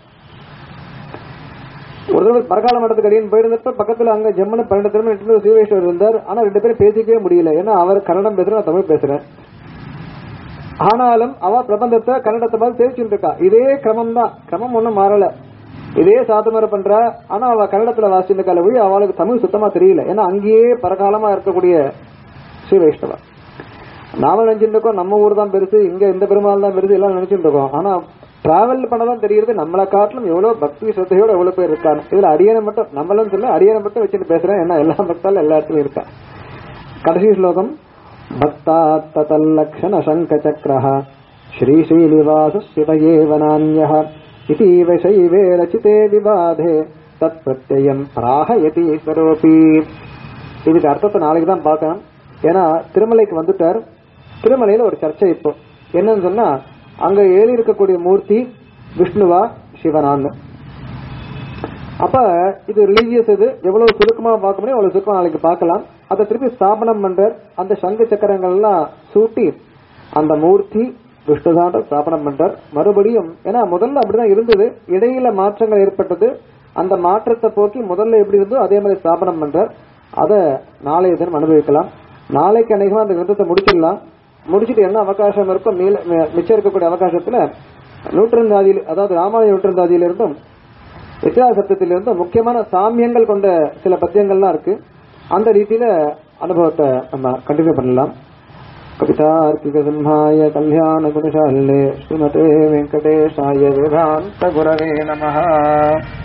ஒரு தடவை பரகால மட்டத்துக்கு அடியன் போயிருந்தப்ப பக்கத்துல அங்க ஜம்மனு பன்னெண்டு திரும்ப எட்டு ஸ்ரீ வைஷ்ணவர் இருந்தார் ஆனா ரெண்டு பேரும் பேசிக்கவே முடியல ஏன்னா அவர் கன்னடம் பேசுறேன் நான் தமிழ் பேசுறேன் ஆனாலும் அவ பிரபந்தத்தை கன்னடத்தை பார்த்து தெரிச்சுட்டு இருக்கா இதே கிரமம் தான் கிரமம் ஒண்ணும் மாறல இதே சாத்துமரை பண்றா ஆனா அவ கன்னடத்துல வாசிச்சிருக்கால வழி அவளுக்கு தமிழ் சுத்தமா தெரியல ஏன்னா அங்கேயே பரகாலமா இருக்கக்கூடிய ஸ்ரீ வைஷ்ணவா நாம நினைச்சிட்டு இருக்கோம் நம்ம ஊர் தான் பெருசு இங்க இந்த பெருமாள் தான் பெருசு எல்லாம் நினைச்சிட்டு இருக்கோம் ஆனா டிராவல் பண்ணதான் தெரியுது நம்மளை காட்டிலும் எவ்வளவு பக்தி ஸ்ரத்தையோட எவ்வளவு பேர் இருக்காங்க இதுல அடியனை மட்டும் நம்மளும் சொல்ல அடியனை மட்டும் வச்சுட்டு பேசுறேன் ஏன்னா எல்லா பக்தாலும் எல்லா இடத்துலயும் இருக்கா கடைசி ஸ்லோகம் भक्तात्ततल्लक्षण शङ्खचक्रः श्रीश्रीनिवासस्थितयेव नान्यः इतीव शैवे रचिते विवादे தத்பிரத்யம் பிராகயதி ஈஸ்வரோபி இதுக்கு அர்த்தத்தை நாளைக்கு தான் பார்க்கணும் ஏன்னா திருமலைக்கு வந்துட்டார் திருமலையில ஒரு சர்ச்சை இப்போ என்னன்னு சொன்னா அங்க ஏறி இருக்கக்கூடிய மூர்த்தி விஷ்ணுவா சிவனான்னு அப்ப இது ரிலீஜியஸ் இது எவ்வளவு சுருக்கமா பார்க்க முடியும் அவ்வளவு சுருக்கமா நாளைக்கு பார்க்கலாம் அதை திருப்பி ஸ்தாபனம் பண்றார் அந்த சங்கு சக்கரங்கள் எல்லாம் சூட்டி அந்த மூர்த்தி விஷ்ணுதான் ஸ்தாபனம் பண்றார் மறுபடியும் ஏன்னா முதல்ல அப்படிதான் இருந்தது இடையில மாற்றங்கள் ஏற்பட்டது அந்த மாற்றத்தை போக்கி முதல்ல எப்படி இருந்தோ அதே மாதிரி ஸ்தாபனம் பண்றார் அதை நாளைய தினம் அனுபவிக்கலாம் நாளைக்கு அநேகமா அந்த கிரந்தத்தை முடிச்சிடலாம் முடிச்சிட்டு என்ன அவகாசம் இருக்கோ மீள- மி- மிச்சம் இருக்கக்கூடிய அவகாசத்துல நூற்றந்தாதியில் அதாவது ராமாயண நூற்றந்தாதியிலிருந்தும் வித்தியாச சப்தத்திலிருந்து முக்கியமான சாமியங்கள் கொண்ட சில பத்தியங்கள்லாம் இருக்கு அந்த ரீதியில அனுபவத்தை நம்ம கண்டினியூ பண்ணலாம் கவிதார்க்கிக சிம்ஹாய கல்யாண குணசாலினே ஸ்ரீமதே வெங்கடேஷாய வேதாந்த குரவே நமஹ